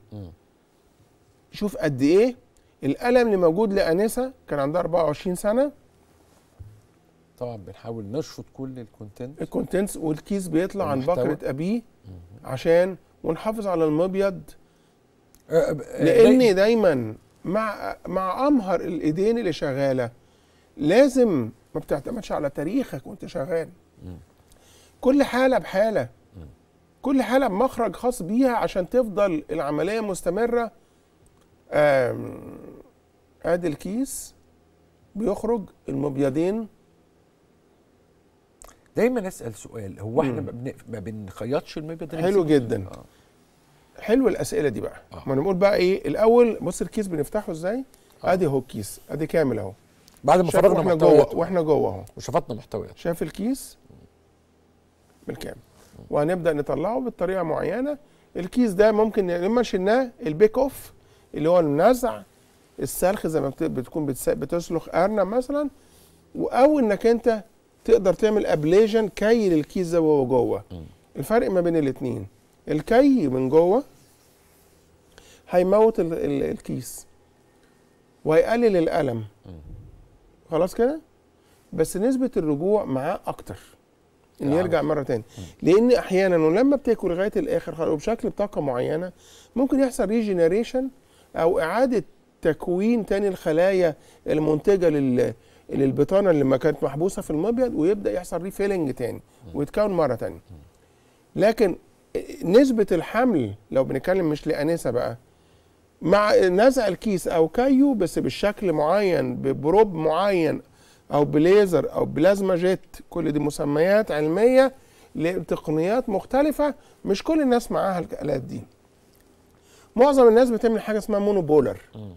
شوف قد ايه الالم اللي موجود لانسه كان عندها 24 سنه طبعا بنحاول نشفط كل الكونتنت الكونتنتس والكيس بيطلع عن المحتوى. بكره ابيه عشان ونحافظ على المبيض آه، ب- آه، لان دايما مع مع امهر الايدين اللي شغاله لازم ما بتعتمدش على تاريخك وانت شغال كل حاله بحاله كل حاله بمخرج خاص بيها عشان تفضل العمليه مستمره آم، ادي الكيس بيخرج المبيضين دايما اسال سؤال هو احنا مم. ما بن- ما بنخيطش المبيض حلو جدا آه. حلو الاسئله دي بقى آه. ما نقول بقى ايه الاول بص الكيس بنفتحه ازاي ادي اهو الكيس ادي كامل اهو بعد ما شايف فرغنا واحنا جوه محتويات واحنا جوه اهو وشفطنا محتويات شايف الكيس بالكامل وهنبدا نطلعه بطريقه معينه الكيس ده ممكن لما شلناه البيك اوف اللي هو النزع السلخ زي ما بت- بتكون بتس- بتسلخ ارنب مثلا او انك انت تقدر تعمل ابليجن كي للكيس ده وهو جوه الفرق ما بين الاثنين الكي من جوه هيموت ال- ال- الكيس وهيقلل الالم خلاص كده بس نسبه الرجوع معاه اكتر ان آه. يرجع مره تاني لان احيانا ولما بتاكل لغايه الاخر خلاص وبشكل بطاقه معينه ممكن يحصل ريجنريشن او اعاده تكوين تاني الخلايا المنتجه لل للبطانه اللي ما كانت محبوسه في المبيض ويبدا يحصل ريفيلنج تاني ويتكون مره تانية لكن نسبه الحمل لو بنتكلم مش لانسه بقى مع نزع الكيس او كيو بس بالشكل معين ببروب معين او بليزر او بلازما جيت كل دي مسميات علميه لتقنيات مختلفه مش كل الناس معاها الالات دي معظم الناس بتعمل حاجه اسمها مونوبولر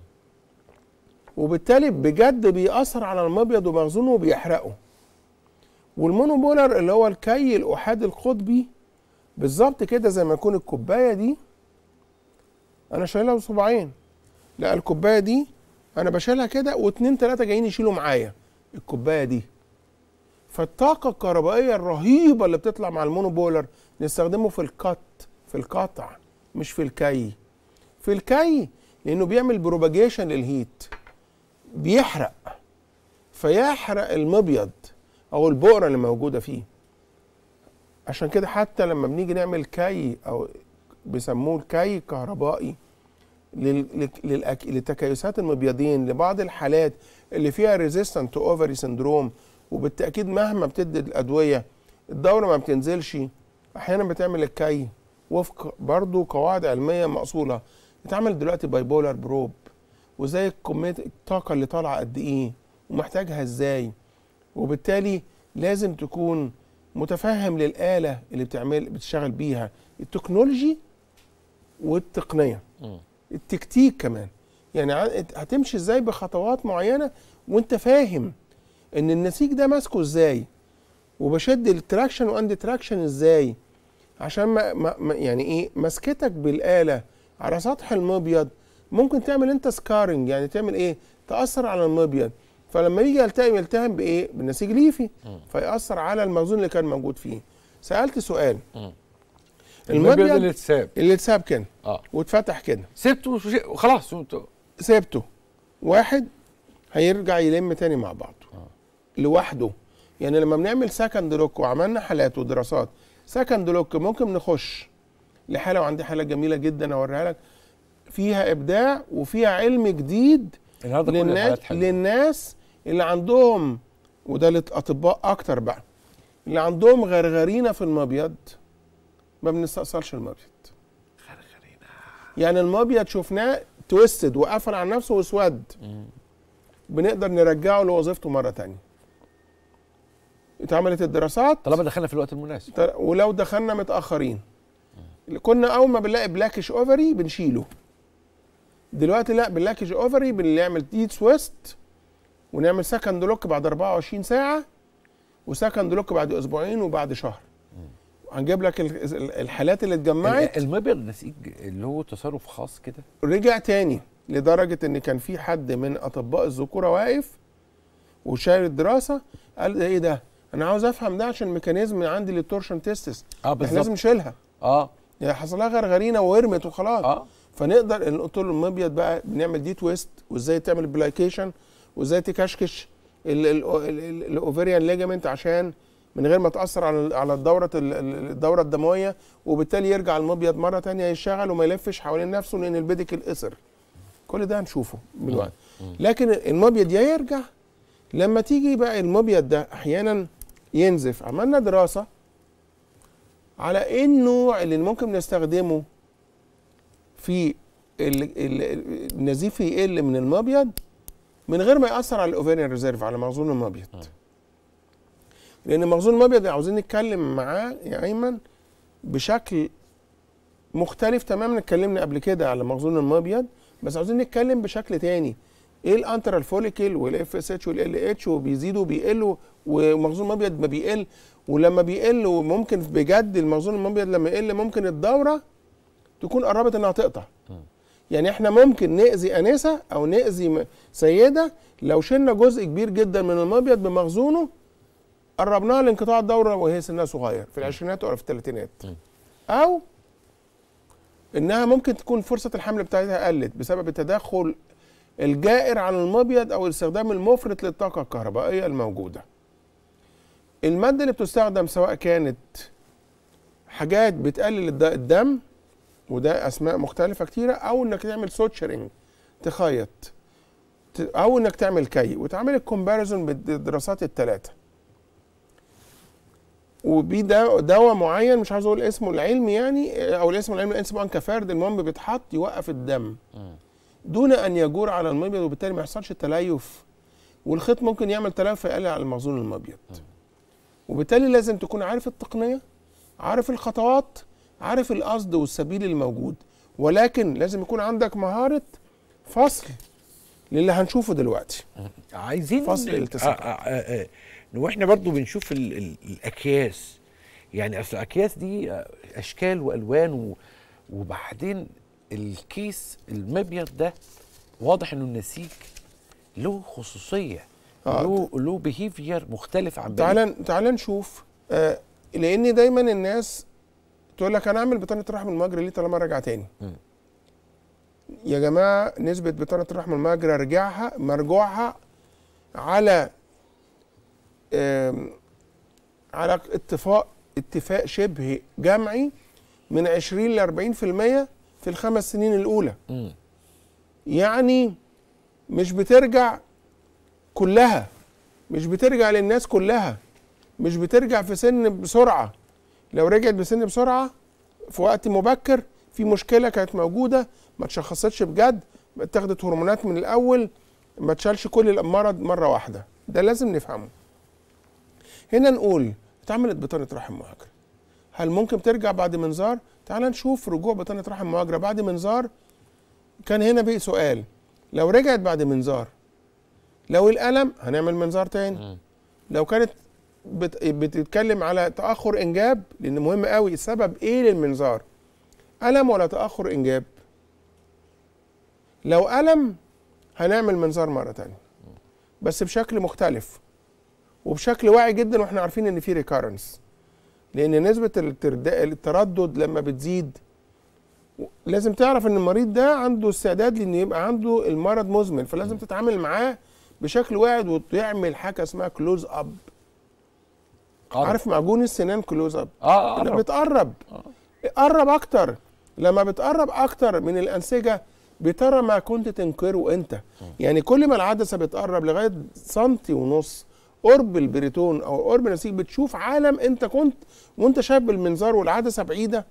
وبالتالي بجد بيأثر على المبيض ومخزونه وبيحرقه والمونوبولر اللي هو الكي الاحاد القطبي بالظبط كده زي ما يكون الكوبايه دي انا شايلها بصباعين لا الكوبايه دي انا بشيلها كده واتنين تلاته جايين يشيلوا معايا الكوبايه دي فالطاقه الكهربائيه الرهيبه اللي بتطلع مع المونوبولر نستخدمه في القط في القطع مش في الكي في الكي لانه بيعمل بروباجيشن للهيت بيحرق فيحرق المبيض او البؤره اللي موجوده فيه عشان كده حتى لما بنيجي نعمل كي او بيسموه الكي الكهربائي لل- لل- للأك- لتكيسات المبيضين لبعض الحالات اللي فيها ريزيستنت تو اوفري سندروم وبالتاكيد مهما بتدي الادويه الدوره ما بتنزلش احيانا بتعمل الكي وفق برضو قواعد علميه مأصوله اتعمل دلوقتي باي بولار بروب وزي كميه الطاقه اللي طالعه قد ايه ومحتاجها ازاي وبالتالي لازم تكون متفهم للآلة اللي بتعمل بتشتغل بيها التكنولوجي والتقنية مم. التكتيك كمان يعني ع- هتمشي ازاي بخطوات معينة وانت فاهم ان النسيج ده ماسكه ازاي وبشد التراكشن واند تراكشن ازاي عشان ما, ما ما- يعني ايه مسكتك بالآلة على سطح المبيض ممكن تعمل انت سكارنج يعني تعمل ايه تأثر على المبيض فلما يجي يلتئم يلتهم بايه بالنسيج ليفي فيأثر على المخزون اللي كان موجود فيه سألت سؤال المبيض اللي المبيض اتساب اللي اتساب كده اه واتفتح كده سبته وش- وخلاص وانت- سيبته واحد هيرجع يلم تاني مع بعضه لوحده يعني لما بنعمل سكند لوك وعملنا حالات ودراسات سكند لوك ممكن نخش لحاله وعندي حاله جميله جدا اوريها لك فيها ابداع وفيها علم جديد النهارده كل للناس الحالات حلوه للناس اللي عندهم وده للاطباء اكتر بقى اللي عندهم غرغرينه في المبيض ما بنستأصلش المبيض يعني المبيض شفناه توستد وقفل على نفسه واسود بنقدر نرجعه لوظيفته مره تانية اتعملت الدراسات طالما دخلنا في الوقت المناسب تر- ولو دخلنا متاخرين كنا اول ما بنلاقي بلاكش اوفري بنشيله دلوقتي لا بلاكش اوفري بنعمل دي تويست ونعمل سكند لوك بعد 24 ساعه وسكند لوك بعد اسبوعين وبعد شهر هنجيب لك ال- ال- الحالات اللي اتجمعت المبيض نسيج اللي هو تصرف خاص كده رجع تاني لدرجه ان كان في حد من اطباء الذكوره واقف وشايل الدراسه قال ده ايه ده انا عاوز افهم ده عشان الميكانيزم عندي للتورشن تيستس اه احنا بالظبط لازم نشيلها اه يعني حصل لها غرغرينه ورمت وخلاص اه فنقدر إن قلت له المبيض بقى بنعمل دي تويست وازاي تعمل بلايكيشن وازاي تكشكش الاوفريان ليجامنت عشان من غير ما تاثر على على الدوره ال- ال- الدوره الدمويه وبالتالي يرجع المبيض مره تانية يشتغل وما يلفش حوالين نفسه لان البيديكل قصر كل ده هنشوفه بالوقت لكن المبيض يا يرجع لما تيجي بقى المبيض ده احيانا ينزف عملنا دراسه على ايه النوع اللي ممكن نستخدمه في ال- ال- النزيف يقل من المبيض من غير ما ياثر على الاوفيريان ريزيرف على مخزون المبيض لان مخزون المبيض عاوزين نتكلم معاه يا ايمن بشكل مختلف تماما اتكلمنا قبل كده على مخزون المبيض بس عاوزين نتكلم بشكل تاني ايه الانترال فوليكل والاف اس اتش والال اتش وبيزيدوا وبيقلوا ومخزون المبيض ما بيقل ولما بيقل وممكن بجد المخزون المبيض لما يقل ممكن الدوره تكون قربت انها تقطع يعني احنا ممكن نأذي انسه او نأذي م- سيده لو شلنا جزء كبير جدا من المبيض بمخزونه قربناها لانقطاع الدوره وهي سنها صغير في العشرينات ولا في الثلاثينات او انها ممكن تكون فرصه الحمل بتاعتها قلت بسبب التدخل الجائر على المبيض او الاستخدام المفرط للطاقه الكهربائيه الموجوده الماده اللي بتستخدم سواء كانت حاجات بتقلل الد- الدم وده اسماء مختلفه كتيره او انك تعمل سوتشرنج تخيط ت- او انك تعمل كي وتعمل الكومباريزون بالدراسات الثلاثه وبي دا- دواء معين مش عايز اقول اسمه العلمي يعني او الاسم العلمي اسمه انكافيرد المهم بيتحط يوقف الدم دون ان يجور على المبيض وبالتالي ما يحصلش تليف والخيط ممكن يعمل تليف فيقلل على المخزون المبيض وبالتالي لازم تكون عارف التقنيه عارف الخطوات عارف القصد والسبيل الموجود ولكن لازم يكون عندك مهاره فصل للي هنشوفه دلوقتي عايزين فصل الالتصاق. آه آه آه آه. واحنا برضو بنشوف ال ال الاكياس يعني اصل الاكياس دي آه، اشكال والوان و وبعدين الكيس المبيض ده واضح انه النسيج له خصوصيه آه، له له بيهيفير مختلف عن باقي تعال تعال نشوف آه لان دايما الناس تقول لك انا اعمل بطانه رحم المجرى ليه طالما راجع تاني مم. يا جماعه نسبه بطانه رحم المجرى رجعها مرجوعها على آم، على اتفاق اتفاق شبه جمعي من 20 ل 40% في الخمس سنين الاولى مم. يعني مش بترجع كلها مش بترجع للناس كلها مش بترجع في سن بسرعة لو رجعت بسن بسرعة في وقت مبكر في مشكلة كانت موجودة ما تشخصتش بجد اتخذت هرمونات من الأول ما تشالش كل المرض مرة واحدة ده لازم نفهمه هنا نقول اتعملت بطانة رحم مهاجرة هل ممكن ترجع بعد منظار تعال نشوف رجوع بطانة رحم مهاجرة بعد منظار كان هنا بقى سؤال لو رجعت بعد منظار لو الألم هنعمل منظار تاني لو كانت بت... بتتكلم على تأخر إنجاب لأن مهم قوي السبب إيه للمنظار ألم ولا تأخر إنجاب لو ألم هنعمل منظار مرة تانية بس بشكل مختلف وبشكل واعي جدا واحنا عارفين ان في ريكارنس لان نسبة الترد- التردد لما بتزيد لازم تعرف ان المريض ده عنده استعداد لان يبقى عنده المرض مزمن فلازم تتعامل معاه بشكل واعد وتعمل حاجه اسمها كلوز اب قرب. عارف معجون السنان كلوز اب اه انك قرب. بتقرب قرب اكتر لما بتقرب اكتر من الانسجه بترى ما كنت تنكره انت يعني كل ما العدسه بتقرب لغايه سنتي ونص قرب البريتون او قرب النسيج بتشوف عالم انت كنت وانت شايف بالمنظار والعدسه بعيده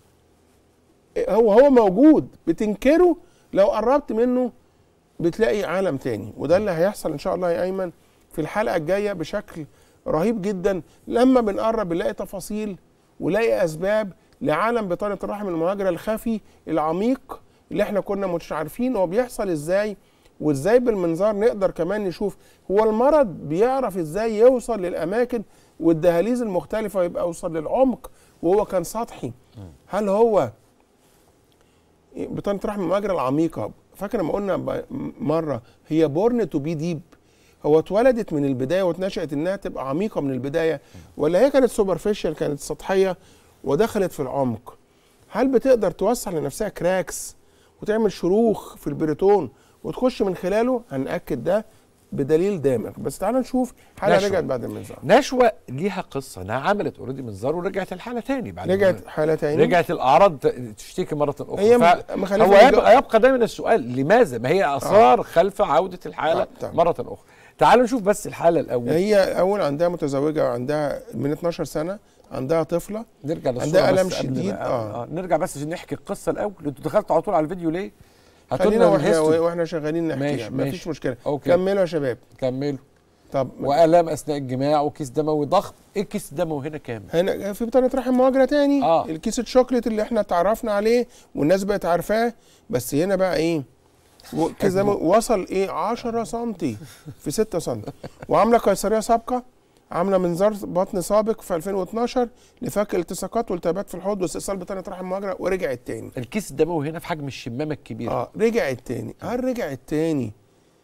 هو هو موجود بتنكره لو قربت منه بتلاقي عالم تاني وده اللي هيحصل ان شاء الله يا ايمن في الحلقه الجايه بشكل رهيب جدا لما بنقرب بنلاقي تفاصيل ونلاقي اسباب لعالم بطانه الرحم المهاجره الخفي العميق اللي احنا كنا مش عارفين هو بيحصل ازاي وازاي بالمنظار نقدر كمان نشوف هو المرض بيعرف ازاي يوصل للاماكن والدهاليز المختلفه ويبقى يوصل للعمق وهو كان سطحي هل هو بطانه رحم المهاجره العميقه فاكر لما قلنا ب- مره هي بورن تو بي ديب هو اتولدت من البدايه واتنشأت انها تبقى عميقه من البدايه ولا هي كانت سوبرفيشال كانت سطحيه ودخلت في العمق هل بتقدر توسع لنفسها كراكس وتعمل شروخ في البريتون وتخش من خلاله هنأكد ده بدليل دامغ بس تعال نشوف حاله نشوة. رجعت بعد المنظار نشوة ليها قصة انها عملت اوريدي منظار ورجعت الحالة تاني بعد رجعت حاله تاني رجعت الاعراض ت- تشتكي مرة اخرى هي ف- مخ- مخلفة هو الج- يبقى يبقى دايما السؤال لماذا ما هي اثار خلف عودة الحالة آه، تمام. مرة اخرى تعالوا نشوف بس الحاله الاول هي اول عندها متزوجه وعندها من 12 سنه عندها طفله نرجع للصوره عندها بس ألم قبل شديد، ما- آه. آه. نرجع بس عشان نحكي القصه الاول انتوا دخلتوا على طول على الفيديو ليه؟ هاتوا خلينا لنا واحنا الهيستوري واحنا شغالين نحكيها ماشي، مفيش ماشي. مشكله أوكي. كملوا يا شباب كملوا طب والام اثناء الجماع وكيس دموي ضخم ايه الكيس الدموي هنا كام؟ هنا في بطانه رحم مهاجره تاني آه. الكيس الشوكليت اللي احنا اتعرفنا عليه والناس بقت عارفاه بس هنا بقى ايه و- كده م- وصل ايه 10 سم في 6 سم وعامله قيصريه سابقه عامله منظار بطن سابق في 2012 لفك التصاقات والتهابات في الحوض واستئصال بطانه رحم مهاجره ورجعت تاني الكيس الدموي هنا في حجم الشمامه الكبيره اه رجعت تاني هل رجعت تاني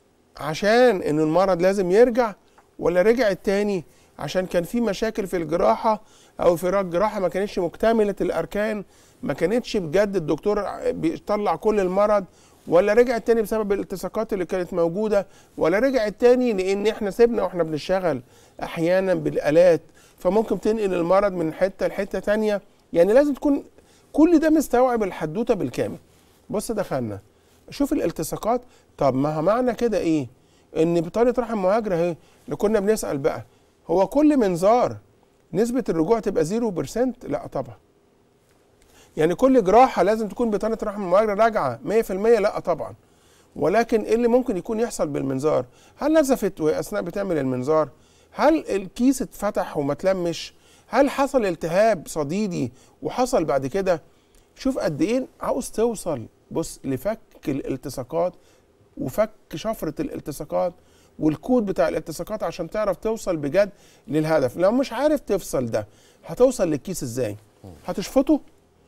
عشان ان المرض لازم يرجع ولا رجعت تاني عشان كان في مشاكل في الجراحه او في الجراحه ما كانتش مكتمله الاركان ما كانتش بجد الدكتور بيطلع كل المرض ولا رجعت تاني بسبب الالتصاقات اللي كانت موجوده ولا رجعت تاني لان احنا سيبنا واحنا بنشتغل احيانا بالالات فممكن تنقل المرض من حته لحته تانيه يعني لازم تكون كل ده مستوعب الحدوته بالكامل بص دخلنا شوف الالتصاقات طب ما هو معنى كده ايه ان بطانه رحم مهاجره اهي اللي كنا بنسال بقى هو كل منظار نسبه الرجوع تبقى 0% لا طبعا يعني كل جراحه لازم تكون بطانه رحم مهاجره راجعه 100% لا طبعا ولكن ايه اللي ممكن يكون يحصل بالمنظار هل نزفت وهي اثناء بتعمل المنظار هل الكيس اتفتح وما تلمش هل حصل التهاب صديدي وحصل بعد كده شوف قد ايه عاوز توصل بص لفك الالتصاقات وفك شفره الالتصاقات والكود بتاع الالتصاقات عشان تعرف توصل بجد للهدف لو مش عارف تفصل ده هتوصل للكيس ازاي هتشفطه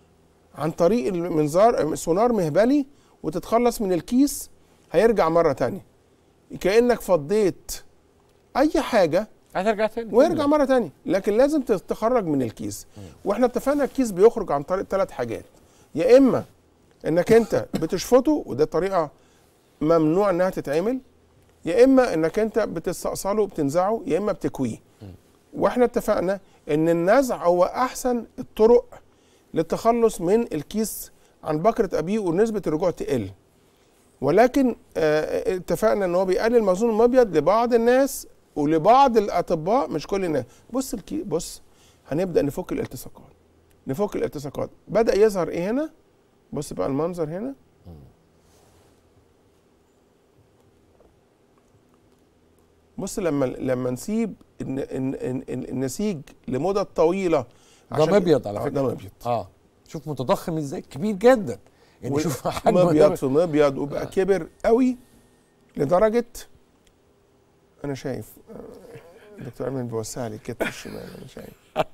عن طريق المنظار سونار مهبلي وتتخلص من الكيس هيرجع مره تانية كانك فضيت اي حاجه هترجع تاني ويرجع مره تانية لكن لازم تخرج من الكيس واحنا اتفقنا الكيس بيخرج عن طريق ثلاث حاجات يا اما انك انت بتشفطه وده طريقه ممنوع انها تتعمل يا اما انك انت بتستأصله وبتنزعه يا اما بتكويه واحنا اتفقنا ان النزع هو احسن الطرق للتخلص من الكيس عن بكرة ابيه ونسبة الرجوع تقل ولكن آه، اتفقنا ان هو بيقلل مخزون المبيض لبعض الناس ولبعض الاطباء مش كل الناس بص الكي بص هنبدا نفك الالتصاقات نفك الالتصاقات بدا يظهر ايه هنا بص بقى المنظر هنا بص لما لما نسيب الن- الن- الن- النسيج لمدة طويلة ده عشان- مبيض على آه، فكره ده مبيض اه شوف متضخم ازاي كبير جدا يعني و- شوف حجمه مبيض ده. في مبيض وبقى كبر قوي لدرجة أنا شايف آه، دكتور أيمن بيوسع لي الكتف الشمال أنا شايف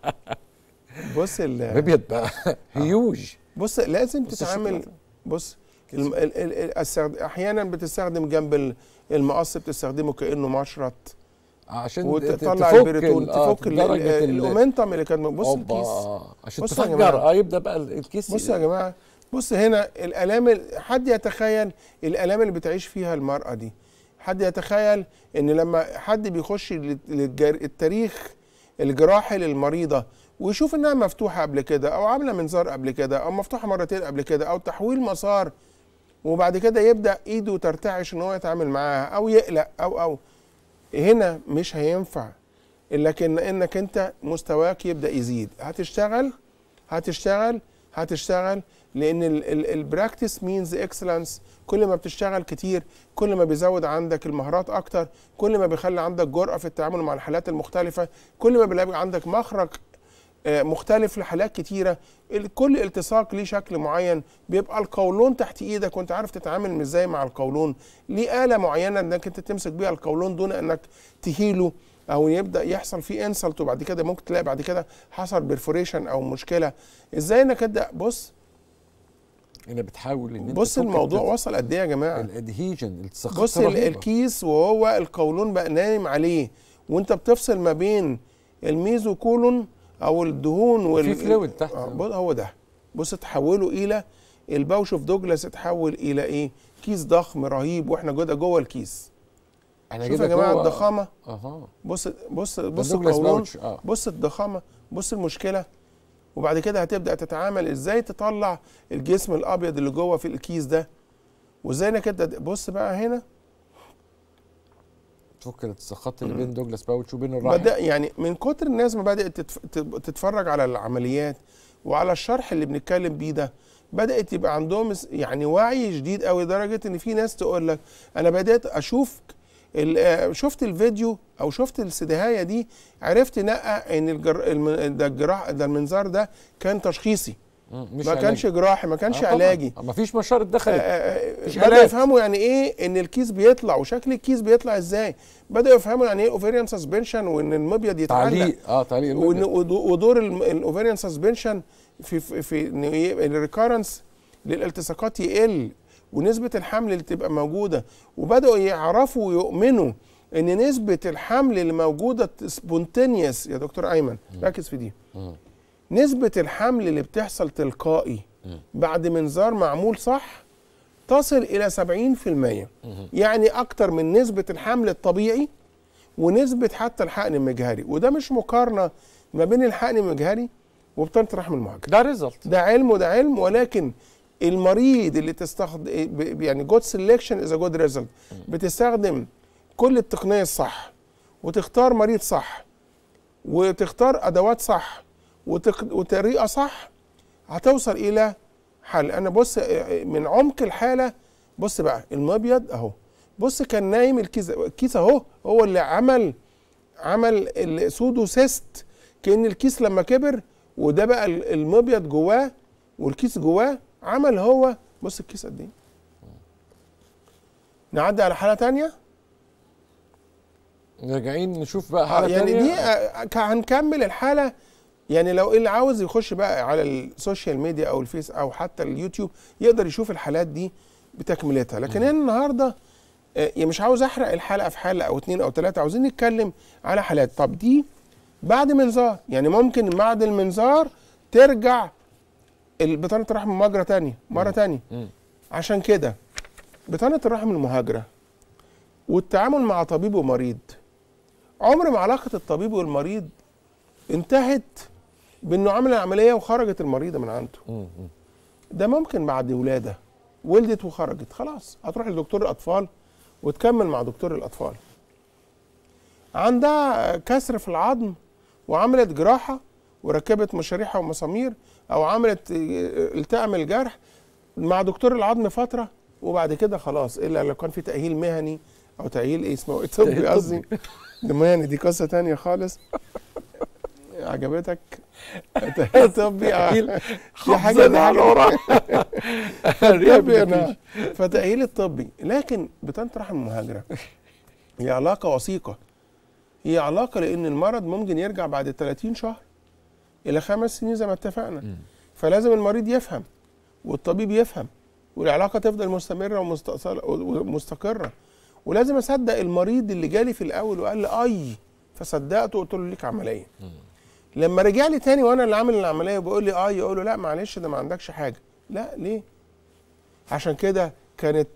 بص ال- مبيض بقى هيوج بص لازم بص تتعامل الشوكولاتة. بص الم- ال- ال- ال- السعد- احيانا بتستخدم جنب ال- المقص بتستخدمه كانه مشرط عشان وتطلع تفك البريتون ال- آه، تفك ال- درجة ال- ال- الاومنتم اللي كان بص أوبا، الكيس آه، عشان بصوا يا تفجر جماعة. اه يبدا بقى الكيس بصوا يا جماعه بص هنا الالام ال- حد يتخيل الالام اللي بتعيش فيها المراه دي حد يتخيل ان لما حد بيخش للتاريخ الجراحي للمريضه ويشوف انها مفتوحه قبل كده او عامله منظار قبل كده او مفتوحه مرتين قبل كده او تحويل مسار وبعد كده يبدا ايده ترتعش ان هو يتعامل معاها او يقلق او او هنا مش هينفع الا كن انك انت مستواك يبدا يزيد هتشتغل هتشتغل هتشتغل لان البراكتس مينز اكسلنس كل ما بتشتغل كتير كل ما بيزود عندك المهارات اكتر كل ما بيخلي عندك جرأة في التعامل مع الحالات المختلفة كل ما بيلاقي عندك مخرج آه، مختلف لحالات كتيرة ال- كل التصاق ليه شكل معين بيبقى القولون تحت ايدك وانت عارف تتعامل ازاي مع القولون ليه آلة معينة انك انت تمسك بيها القولون دون انك تهيله او يبدا يحصل فيه انسلت وبعد كده ممكن تلاقي بعد كده حصل بيرفوريشن او مشكله ازاي انك انت بص هنا بتحاول ان انت بص تفك الموضوع الت- وصل قد ايه يا جماعه الادهيجن التصاقات بص ال- رهيبة. الكيس وهو القولون بقى نايم عليه وانت بتفصل ما بين الميزوكولون او الدهون وال في فلويد تحت. آه، بص هو ده بص تحوله الى الباوش اوف دوجلاس اتحول الى ايه كيس ضخم رهيب واحنا جوه جوه الكيس احنا شوف كده يا جماعه جوه- الضخامه اها بص بص ده بص دوجلاس القولون باوتش، اه بص الضخامه بص المشكله وبعد كده هتبدا تتعامل ازاي تطلع الجسم الابيض اللي جوه في الكيس ده وازاي انك انت بص بقى هنا تفك الالتصاقات اللي بين دوجلاس باوتش وبين الرحم بدا يعني من كتر الناس ما بدات تتف... تب- تتفرج على العمليات وعلى الشرح اللي بنتكلم بيه ده بدات يبقى عندهم اس- يعني وعي شديد قوي لدرجه ان في ناس تقول لك انا بدات اشوف ال- آه، شفت الفيديو او شفت السدهايه دي عرفت نقى ان الجر... الم... ده الجراح ده المنظار ده كان تشخيصي مم، مش ما علاجي. كانش جراحي ما كانش آه طبعاً. علاجي ما فيش مشارة دخلت مفيش بدأوا حالات. يفهموا يعني ايه ان الكيس بيطلع وشكل الكيس بيطلع ازاي بدأوا يفهموا يعني ايه اوفيريان سسبنشن وان المبيض يتعلق تعليق اه تعليق وإن- المبيض. ودو- ودور الاوفيريان سسبنشن في في, في ان الريكارنس للالتصاقات يقل ونسبه الحمل اللي تبقى موجوده وبداوا يعرفوا ويؤمنوا ان نسبه الحمل اللي موجوده سبونتينيوس يا دكتور ايمن ركز في دي نسبه الحمل اللي بتحصل تلقائي بعد منظار معمول صح تصل الى 70% يعني اكتر من نسبه الحمل الطبيعي ونسبه حتى الحقن المجهري وده مش مقارنه ما بين الحقن المجهري وبطانه الرحم المهاجر ده ريزلت ده علم وده علم ولكن المريض اللي تستخدم يعني جود سelection از جود ريزلت بتستخدم كل التقنيه الصح وتختار مريض صح وتختار ادوات صح وتق... وطريقه صح هتوصل الى حل انا بص من عمق الحاله بص بقى المبيض اهو بص كان نايم الكيس الكيس اهو هو اللي عمل عمل السودو سيست كان الكيس لما كبر وده بقى ال- المبيض جواه والكيس جواه عمل هو بص الكيس قد ايه نعدي على حاله تانية راجعين نشوف بقى آه، حالة يعني تانية. دي آه، ك- هنكمل الحاله يعني لو اللي عاوز يخش بقى على السوشيال ميديا او الفيس او حتى اليوتيوب يقدر يشوف الحالات دي بتكملتها لكن هنا النهارده آه، يعني مش عاوز احرق الحلقه في حلقه او اتنين او تلاته عاوزين نتكلم على حالات طب دي بعد منظار يعني ممكن بعد المنظار ترجع بطانه الرحم المهاجره تانية مره تانية مم. عشان كده بطانه الرحم المهاجره والتعامل مع طبيب ومريض عمر ما علاقه الطبيب والمريض انتهت بانه عمل العمليه وخرجت المريضه من عنده مم، مم. ده ممكن بعد ولاده ولدت وخرجت خلاص هتروح لدكتور الاطفال وتكمل مع دكتور الاطفال عندها كسر في العظم وعملت جراحه وركبت مشاريحه ومسامير او عملت اه، التئم الجرح مع دكتور العظم فتره وبعد كده خلاص الا لو كان في تاهيل مهني او تاهيل ايه اسمه إيه؟ طبي تأهيل قصدي ده مهني دي قصه تانية خالص عجبتك تأهيل طبي آه. تأهيل دي حافظة حاجه دي على حاجه ورا. طبي انا فتأهيل الطبي لكن بطانة رحم المهاجرة هي علاقة وثيقة هي علاقة لأن المرض ممكن يرجع بعد 30 شهر إلى خمس سنين زي ما اتفقنا فلازم المريض يفهم والطبيب يفهم والعلاقة تفضل مستمرة ومستأصلة ومستقرة ولازم أصدق المريض اللي جالي في الأول وقال لي أي فصدقته وقلت له ليك عملية لما رجع لي تاني وانا اللي عامل العمليه وبيقول لي اه يقول له لا معلش ده ما عندكش حاجه لا ليه عشان كده كانت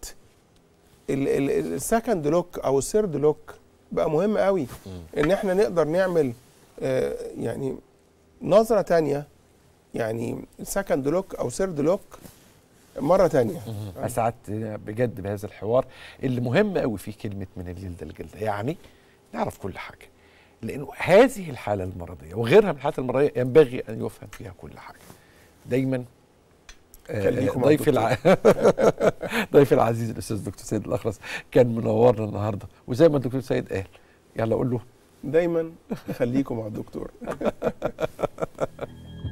السكند لوك او الثيرد لوك بقى مهم قوي ان احنا نقدر نعمل آه يعني نظره تانية يعني سكند لوك او ثيرد لوك مره تانية اسعدت بجد بهذا الحوار اللي مهم قوي فيه كلمه من الجلده للجلده يعني نعرف كل حاجه لانه هذه الحاله المرضيه وغيرها من الحالات المرضيه ينبغي ان يفهم فيها كل حاجه دايما آه، خليكم مع ضيفي الع... ضيفي العزيز الاستاذ دكتور سيد الاخرس كان منورنا النهارده وزي ما الدكتور سيد قال يلا قول له دايما خليكم مع الدكتور